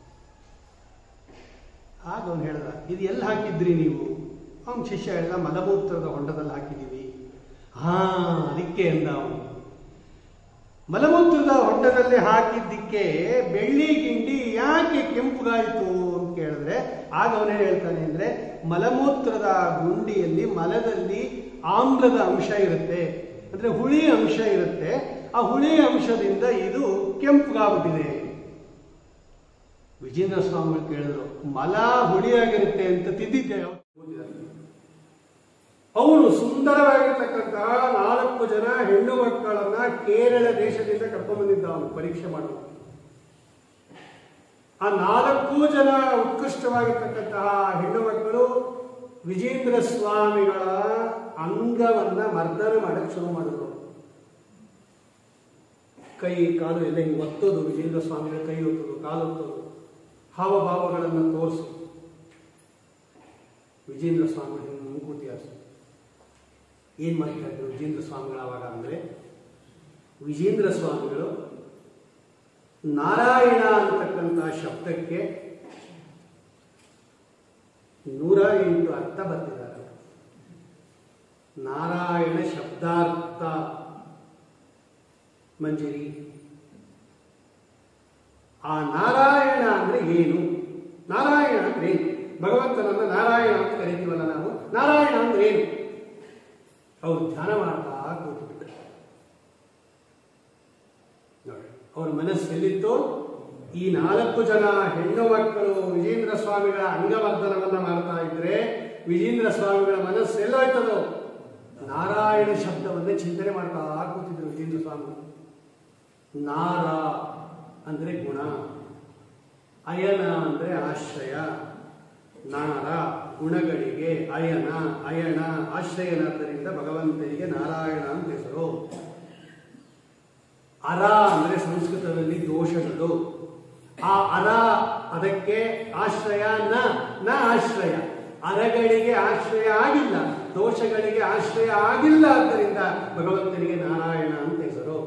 ಆಗ ಅವನು ಹೇಳ್ದ ಇದು ಎಲ್ಲಿ ಹಾಕಿದ್ರಿ ನೀವು ಅವನ ಶಿಷ್ಯ ಹೇಳ್ದ ಮಲಮೂತ್ರದ ಹೊಂಡದಲ್ಲಿ ಹಾಕಿದ್ದೀವಿ ಹಾ ಅದಕ್ಕೆ ಅಂದ ಅವನು ಮಲಮೂತ್ರದ ಹೊಂಡದಲ್ಲಿ ಹಾಕಿದ್ದಕ್ಕೆ ಬೆಳ್ಳಿ ಗಿಂಡಿ ಯಾಕೆ ಕೆಂಪುಗಾಯಿತು ಅಂತ ಕೇಳಿದ್ರೆ ಆಗ ಅವನೇನು ಹೇಳ್ತಾನೆ ಅಂದ್ರೆ ಮಲಮೂತ್ರದ ಗುಂಡಿಯಲ್ಲಿ ಮಲದಲ್ಲಿ ಆಮ್ಲದ ಅಂಶ ಇರುತ್ತೆ ಅಂದ್ರೆ ಹುಳಿ ಅಂಶ ಇರುತ್ತೆ ಆ ಹುಳಿ ಅಂಶದಿಂದ ಇದು ಕೆಂಪುಗಾಗ್ಬಿಟ್ಟಿದೆ ವಿಜೇಂದ್ರ ಸ್ವಾಮಿ ಕೇಳಿದ್ರು ಮಲ ಹುಳಿಯಾಗಿರುತ್ತೆ ಅಂತ ತಿದ್ದಿದ್ದೆ ಅವನು ಸುಂದರವಾಗಿರ್ತಕ್ಕಂತಹ ನಾಲ್ಕು ಜನ ಹೆಣ್ಣು ಮಕ್ಕಳನ್ನ ಕೇರಳ ದೇಶದಿಂದ ಕರ್ಕೊಂಡು ಬಂದಿದ್ದ ಅವನು ಪರೀಕ್ಷೆ ಮಾಡುವ ಆ ನಾಲ್ಕು ಜನ ಉತ್ಕೃಷ್ಟವಾಗಿರ್ತಕ್ಕಂತಹ ಹೆಣ್ಣು ಮಕ್ಕಳು ವಿಜೇಂದ್ರ ಸ್ವಾಮಿಗಳ ಅಂಗವನ್ನ ಮರ್ದನ ಮಾಡಕ್ಕೆ ಶುರು ಮಾಡಿದ್ರು ಕೈ ಕಾಲು ಎಲ್ಲ ಹಿಂಗೆ ಒತ್ತೋದು ವಿಜೇಂದ್ರ ಸ್ವಾಮಿಗಳ ಕೈ ಒತ್ತೋದು ಕಾಲು ಒತ್ತೋದು ಹಾವಭಾವಗಳನ್ನು ತೋರಿಸು ವಿಜೇಂದ್ರ ಸ್ವಾಮಿಗಳು ಹಿಂಗೆ ಕೂತಿಯಾಸು ಏನ್ ಮಾಡ್ತಾ ಇದ್ರು ವಿಜೇಂದ್ರ ಸ್ವಾಮಿಗಳು ಅವಾಗ ಅಂದ್ರೆ ವಿಜೇಂದ್ರ ಸ್ವಾಮಿಗಳು ನಾರಾಯಣ ಅಂತಕ್ಕಂಥ ಶಬ್ದಕ್ಕೆ ನೂರ ಎಂಟು ಅರ್ಥ ಬರ್ತಿದ್ದಾರೆ ನಾರಾಯಣ ಶಬ್ದಾರ್ಥ ಮಂಜರಿ ಆ ನಾರಾಯಣ ಅಂದ್ರೆ ಏನು ನಾರಾಯಣ ಅಂದ್ರೆ ಏನು ಭಗವಂತನನ್ನ ನಾರಾಯಣ ಅಂತ ಕರಿತೀವಲ್ಲ ನಾವು ನಾರಾಯಣ ಅಂದ್ರೆ ಏನು ಅವರು ಧ್ಯಾನ ಮಾಡ್ತಾ ಕೂತ್ಬಿಟ್ರು ನೋಡಿ ಅವ್ರ ಮನಸ್ಸು ಎಲ್ಲಿತ್ತು ಈ ನಾಲ್ಕು ಜನ ಹೆಣ್ಣು ಮಕ್ಕಳು ವಿಜೇಂದ್ರ ಸ್ವಾಮಿಗಳ ಅಂಗವರ್ಧನವನ್ನ ಮಾಡ್ತಾ ಇದ್ರೆ ವಿಜೇಂದ್ರ ಸ್ವಾಮಿಗಳ ಮನಸ್ಸು ಎಲ್ಲೋಯ್ತದೋ ನಾರಾಯಣ ಶಬ್ದವನ್ನೇ ಚಿಂತನೆ ಮಾಡ್ತಾ ಕೂತಿದ್ರು ವಿಜೇಂದ್ರ ಸ್ವಾಮಿ ನಾರ ಅಂದ್ರೆ ಗುಣ ಅಯನ ಅಂದ್ರೆ ಆಶ್ರಯ ನಾರ ಗುಣಗಳಿಗೆ ಅಯನ ಅಯನ ಆಶ್ರಯನಾದ್ದರಿಂದ ಭಗವಂತನಿಗೆ ನಾರಾಯಣ ಅಂತ ಹೆಸರು ಅರ ಅಂದ್ರೆ ಸಂಸ್ಕೃತದಲ್ಲಿ ದೋಷಗಳು ಆ ಅರ ಅದಕ್ಕೆ ಆಶ್ರಯ ನ ನ ಆಶ್ರಯ ಅರಗಳಿಗೆ ಆಶ್ರಯ ಆಗಿಲ್ಲ ದೋಷಗಳಿಗೆ ಆಶ್ರಯ ಆಗಿಲ್ಲ ಆದ್ದರಿಂದ ಭಗವಂತನಿಗೆ ನಾರಾಯಣ ಅಂತ ಹೆಸರು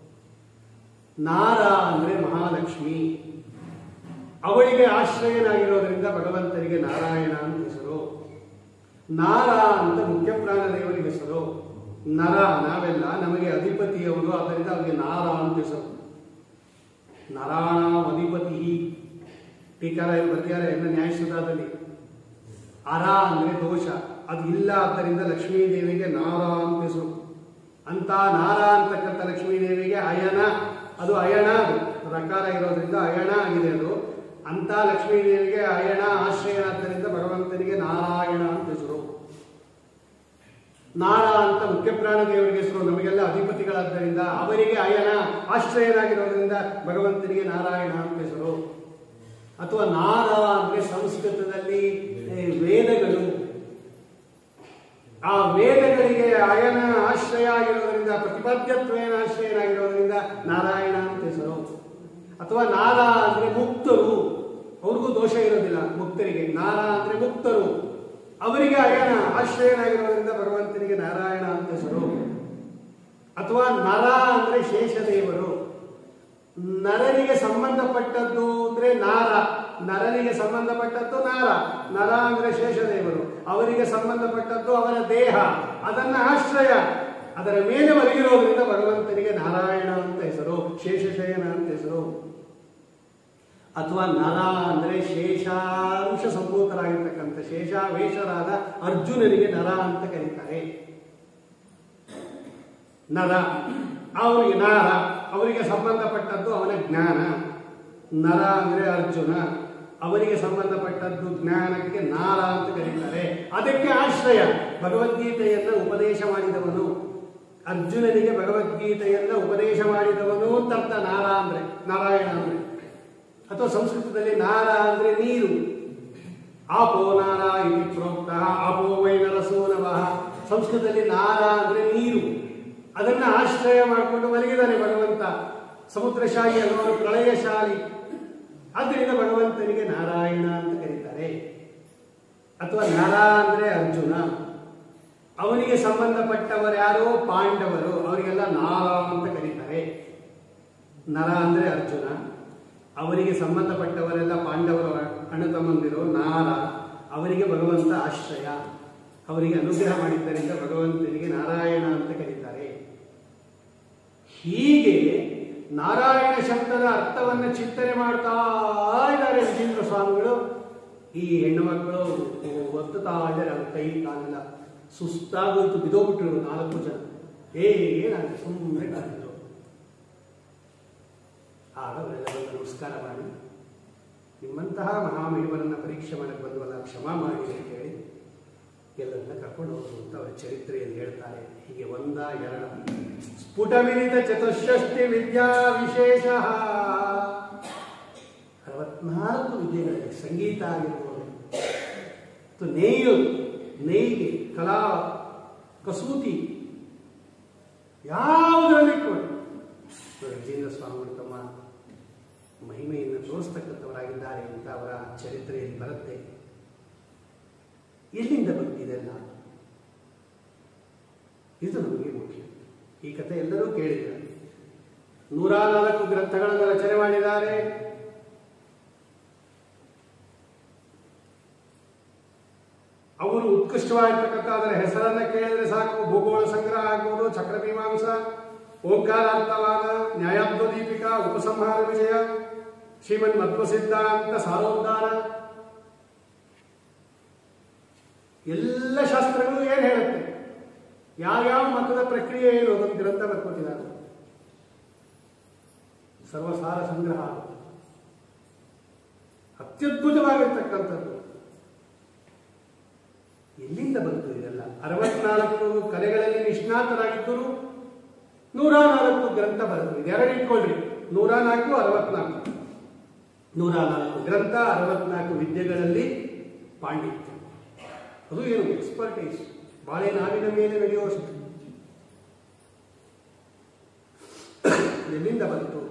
ನಾರ ಅಂದ್ರೆ ಮಹಾಲಕ್ಷ್ಮಿ ಅವಳಿಗೆ ಆಶ್ರಯನಾಗಿರೋದ್ರಿಂದ ಭಗವಂತನಿಗೆ ನಾರಾಯಣ ಅಂತ ಹೆಸರು ನಾರ ಅಂತ ಮುಖ್ಯ ಪ್ರಾಣ ದೇವರಿಗೆ ಹೆಸರು ನರ ನಾವೆಲ್ಲ ನಮಗೆ ಅಧಿಪತಿಯವರು ಆದ್ದರಿಂದ ಅವರಿಗೆ ನಾರ ಅಂತ ಹೆಸರು ನರಾಣ ಅಧಿಪತಿ ಟೀಕಾರ ಬರ್ತಿದ್ದಾರೆ ಎಲ್ಲ ನ್ಯಾಯಸುಧಾದಲ್ಲಿ ಅರ ಅಂದ್ರೆ ದೋಷ ಅದು ಇಲ್ಲ ಆದ್ದರಿಂದ ಲಕ್ಷ್ಮೀ ದೇವಿಗೆ ನಾರ ಅಂತ ಹೆಸರು ಅಂತ ನಾರ ಅಂತಕ್ಕಂಥ ಲಕ್ಷ್ಮೀ ದೇವಿಗೆ ಅಯನ ಅದು ಅಯಣ ಅದು ರಕಾರ ಇರೋದ್ರಿಂದ ಅಯಣ ಆಗಿದೆ ಅದು ಅಂತ ಲಕ್ಷ್ಮೀ ದೇವಿಗೆ ಅಯಣ ಆಶ್ರಯನಾದ್ದರಿಂದ ಭಗವಂತನಿಗೆ ನಾರಾಯಣ ಅಂತ ಹೆಸರು ನಾರ ಅಂತ ಮುಖ್ಯ ಪ್ರಾಣ ದೇವರಿಗೆ ಹೆಸರು ನಮಗೆಲ್ಲ ಅಧಿಪತಿಗಳಾದ್ದರಿಂದ ಅವರಿಗೆ ಅಯನ ಆಶ್ರಯನಾಗಿರೋದ್ರಿಂದ ಭಗವಂತನಿಗೆ ನಾರಾಯಣ ಅಂತ ಹೆಸರು ಅಥವಾ ನಾರ ಅಂದ್ರೆ ಸಂಸ್ಕೃತದಲ್ಲಿ ಏ, ವೇದಗಳು ಆ ವೇದಗಳಿಗೆ ಅಯನ ಆಶ್ರಯ ಆಗಿರೋದ್ರಿಂದ ಪ್ರತಿಪಾದ್ಯತ್ವೇನ ಆಶ್ರಯನಾಗಿರೋದ್ರಿಂದ ನಾರಾಯಣ ಅಂತ ಹೆಸರು ಅಥವಾ ನಾರ ಅಂದ್ರೆ ಮುಕ್ತರು ಅವ್ರಿಗೂ ದೋಷ ಇರೋದಿಲ್ಲ ಮುಕ್ತರಿಗೆ ನಾರ ಅಂದ್ರೆ ಮುಕ್ತರು ಅವರಿಗೆ ಅಯನ ಆಶ್ರಯನಾಗಿರೋದ್ರಿಂದ ಭಗವಂತನಿಗೆ ನಾರಾಯಣ ಅಂತ ಹೆಸರು ಅಥವಾ ನರ ಅಂದ್ರೆ ಶೇಷದೇವರು ನರನಿಗೆ ಸಂಬಂಧಪಟ್ಟದ್ದು ಅಂದ್ರೆ ನಾರ ನರನಿಗೆ ಸಂಬಂಧಪಟ್ಟದ್ದು ನಾರ ನರ ಅಂದ್ರೆ ಶೇಷದೇವರು ಅವರಿಗೆ ಸಂಬಂಧಪಟ್ಟದ್ದು ಅವರ ದೇಹ ಅದನ್ನ ಆಶ್ರಯ ಅದರ ಮೇಲೆ ಒರಗಿರೋದ್ರಿಂದ ಭಗವಂತನಿಗೆ ನಾರಾಯಣ ಅಂತ ಹೆಸರು ಶೇಷಶಯನ ಅಂತ ಹೆಸರು ಅಥವಾ ನರ ಅಂದ್ರೆ ಶೇಷಾಂಶ ಸಂಭೂತರಾಗಿರ್ತಕ್ಕಂಥ ಶೇಷಾವೇಶರಾದ ಅರ್ಜುನನಿಗೆ ನರ ಅಂತ ಕರೀತಾರೆ ನರ ಅವನಿಗೆ ನಾರ ಅವರಿಗೆ ಸಂಬಂಧಪಟ್ಟದ್ದು ಅವನ ಜ್ಞಾನ ನರ ಅಂದ್ರೆ ಅರ್ಜುನ ಅವರಿಗೆ ಸಂಬಂಧಪಟ್ಟದ್ದು ಜ್ಞಾನಕ್ಕೆ ನಾರ ಅಂತ ಕರೀತಾರೆ ಅದಕ್ಕೆ ಆಶ್ರಯ ಭಗವದ್ಗೀತೆಯನ್ನ ಉಪದೇಶ ಮಾಡಿದವನು ಅರ್ಜುನನಿಗೆ ಭಗವದ್ಗೀತೆಯನ್ನ ಉಪದೇಶ ಮಾಡಿದವನು ಅಂತ ಅರ್ಥ ನಾರ ಅಂದ್ರೆ ನಾರಾಯಣ ಅಂದ್ರೆ ಅಥವಾ ಸಂಸ್ಕೃತದಲ್ಲಿ ನಾರ ಅಂದ್ರೆ ನೀರು ಆಪೋ ನಾರ ಇತಿ ಪ್ರೋಕ್ತ ಆಪೋ ವೈ ನರಸೋ ನವಃ ಸಂಸ್ಕೃತದಲ್ಲಿ ನಾರ ಅಂದ್ರೆ ನೀರು ಅದನ್ನ ಆಶ್ರಯ ಮಾಡಿಕೊಂಡು ಮಲಗಿದಾನೆ ಭಗವಂತ ಸಮುದ್ರಶಾಹಿ ಅನ್ನೋನು ಪ್ರಳಯಶಾಲಿ ಆದ್ದರಿಂದ ಭಗವಂತನಿಗೆ ನಾರಾಯಣ ಅಂತ ಕರೀತಾರೆ ಅಥವಾ ನರ ಅಂದ್ರೆ ಅರ್ಜುನ ಅವನಿಗೆ ಸಂಬಂಧಪಟ್ಟವರು ಯಾರು ಪಾಂಡವರು ಅವರಿಗೆಲ್ಲ ನಾರ ಅಂತ ಕರೀತಾರೆ ನರ ಅಂದ್ರೆ ಅರ್ಜುನ ಅವರಿಗೆ ಸಂಬಂಧಪಟ್ಟವರೆಲ್ಲ ಪಾಂಡವರ ಅಣ್ಣ ತಮ್ಮಂದಿರು ನಾರ ಅವರಿಗೆ ಭಗವಂತ ಆಶ್ರಯ ಅವರಿಗೆ ಅನುಗ್ರಹ ಮಾಡಿದ್ದರಿಂದ ಭಗವಂತನಿಗೆ ನಾರಾಯಣ ಅಂತ ಕರೀತಾರೆ ಹೀಗೆ ನಾರಾಯಣ ಶಬ್ದದ ಅರ್ಥವನ್ನು ಚಿಂತನೆ ಮಾಡ್ತಾ ಇದ್ದಾರೆ ವಿಜೇಂದ್ರ ಸ್ವಾಮಿಗಳು ಈ ಹೆಣ್ಣು ಮಕ್ಕಳು ಒತ್ತುತ್ತಾ ಇದ್ದಾರೆ ಅವ್ರ ಕೈ ಕಾಲೆಲ್ಲ ಸುಸ್ತಾಗೋಯ್ತು ಬಿದೋಗ್ಬಿಟ್ರು ನಾಲ್ಕು ಜನ ಏ ಏನಾಗ ಸುಮ್ಮನೆ ಕಾದಿದ್ರು ಆಗ ಅವರೆಲ್ಲ ಬಂದು ನಮಸ್ಕಾರ ಮಾಡಿ ನಿಮ್ಮಂತಹ ಮಹಾಮಹಿಮರನ್ನ ಪರೀಕ್ಷೆ ಮಾಡಕ್ಕೆ ಬಂದವಲ್ಲ ಕ್ಷಮಾ ಮಾಡಿ ಅಂತ ಹೇಳಿ ಎಲ್ಲರನ್ನ ಕರ್ಕೊಂಡು ಹೋದ್ರು ಅಂತ ಅವರ ಚರಿತ್ರೆಯಲ್ಲಿ ಹೇಳ್ತಾರೆ ಹೀಗೆ ಒಂದ ಎರಡ ಸ್ಫುಟಮಿಲಿತ ಚತುಷ್ಷಷ್ಟಿ ವಿದ್ಯಾ ವಿಶೇಷ ಅರವತ್ನಾಲ್ಕು ವಿದ್ಯೆಗಳಲ್ಲಿ ಸಂಗೀತ ಆಗಿರ್ಬೋದು ಮತ್ತು ನೇಯೋದು ನೇಯ್ಗೆ ಕಲಾ ಕಸೂತಿ ಯಾವುದರಲ್ಲಿ ಕೊಡಿ ವಿಜೇಂದ್ರ ಸ್ವಾಮಿಗಳು ತಮ್ಮ ಮಹಿಮೆಯನ್ನು ತೋರಿಸ್ತಕ್ಕಂಥವರಾಗಿದ್ದಾರೆ ಅಂತ ಅವರ ಚರಿತ್ರೆಯಲ್ಲಿ ಬರುತ್ತೆ ಎಲ್ಲಿಂದ ಬಂದಿದೆಲ್ಲ ಇದು ನಮಗೆ ಮುಖ್ಯ ಈ ಕಥೆ ಎಲ್ಲರೂ ಕೇಳಿದ್ದಾರೆ ನೂರ ನಾಲ್ಕು ಗ್ರಂಥಗಳನ್ನು ರಚನೆ ಮಾಡಿದ್ದಾರೆ ಅವರು ಉತ್ಕೃಷ್ಟವಾಗಿರ್ತಕ್ಕಂಥ ಅದರ ಹೆಸರನ್ನ ಕೇಳಿದ್ರೆ ಸಾಕು ಭೂಗೋಳ ಸಂಗ್ರಹ ಆಗ್ಬೋದು ಚಕ್ರಮೀಮಾಂಸ ಓಂಕಾರಾರ್ಥವಾದ ನ್ಯಾಯಾಬ್ದ ದೀಪಿಕಾ ಉಪಸಂಹಾರ ವಿಜಯ ಶ್ರೀಮನ್ ಮಧ್ವ ಸಿದ್ಧಾಂತ ಸಾರೋದ್ಧಾರ ಎಲ್ಲ ಶಾಸ್ತ್ರಗಳು ಏನ್ ಹೇಳುತ್ತೆ ಯಾವ್ಯಾವ ಮತದ ಪ್ರಕ್ರಿಯೆ ಏನು ಅದೊಂದು ಗ್ರಂಥ ಬರ್ಕೊತಿದ್ದಾರೆ ಸರ್ವಸಾರ ಸಂಗ್ರಹ ಅತ್ಯದ್ಭುತವಾಗಿರ್ತಕ್ಕಂಥದ್ದು ಎಲ್ಲಿಂದ ಬಂತು ಇದೆಲ್ಲ ಅರವತ್ನಾಲ್ಕು ಕಲೆಗಳಲ್ಲಿ ನಿಷ್ಣಾತರಾಗಿದ್ದರು ನೂರ ನಾಲ್ಕು ಗ್ರಂಥ ಬರೆದರು ಇದೆರಡು ಇಟ್ಕೊಳ್ರಿ ನೂರ ನಾಲ್ಕು ಅರವತ್ನಾಲ್ಕು ನೂರ ನಾಲ್ಕು ಗ್ರಂಥ ಅರವತ್ನಾಲ್ಕು ವಿದ್ಯೆಗಳಲ್ಲಿ ಪಾಂಡಿತ್ಯ ಅದು ಏನು ಎಕ್ಸ್ಪರ್ಟೈಸ್ ಬಾಳೆ ನಾವಿನ ಮೇಲೆ ನಡೆಯುವಷ್ಟು ಎಲ್ಲಿಂದ ಬಂತು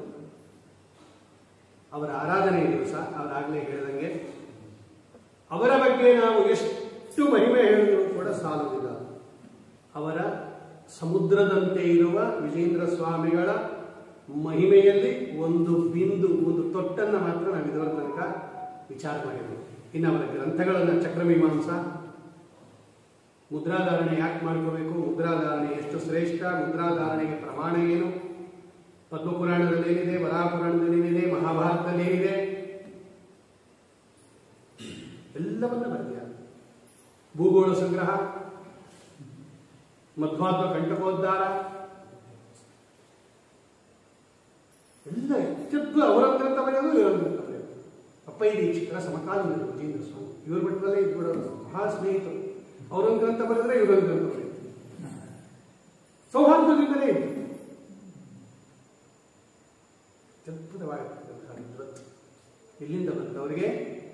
ಅವರ ಆರಾಧನೆಯ ದಿವಸ ಅವರಾಗಲೇ ಹೇಳಿದಂಗೆ ಅವರ ಬಗ್ಗೆ ನಾವು ಎಷ್ಟು ಮಹಿಮೆ ಹೇಳಿದರೂ ಕೂಡ ಸಾಲುವುದಿಲ್ಲ ಅವರ ಸಮುದ್ರದಂತೆ ಇರುವ ವಿಜೇಂದ್ರ ಸ್ವಾಮಿಗಳ ಮಹಿಮೆಯಲ್ಲಿ ಒಂದು ಬಿಂದು ಒಂದು ತೊಟ್ಟನ್ನು ಮಾತ್ರ ನಾವು ಇದರ ತನಕ ವಿಚಾರ ಮಾಡಿದ್ದೇವೆ ಇನ್ನು ಅವರ ಗ್ರಂಥಗಳನ್ನು ಚಕ್ರಮೀಮಾಂಸ ಮುದ್ರಾಧಾರಣೆ ಯಾಕೆ ಮಾಡ್ಕೋಬೇಕು ಮುದ್ರಾಧಾರಣೆ ಎಷ್ಟು ಶ್ರೇಷ್ಠ ಮುದ್ರಾಧಾರಣೆಗೆ ಪ್ರಮಾಣ ಏನು ಪದ್ಮಪುರಾಣದಲ್ಲಿ ಏನಿದೆ ವರಾಹ ಪುರಾಣದಲ್ಲಿ ಏನಿದೆ ಮಹಾಭಾರತದಲ್ಲಿ ಏನಿದೆ ಎಲ್ಲವನ್ನ ಬರೆದಿದ್ದಾರೆ ಭೂಗೋಳ ಸಂಗ್ರಹ ಮಧ್ವಾತ್ಮ ಕಂಠಕೋದ್ಧಾರ ಎಲ್ಲ ಅತ್ಯದ್ಭುತ ಅವರ ಗ್ರಂಥ ಬರೆಯೋದು ಇವರ ಗ್ರಂಥ ಬರೆಯೋದು ಅಪ್ಪೈ ದೀಕ್ಷಿತರ ಸಮಕಾಲೀನರು ವಿಜೇಂದ್ರ ಸ್ವಾಮಿ ಇವ್ರ ಮಟ್ಟದಲ್ಲೇ ಇದ್ಬಿಡೋರು ಮಹಾ ಸ್ನೇಹಿತರು ಅವರೊಂದು ಗ್ರಂಥ ಬರೆದ್ರೆ ಇವರೊಂದು ಗ್ರಂಥ ಬರೆಯೋದು ಸೌಹಾರ್ದದಿಂದಲೇ ಇದೆ ಅತ್ಯದ್ಭುತವಾಗಿರ್ತಕ್ಕಂಥ ವಿದ್ವತ್ ಎಲ್ಲಿಂದ ಬಂದವರಿಗೆ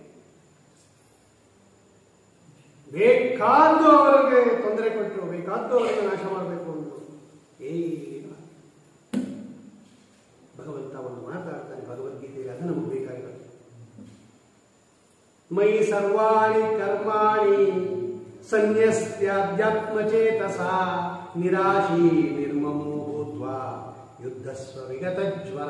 ಬೇಕಾದ್ದು ಅವರಿಗೆ ತೊಂದರೆ ಕೊಟ್ಟರು ಬೇಕಾದ್ದು ಅವರಿಗೆ ನಾಶ ಮಾಡಬೇಕು ಅಂತ ಏನು ಭಗವಂತ ಒಂದು ಮಾತಾಡ್ತಾನೆ ಭಗವದ್ಗೀತೆಯಲ್ಲಿ ಅದು ನಮಗೆ ಬೇಕಾಗಿರೋದು ಮೈ ಸರ್ವಾಣಿ ಕರ್ಮಾಣಿ ಸನ್ಯಸ್ತ್ಯಾಧ್ಯಾತ್ಮಚೇತಸ ನಿರಾಶೀ ನಿರ್ಮಮೋ ಭೂತ್ವಾ ಯುದ್ಧಸ್ವ ವಿಗತ ಜ್ವರ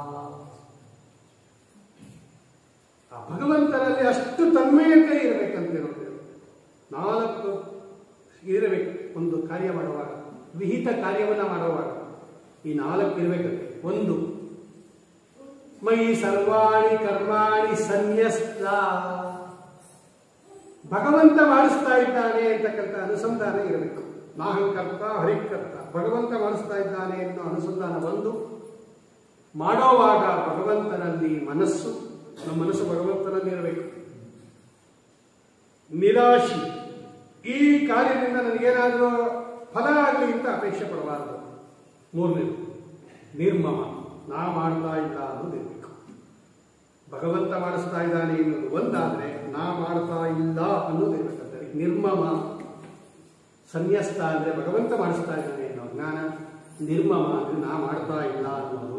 ಆ ಭಗವಂತನಲ್ಲಿ ಅಷ್ಟು ತನ್ಮಯತೆ ಇರಬೇಕಂತೆ ನೋಡಿ ನಾಲ್ಕು ಇರಬೇಕು ಒಂದು ಕಾರ್ಯ ಮಾಡುವಾಗ ವಿಹಿತ ಕಾರ್ಯವನ್ನ ಮಾಡುವಾಗ ಈ ನಾಲ್ಕು ಇರಬೇಕಂತೆ ಒಂದು ಮೈ ಸರ್ವಾಣಿ ಕರ್ಮಾಣಿ ಸನ್ಯಸ್ತ ಭಗವಂತ ಮಾಡಿಸ್ತಾ ಇದ್ದಾನೆ ಅಂತಕ್ಕಂಥ ಅನುಸಂಧಾನ ಇರಬೇಕು ನಾಹಂಕರ್ತ ಹರಿಕರ್ತ ಭಗವಂತ ಮಾಡಿಸ್ತಾ ಇದ್ದಾನೆ ಎನ್ನುವ ಅನುಸಂಧಾನ ಒಂದು ಮಾಡೋವಾಗ ಭಗವಂತನಲ್ಲಿ ಮನಸ್ಸು ನಮ್ಮ ಮನಸ್ಸು ಭಗವಂತನಲ್ಲಿ ಇರಬೇಕು ನಿರಾಶಿ ಈ ಕಾರ್ಯದಿಂದ ನನಗೇನಾದರೂ ಫಲ ಆಗಲಿ ಅಂತ ಅಪೇಕ್ಷೆ ಪಡಬಾರದು ಮೂರನೇದು ನಿರ್ಮಮ ನಾ ಮಾಡ್ತಾ ಇಲ್ಲ ಅನ್ನೋದು ಇರಬೇಕು ಭಗವಂತ ಮಾಡಿಸ್ತಾ ಇದ್ದಾನೆ ಎನ್ನುವುದು ಒಂದಾದ್ರೆ ನಾ ಮಾಡ್ತಾ ಇಲ್ಲ ಅನ್ನೋದು ಇರಬೇಕಂತ ನಿರ್ಮಮ ಸನ್ಯಸ್ತ ಅಂದ್ರೆ ಭಗವಂತ ಮಾಡಿಸ್ತಾ ಇದ್ದಾನೆ ಅನ್ನೋ ಜ್ಞಾನ ನಿರ್ಮಮ ಅಂದ್ರೆ ನಾ ಮಾಡ್ತಾ ಇಲ್ಲ ಅನ್ನೋದು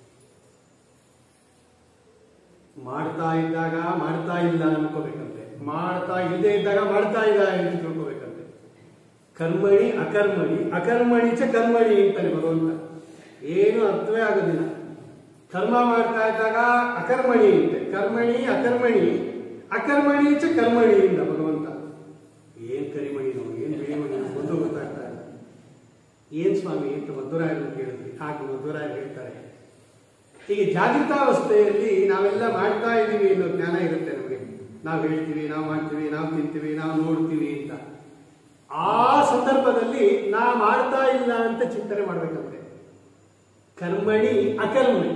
ಮಾಡ್ತಾ ಇದ್ದಾಗ ಮಾಡ್ತಾ ಇಲ್ಲ ಅನ್ಕೋಬೇಕಂತೆ ಮಾಡ್ತಾ ಇಲ್ಲದೆ ಇದ್ದಾಗ ಮಾಡ್ತಾ ಇಲ್ಲ ಅಂತ ತಿಳ್ಕೋಬೇಕಂತೆ ಕರ್ಮಣಿ ಅಕರ್ಮಣಿ ಅಕರ್ಮಣಿ ಚ ಕರ್ಮಣಿ ಅಂತಾನೆ ಭಗವಂತ ಏನು ಅರ್ಥವೇ ಆಗೋದಿಲ್ಲ ಕರ್ಮ ಮಾಡ್ತಾ ಇದ್ದಾಗ ಅಕರ್ಮಣಿ ಅಂತೆ ಕರ್ಮಣಿ ಅಕರ್ಮಣಿ ಅಕರ್ಮಣಿ ಚ ಕರ್ಮಣಿ ಇಂದ ಭಗವಂತ ಏನ್ ಕರಿಮಣಿನೋ ಏನ್ ಬಿಳಿಮಣಿನೋ ಒಂದು ಗೊತ್ತಾಗ್ತಾ ಇಲ್ಲ ಏನ್ ಸ್ವಾಮಿ ಅಂತ ಮಧುರಾಯರು ಕೇಳಿದ್ವಿ ಹಾಗೆ ಮಧುರಾಯರು ಹೇಳ್ತಾರೆ ಹೀಗೆ ಜಾಗೃತಾವಸ್ಥೆಯಲ್ಲಿ ನಾವೆಲ್ಲ ಮಾಡ್ತಾ ಇದ್ದೀವಿ ಅನ್ನೋ ಜ್ಞಾನ ಇರುತ್ತೆ ನಮಗೆ ನಾವು ಹೇಳ್ತೀವಿ ನಾವು ಮಾಡ್ತೀವಿ ನಾವು ತಿಂತೀವಿ ನಾವು ನೋಡ್ತೀವಿ ಅಂತ ಆ ಸಂದರ್ಭದಲ್ಲಿ ನಾ ಮಾಡ್ತಾ ಇಲ್ಲ ಅಂತ ಚಿಂತನೆ ಮಾಡ್ಬೇಕಂತೆ ಕರ್ಮಣಿ ಅಕರ್ಮಣಿ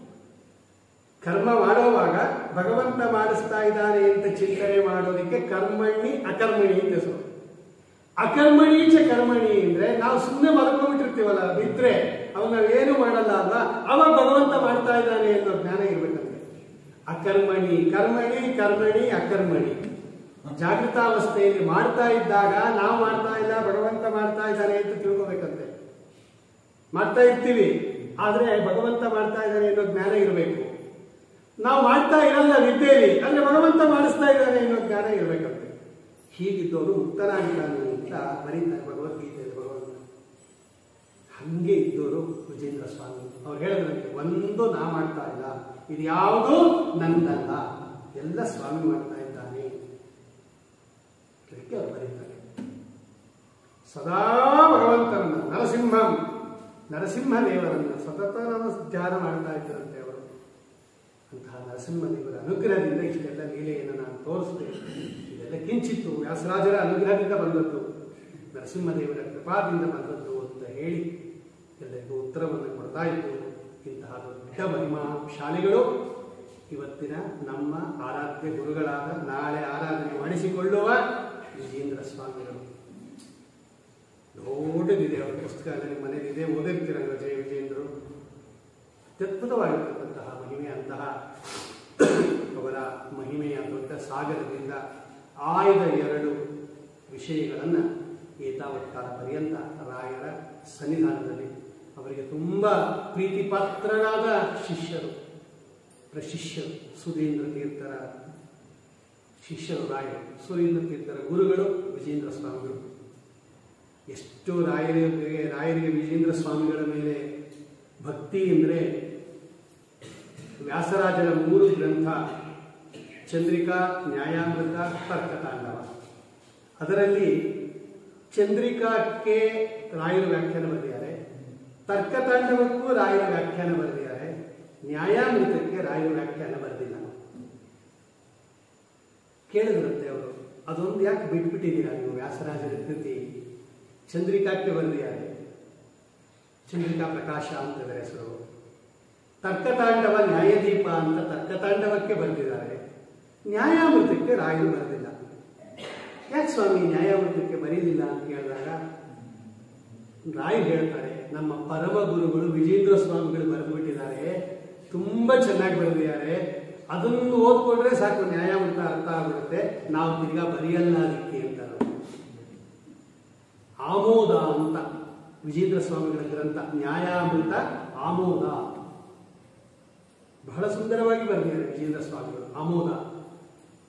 ಕರ್ಮ ಮಾಡುವಾಗ ಭಗವಂತ ಮಾಡಿಸ್ತಾ ಇದ್ದಾನೆ ಅಂತ ಚಿಂತನೆ ಮಾಡೋದಕ್ಕೆ ಕರ್ಮಣಿ ಅಕರ್ಮಣಿ ಅಂತ ಹೆಸರು ಅಕರ್ಮಣಿ ಚ ಕರ್ಮಣಿ ಅಂದ್ರೆ ನಾವು ಸುಮ್ಮನೆ ಮಲ್ಕೊಂಡ್ಬಿಟ್ಟಿರ್ತೀವಲ್ಲ ಬಿದ್ರೆ ಅವಾಗ ನಾವೇನು ಮಾಡಲ್ಲ ಅಲ್ವಾ ಅವಾಗ ಭಗವಂತ ಮಾಡ್ತಾ ಇದ್ದಾನೆ ಅನ್ನೋ ಜ್ಞಾನ ಇರ್ಬೇಕಂತೆ ಅಕರ್ಮಣಿ ಕರ್ಮಣಿ ಕರ್ಮಣಿ ಅಕರ್ಮಣಿ ಜಾಗೃತಾವಸ್ಥೆಯಲ್ಲಿ ಮಾಡ್ತಾ ಇದ್ದಾಗ ನಾವು ಮಾಡ್ತಾ ಇಲ್ಲ ಭಗವಂತ ಮಾಡ್ತಾ ಇದ್ದಾನೆ ಅಂತ ತಿಳ್ಕೊಬೇಕಂತೆ ಮಾಡ್ತಾ ಇರ್ತೀವಿ ಆದ್ರೆ ಭಗವಂತ ಮಾಡ್ತಾ ಇದ್ದಾನೆ ಅನ್ನೋ ಜ್ಞಾನ ಇರಬೇಕು ನಾವು ಮಾಡ್ತಾ ಇರಲ್ಲ ವಿದ್ಯೆಯಲ್ಲಿ ಅಂದ್ರೆ ಭಗವಂತ ಮಾಡಿಸ್ತಾ ಇದ್ದಾನೆ ಅನ್ನೋ ಜ್ಞಾನ ಇರಬೇಕಂತೆ ಹೀಗಿದ್ದವರು ಮುಕ್ತನಾಗಿದ್ದಾನೆ ಅಂತ ಬರೀತಾರೆ ಭಗವದ್ಗೀತೆಯಲ್ಲಿ ಭಗವಂತ ಹಂಗೆ ಇದ್ದವರು ವಿಜೇಂದ್ರ ಸ್ವಾಮಿ ಅವ್ರು ಹೇಳಿದ್ರಂತೆ ಒಂದು ನಾ ಮಾಡ್ತಾ ಇಲ್ಲ ಇದು ಯಾವುದು ನಂದಲ್ಲ ಎಲ್ಲ ಸ್ವಾಮಿ ಮಾಡ್ತಾ ಇದ್ದಾನೆ ಅದಕ್ಕೆ ಅವ್ರು ಬರೀತಾರೆ ಸದಾ ಭಗವಂತನನ್ನ ನರಸಿಂಹಂ ನರಸಿಂಹ ದೇವರನ್ನ ಸತತ ನಾವು ಧ್ಯಾನ ಮಾಡ್ತಾ ಇದ್ದರಂತೆ ಅವರು ಅಂತಹ ನರಸಿಂಹದೇವರ ಅನುಗ್ರಹದಿಂದ ಇಷ್ಟೆಲ್ಲ ಲೀಲೆಯನ್ನು ನಾನು ತೋರಿಸಿದೆ ಇದೆಲ್ಲ ಕಿಂಚಿತ್ತು ವ್ಯಾಸರಾಜರ ಅನುಗ್ರಹದಿಂದ ಬಂದದ್ದು ನರಸಿಂಹದೇವರ ಕೃಪಾದಿಂದ ಬಂದದ್ದು ಅಂತ ಹೇಳಿ ಎಲ್ಲರಿಗೂ ಉತ್ತರವನ್ನು ಕೊಡ್ತಾ ಇದ್ದು ಇಂತಹ ದೊಡ್ಡ ಮಹಿಮಾ ಶಾಲೆಗಳು ಇವತ್ತಿನ ನಮ್ಮ ಆರಾಧ್ಯ ಗುರುಗಳಾದ ನಾಳೆ ಆರಾಧನೆ ಮಾಡಿಸಿಕೊಳ್ಳುವ ವಿಜೇಂದ್ರ ಸ್ವಾಮಿಗಳು ದೊಡ್ಡದಿದೆ ಅವರ ಪುಸ್ತಕ ಎಲ್ಲ ನಿಮ್ಮ ಮನೆಯಲ್ಲಿದೆ ಓದಿರ್ತೀರಲ್ವ ಜಯ ವಿಜೇಂದ್ರರು ಅತ್ಯದ್ಭುತವಾಗಿರ್ತಕ್ಕಂತಹ ಮಹಿಮೆ ಅಂತಹ ಅವರ ಮಹಿಮೆಯ ದೊಡ್ಡ ಸಾಗರದಿಂದ ಆಯ್ದ ಎರಡು ವಿಷಯಗಳನ್ನು ಏತಾವತ್ಕಾಲ ಪರ್ಯಂತ ರಾಯರ ಸನ್ನಿಧಾನದಲ್ಲಿ ಅವರಿಗೆ ತುಂಬ ಪ್ರೀತಿ ಪಾತ್ರರಾದ ಶಿಷ್ಯರು ಪ್ರಶಿಷ್ಯರು ಸುಧೀಂದ್ರ ತೀರ್ಥರ ಶಿಷ್ಯರು ರಾಯರು ಸುಧೀಂದ್ರ ತೀರ್ಥರ ಗುರುಗಳು ವಿಜೇಂದ್ರ ಸ್ವಾಮಿಗಳು ಎಷ್ಟು ರಾಯರಿಗೆ ರಾಯರಿಗೆ ವಿಜೇಂದ್ರ ಸ್ವಾಮಿಗಳ ಮೇಲೆ ಭಕ್ತಿ ಅಂದರೆ ವ್ಯಾಸರಾಜರ ಮೂರು ಗ್ರಂಥ ಚಂದ್ರಿಕಾ ನ್ಯಾಯಾಮೃತ ತರ್ಕತಾಂಡವ ಅದರಲ್ಲಿ ಚಂದ್ರಿಕಾಕ್ಕೆ ರಾಯರು ವ್ಯಾಖ್ಯಾನ ಬರೆದಿದ್ದಾರೆ ತರ್ಕತಾಂಡವಕ್ಕೂ ರಾಯರು ವ್ಯಾಖ್ಯಾನ ಬರೆದಿದ್ದಾರೆ ನ್ಯಾಯಾಮೃತಕ್ಕೆ ರಾಯರು ವ್ಯಾಖ್ಯಾನ ಬರೆದಿಲ್ಲ ಕೇಳಿದ್ರಂತೆ ಅವರು ಅದೊಂದು ಯಾಕೆ ಬಿಟ್ಬಿಟ್ಟಿದ್ದೀರಾ ನೀವು ವ್ಯಾಸರಾಜರ ಕೃತಿ ಚಂದ್ರಿಕಾಕ್ಕೆ ಬರೆದಿದ್ದಾರೆ ಚಂದ್ರಿಕಾ ಪ್ರಕಾಶ ಅಂತ ಇದರ ಹೆಸರು ತರ್ಕತಾಂಡವ ನ್ಯಾಯದೀಪ ಅಂತ ತರ್ಕತಾಂಡವಕ್ಕೆ ಬರೆದಿದ್ದಾರೆ ನ್ಯಾಯಾಮೃತಕ್ಕೆ ರಾಯರು ಬರೆದಿಲ್ಲ ಯಾಕೆ ಸ್ವಾಮಿ ನ್ಯಾಯಾಮೃತಕ್ಕೆ ಬರೀಲಿಲ್ಲ ಅಂತ ಕೇಳಿದಾಗ ರಾಯರು ಹೇಳ್ತಾರೆ ನಮ್ಮ ಪರಮ ಗುರುಗಳು ವಿಜೇಂದ್ರ ಸ್ವಾಮಿಗಳು ಬರೆದು ಬಿಟ್ಟಿದ್ದಾರೆ ತುಂಬಾ ಚೆನ್ನಾಗಿ ಬರೆದಿದ್ದಾರೆ ಅದನ್ನು ಓದ್ಕೊಂಡ್ರೆ ಸಾಕು ನ್ಯಾಯಾಮೃತ ಅರ್ಥ ಆಗ್ಬಿಡುತ್ತೆ ನಾವು ತಿರ್ಗಾ ಬರೆಯಲ್ಲ ಅದಕ್ಕೆ ಅಂತಾರೆ ಆಮೋದ ಅಂತ ವಿಜೇಂದ್ರ ಸ್ವಾಮಿಗಳ ಗ್ರಂಥ ನ್ಯಾಯಾಮೃತ ಆಮೋದ ಬಹಳ ಸುಂದರವಾಗಿ ಬರೆದಿದ್ದಾರೆ ವಿಜೇಂದ್ರ ಸ್ವಾಮಿಗಳು ಆಮೋದ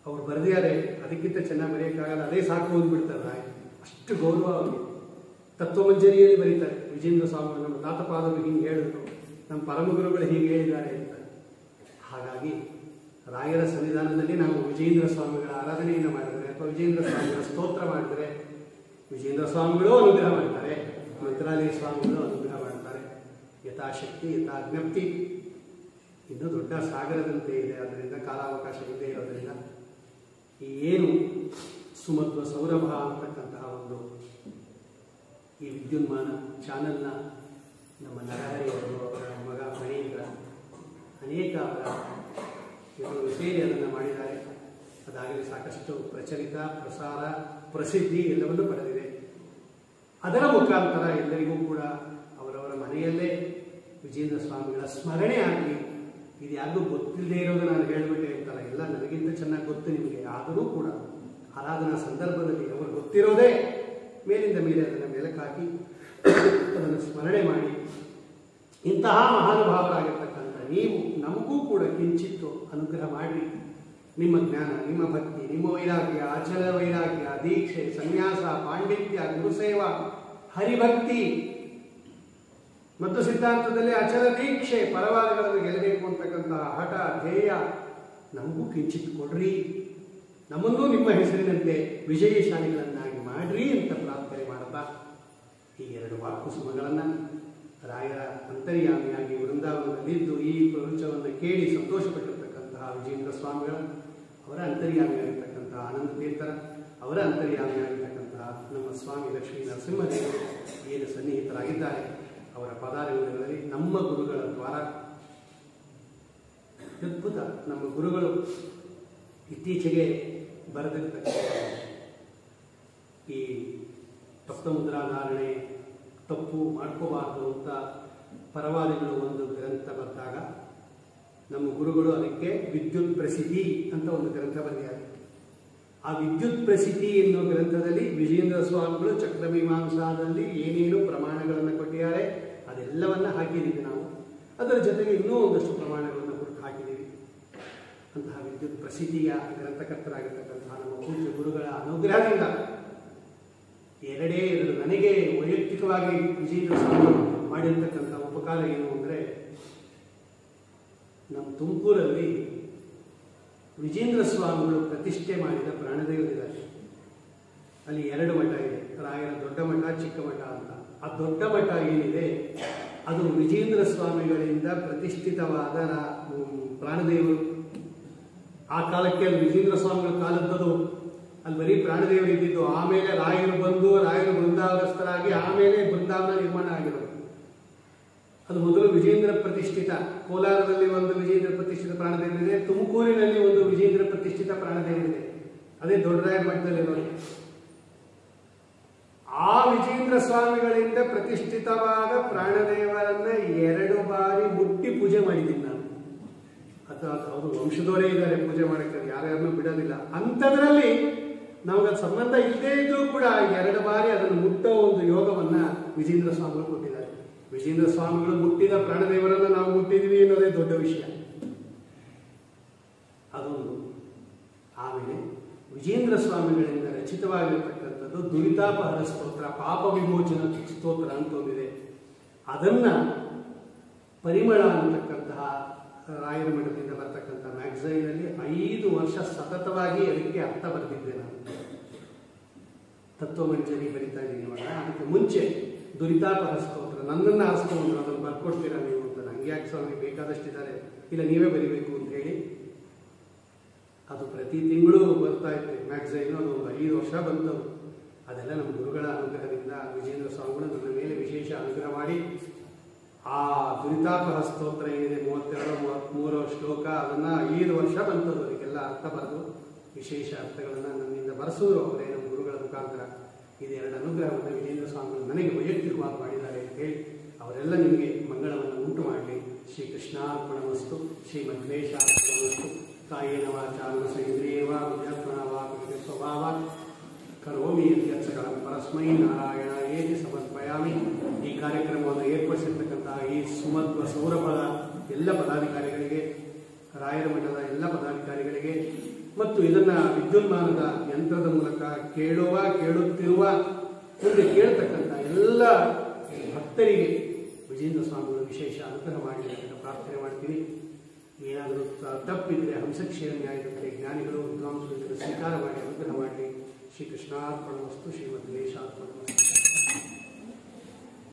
ಅವ್ರು ಬರೆದಿದ್ದಾರೆ ಅದಕ್ಕಿಂತ ಚೆನ್ನಾಗಿ ಬರೆಯೋಕ್ಕಾಗಲ್ಲ ಅದೇ ಸಾಕು ಅಂದ್ಬಿಡ್ತಾರೆ ರಾಯ ಅಷ್ಟು ಗೌರವ ಅವರಿಗೆ ತತ್ವಮಂಜರಿಯಲ್ಲಿ ಬರೀತಾರೆ ವಿಜೇಂದ್ರ ಸ್ವಾಮಿ ನಮ್ಮ ತಾತಪಾದರು ಹಿಂಗೆ ಹೇಳಿದ್ರು ನಮ್ಮ ಪರಮಗುರುಗಳು ಹೀಗೆ ಹೇಳಿದ್ದಾರೆ ಅಂತ ಹಾಗಾಗಿ ರಾಯರ ಸನ್ನಿಧಾನದಲ್ಲಿ ನಾವು ವಿಜೇಂದ್ರ ಸ್ವಾಮಿಗಳ ಆರಾಧನೆಯನ್ನು ಮಾಡಿದರೆ ಅಥವಾ ವಿಜೇಂದ್ರ ಸ್ವಾಮಿಗಳ ಸ್ತೋತ್ರ ಮಾಡಿದರೆ ವಿಜೇಂದ್ರ ಸ್ವಾಮಿಗಳು ಅನುಗ್ರಹ ಮಾಡ್ತಾರೆ ಮಂತ್ರಾಲಯ ಸ್ವಾಮಿಗಳು ಅನುಗ್ರಹ ಮಾಡ್ತಾರೆ ಯಥಾಶಕ್ತಿ ಯಥಾ ಜ್ಞಪ್ತಿ ಇನ್ನು ದೊಡ್ಡ ಸಾಗರದಂತೆ ಇದೆ ಅದರಿಂದ ಕಾಲಾವಕಾಶ ಇಲ್ಲದೆ ಇರೋದ್ರಿಂದ ಈ ಏನು ಸುಮಧ್ವ ಸೌರಭ ಅಂತಕ್ಕಂತಹ ಒಂದು ಈ ವಿದ್ಯುನ್ಮಾನ ಚಾನಲ್ನ ನಮ್ಮ ನರಹರಿಯವರು ಅವರ ಮಗ ಫಣೀಂದ್ರ ಅನೇಕ ಅವರ ಇವರು ಸೇರಿ ಅದನ್ನು ಮಾಡಿದ್ದಾರೆ ಅದಾಗಲಿ ಸಾಕಷ್ಟು ಪ್ರಚಲಿತ ಪ್ರಸಾರ ಪ್ರಸಿದ್ಧಿ ಎಲ್ಲವನ್ನೂ ಪಡೆದಿದೆ ಅದರ ಮುಖಾಂತರ ಎಲ್ಲರಿಗೂ ಕೂಡ ಅವರವರ ಮನೆಯಲ್ಲೇ ವಿಜೇಂದ್ರ ಸ್ವಾಮಿಗಳ ಸ್ಮರಣೆ ಆಗಲಿ ಇದು ಯಾರಿಗೂ ಗೊತ್ತಿಲ್ಲದೆ ಇರೋದು ನಾನು ಹೇಳಿಬಿಟ್ಟೆ ಅಂತಲ್ಲ ಎಲ್ಲ ನನಗಿಂತ ಚೆನ್ನಾಗಿ ಗೊತ್ತು ನಿಮಗೆ ಆದರೂ ಕೂಡ ಆರಾಧನಾ ಸಂದರ್ಭದಲ್ಲಿ ಅವರು ಗೊತ್ತಿರೋದೇ ಮೇಲಿಂದ ಮೇಲೆ ಅದನ್ನು ಮೆಲುಕಾಕಿ ಅದನ್ನು ಸ್ಮರಣೆ ಮಾಡಿ ಇಂತಹ ಮಹಾನುಭಾವರಾಗಿರ್ತಕ್ಕಂಥ ನೀವು ನಮಗೂ ಕೂಡ ಕಿಂಚಿತ್ತು ಅನುಗ್ರಹ ಮಾಡಿ ನಿಮ್ಮ ಜ್ಞಾನ ನಿಮ್ಮ ಭಕ್ತಿ ನಿಮ್ಮ ವೈರಾಗ್ಯ ಅಚಲ ವೈರಾಗ್ಯ ದೀಕ್ಷೆ ಸನ್ಯಾಸ ಪಾಂಡಿತ್ಯ ಗುರುಸೇವಾ ಹರಿಭಕ್ತಿ ಮತ್ತು ಸಿದ್ಧಾಂತದಲ್ಲಿ ಅಚಲ ದೀಕ್ಷೆ ಪರವಾದಗಳನ್ನು ಗೆಲ್ಲಬೇಕು ಅಂತಕ್ಕಂತಹ ಹಠ ಧ್ಯೇಯ ನಮಗೂ ಕಿಂಚಿತ್ ಕೊಡ್ರಿ ನಮ್ಮನ್ನೂ ನಿಮ್ಮ ಹೆಸರಿನಂತೆ ವಿಜಯಶಾಲಿಗಳನ್ನಾಗಿ ಮಾಡ್ರಿ ಅಂತ ಪ್ರಾರ್ಥನೆ ಮಾಡ್ತಾ ಈ ಎರಡು ವಾಕುಸುಮಗಳನ್ನು ರಾಯರ ಅಂತರ್ಯಾಮಿಯಾಗಿ ವೃಂದಾವನದಲ್ಲಿದ್ದು ಈ ಪ್ರಪಂಚವನ್ನು ಕೇಳಿ ಸಂತೋಷಪಟ್ಟಿರ್ತಕ್ಕಂತಹ ವಿಜೇಂದ್ರ ಸ್ವಾಮಿಗಳ ಅವರ ಅಂತರ್ಯಾಮಿಯಾಗಿರ್ತಕ್ಕಂತಹ ಆನಂದ ತೀರ್ಥರ ಅವರ ಅಂತರ್ಯಾಮಿಯಾಗಿರ್ತಕ್ಕಂತಹ ನಮ್ಮ ಸ್ವಾಮಿ ಲಕ್ಷ್ಮೀ ನರಸಿಂಹದೇವರು ಏನು ಸನ್ನಿಹಿತರಾಗಿದ್ದಾರೆ ಅವರ ಪದಾರ್ಯಗಳಲ್ಲಿ ನಮ್ಮ ಗುರುಗಳ ದ್ವಾರ ಅದ್ಭುತ ನಮ್ಮ ಗುರುಗಳು ಇತ್ತೀಚೆಗೆ ಬರೆದಿರ್ತಕ್ಕಂಥ ಈ ತಪ್ತಮುದ್ರಾಧಾರಣೆ ತಪ್ಪು ಮಾಡ್ಕೋಬಾರ್ದು ಅಂತ ಪರವಾದಿಗಳು ಒಂದು ಗ್ರಂಥ ಬರೆದಾಗ ನಮ್ಮ ಗುರುಗಳು ಅದಕ್ಕೆ ವಿದ್ಯುತ್ ಪ್ರಸಿದ್ಧಿ ಅಂತ ಒಂದು ಗ್ರಂಥ ಬರೆದಿದ್ದಾರೆ ಆ ವಿದ್ಯುತ್ ಪ್ರಸಿದ್ಧಿ ಎನ್ನುವ ಗ್ರಂಥದಲ್ಲಿ ವಿಜೇಂದ್ರ ಸ್ವಾಮಿಗಳು ಚಕ್ರಮೀಮಾಂಸಾದಲ್ಲಿ ಏನೇನು ಪ್ರಮಾಣಗಳನ್ನು ಕೊಟ್ಟಿದ್ದಾರೆ ಅದೆಲ್ಲವನ್ನ ಹಾಕಿದ್ದೀವಿ ನಾವು ಅದರ ಜೊತೆಗೆ ಇನ್ನೂ ಒಂದಷ್ಟು ಪ್ರಮಾಣಗಳನ್ನು ಕೊಟ್ಟು ಹಾಕಿದ್ದೀವಿ ಅಂತಹ ವಿದ್ಯುತ್ ಪ್ರಸಿದ್ಧಿಯ ಗ್ರಂಥಕರ್ತರಾಗಿರ್ತಕ್ಕಂತಹ ನಮ್ಮ ಪೂಜ್ಯ ಗುರುಗಳ ಅನುಗ್ರಹದಿಂದ ಎರಡೇ ಎರಡು ನನಗೆ ವೈಯಕ್ತಿಕವಾಗಿ ವಿಜೇಂದ್ರ ಸ್ವಾಮಿ ಮಾಡಿರ್ತಕ್ಕಂಥ ಉಪಕಾರ ಏನು ಅಂದರೆ ನಮ್ಮ ತುಮಕೂರಲ್ಲಿ ವಿಜೇಂದ್ರ ಸ್ವಾಮಿಗಳು ಪ್ರತಿಷ್ಠೆ ಮಾಡಿದ ಪ್ರಾಣದೇವರಿದ್ದಾರೆ ಅಲ್ಲಿ ಎರಡು ಮಠ ಇದೆ ರಾಯರ ದೊಡ್ಡ ಮಠ ಚಿಕ್ಕ ಮಠ ಅಂತ ಆ ದೊಡ್ಡ ಮಠ ಏನಿದೆ ಅದು ವಿಜೇಂದ್ರ ಸ್ವಾಮಿಗಳಿಂದ ಪ್ರತಿಷ್ಠಿತವಾದ ರಾ- ಉಮ್, ಪ್ರಾಣದೇವರು ಆ ಕಾಲಕ್ಕೆ ಅಲ್ಲಿ ವಿಜೇಂದ್ರ ಸ್ವಾಮಿಗಳ ಕಾಲದ್ದದು ಅಲ್ಲಿ ಬರೀ ಪ್ರಾಣದೇವರು ಇದ್ದಿದ್ದು ಆಮೇಲೆ ರಾಯರು ಬಂದು ರಾಯರು ಬೃಂದಾವನಸ್ಥರಾಗಿ ಆಮೇಲೆ ಬೃಂದಾವನ ನಿರ್ಮಾಣ ಆಗಿರೋದು ಅದು ಮೊದಲು ವಿಜೇಂದ್ರ ಪ್ರತಿಷ್ಠಿತ ಕೋಲಾರದಲ್ಲಿ ಒಂದು ವಿಜೇಂದ್ರ ಪ್ರತಿಷ್ಠಿತ ಪ್ರಾಣದೇವರಿದೆ ತುಮಕೂರಿನಲ್ಲಿ ಒಂದು ವಿಜೇಂದ್ರ ಪ್ರತಿಷ್ಠಿತ ಪ್ರಾಣದೇವರಿದೆ ಅದೇ ದೊಡ್ಡರಾಯರ ಮಠದಲ್ಲಿರೋದು ಆ ವಿಜೇಂದ್ರ ಸ್ವಾಮಿಗಳಿಂದ ಪ್ರತಿಷ್ಠಿತವಾದ ಪ್ರಾಣದೇವರನ್ನ ಎರಡು ಬಾರಿ ಮುಟ್ಟಿ ಪೂಜೆ ಮಾಡಿದ್ದೀನಿ ನಾನು ಅಥವಾ ಅವರು ವಂಶದವರೇ ಇದ್ದಾರೆ ಪೂಜೆ ಮಾಡಕ್ಕೆ ಯಾರ್ಯಾರನ್ನೂ ಬಿಡೋದಿಲ್ಲ ಅಂಥದ್ರಲ್ಲಿ ನಮಗೆ ಸಂಬಂಧ ಇಲ್ಲದೇ ಇದ್ರೂ ಕೂಡ ಎರಡು ಬಾರಿ ಅದನ್ನು ಮುಟ್ಟೋ ಒಂದು ಯೋಗವನ್ನ ವಿಜೇಂದ್ರ ಸ್ವಾಮಿಗಳು ಕೊಟ್ಟಿದ್ದಾರೆ ವಿಜೇಂದ್ರ ಸ್ವಾಮಿಗಳು ಮುಟ್ಟಿದ ಪ್ರಾಣದೇವರನ್ನ ನಾವು ಮುಟ್ಟಿದ್ವಿ ಅನ್ನೋದೇ ದೊಡ್ಡ ವಿಷಯ ಅದೊಂದು ಆಮೇಲೆ ವಿಜೇಂದ್ರ ಸ್ವಾಮಿಗಳಿಂದ ರಚಿತವಾಗಿರ್ತಕ್ಕಂಥದ್ದು ದುರಿತಾಪಹರ ಸ್ತೋತ್ರ ಪಾಪ ವಿಮೋಚನ ಸ್ತೋತ್ರ ಅಂತ ಒಂದಿದೆ ಅದನ್ನ ಪರಿಮಳ ಅಂತಕ್ಕಂತಹ ರಾಯರ ಮಠದಿಂದ ಬರ್ತಕ್ಕಂಥ ಮ್ಯಾಗಝೈನಲ್ಲಿ ಐದು ವರ್ಷ ಸತತವಾಗಿ ಅದಕ್ಕೆ ಅರ್ಥ ಬರೆದಿದ್ದೆ ನಾನು ತತ್ವಮಂಜರಿ ಬರಿತಾ ಇದ್ದೀನಿ ಇವಾಗ ಅದಕ್ಕೆ ಮುಂಚೆ ದುರಿತಾಪಹರ ಸ್ತೋತ್ರ ನನ್ನನ್ನು ಆರಿಸ್ಕೊಂಡು ಅದನ್ನು ಬರ್ಕೊಡ್ತೀರಾ ನೀವು ಅಂತ ನಂಗೆ ಯಾಕೆ ಸ್ವಾಮಿ ಬೇಕಾದಷ್ಟಿದ್ದಾರೆ ಇಲ್ಲ ನೀವೇ ಬರಿಬೇಕು ಅಂತ ಹೇಳಿ ಅದು ಪ್ರತಿ ತಿಂಗಳು ಬರ್ತಾ ಇತ್ತು ಮ್ಯಾಗಝೈನು ಅದು ಒಂದು ಐದು ವರ್ಷ ಬಂತು ಅದೆಲ್ಲ ನಮ್ಮ ಗುರುಗಳ ಅನುಗ್ರಹದಿಂದ ವಿಜೇಂದ್ರ ಸ್ವಾಮಿಗಳು ನನ್ನ ಮೇಲೆ ವಿಶೇಷ ಅನುಗ್ರಹ ಮಾಡಿ ಆ ದುರಿತಾಪಹ ಸ್ತೋತ್ರ ಏನಿದೆ ಮೂವತ್ತೆರಡು ಮೂವತ್ತ್ಮೂರು ಶ್ಲೋಕ ಅದನ್ನ ಐದು ವರ್ಷ ಬಂತದು ಅದಕ್ಕೆಲ್ಲ ಅರ್ಥ ಬರೆದು ವಿಶೇಷ ಅರ್ಥಗಳನ್ನು ನನ್ನಿಂದ ಬರೆಸಿದ್ರು ಅವರೇ ನಮ್ಮ ಗುರುಗಳ ಮುಖಾಂತರ ಇದೆರಡು ಅನುಗ್ರಹವನ್ನು ವಿಜೇಂದ್ರ ಸ್ವಾಮಿಗಳು ನನಗೆ ವೈಯಕ್ತಿಕವಾಗಿ ಮಾಡಿದ್ದಾರೆ ಅಂತ ಹೇಳಿ ಅವರೆಲ್ಲ ನಿಮಗೆ ಮಂಗಳವನ್ನು ಉಂಟು ಮಾಡಲಿ ಶ್ರೀ ಕೃಷ್ಣಾರ್ಪಣಮಸ್ತು ಶ್ರೀ ಮಧ್ವೇಶಾರ್ಪಣಮಸ್ತು ಕಾಯೇನ ವಾಚಾನ ಸೇಂದ್ರಿಯವ ವಿದ್ಯಾತ್ಮನ ವಾ ಪ್ರಕೃತಿ ಸ್ವಭಾವ ಕರೋಮಿ ಯತ್ಯರ್ಥಗಳ ಪರಸ್ಮೈ ನಾರಾಯಣ ಏತಿ ಸಮರ್ಪಯಾಮಿ ಈ ಕಾರ್ಯಕ್ರಮವನ್ನು ಏರ್ಪಡಿಸಿರ್ತಕ್ಕಂತಹ ಈ ಸುಮಧ್ವ ಸೌರಭದ ಎಲ್ಲ ಪದಾಧಿಕಾರಿಗಳಿಗೆ ರಾಯರ ಮಠದ ಎಲ್ಲ ಪದಾಧಿಕಾರಿಗಳಿಗೆ ಮತ್ತು ಇದನ್ನ ವಿದ್ಯುನ್ಮಾನದ ಯಂತ್ರದ ಮೂಲಕ ಕೇಳುವ ಕೇಳುತ್ತಿರುವ ಮುಂದೆ ಕೇಳ್ತಕ್ಕಂಥ ಎಲ್ಲ ಭಕ್ತರಿಗೆ ವಿಜೇಂದ್ರ ಸ್ವಾಮಿಗಳು ವಿಶೇಷ ಅನುಗ್ರಹ ಮಾಡಲಿ ಅಂತ ಪ್ರಾರ್ಥನೆ ಮಾಡ್ತೀನಿ ಏನಾದರೂ ತ- ತಪ್ಪಿದ್ರೆ ಹಂಸಕ್ಷೇಮ ನ್ಯಾಯದಂತೆ ಜ್ಞಾನಿಗಳು ವಿದ್ವಾಂಸರು ಇದನ್ನು ಸ್ವೀಕಾರ ಮಾಡಿ ಅನುಗ್ರಹ ಮಾಡಲಿ ಶ್ರೀ ಕೃಷ್ಣಾರ್ಪಣ ವಸ್ತು ಶ್ರೀಮದ್ ಲೇಷಾರ್ಪಣ ವಸ್ತು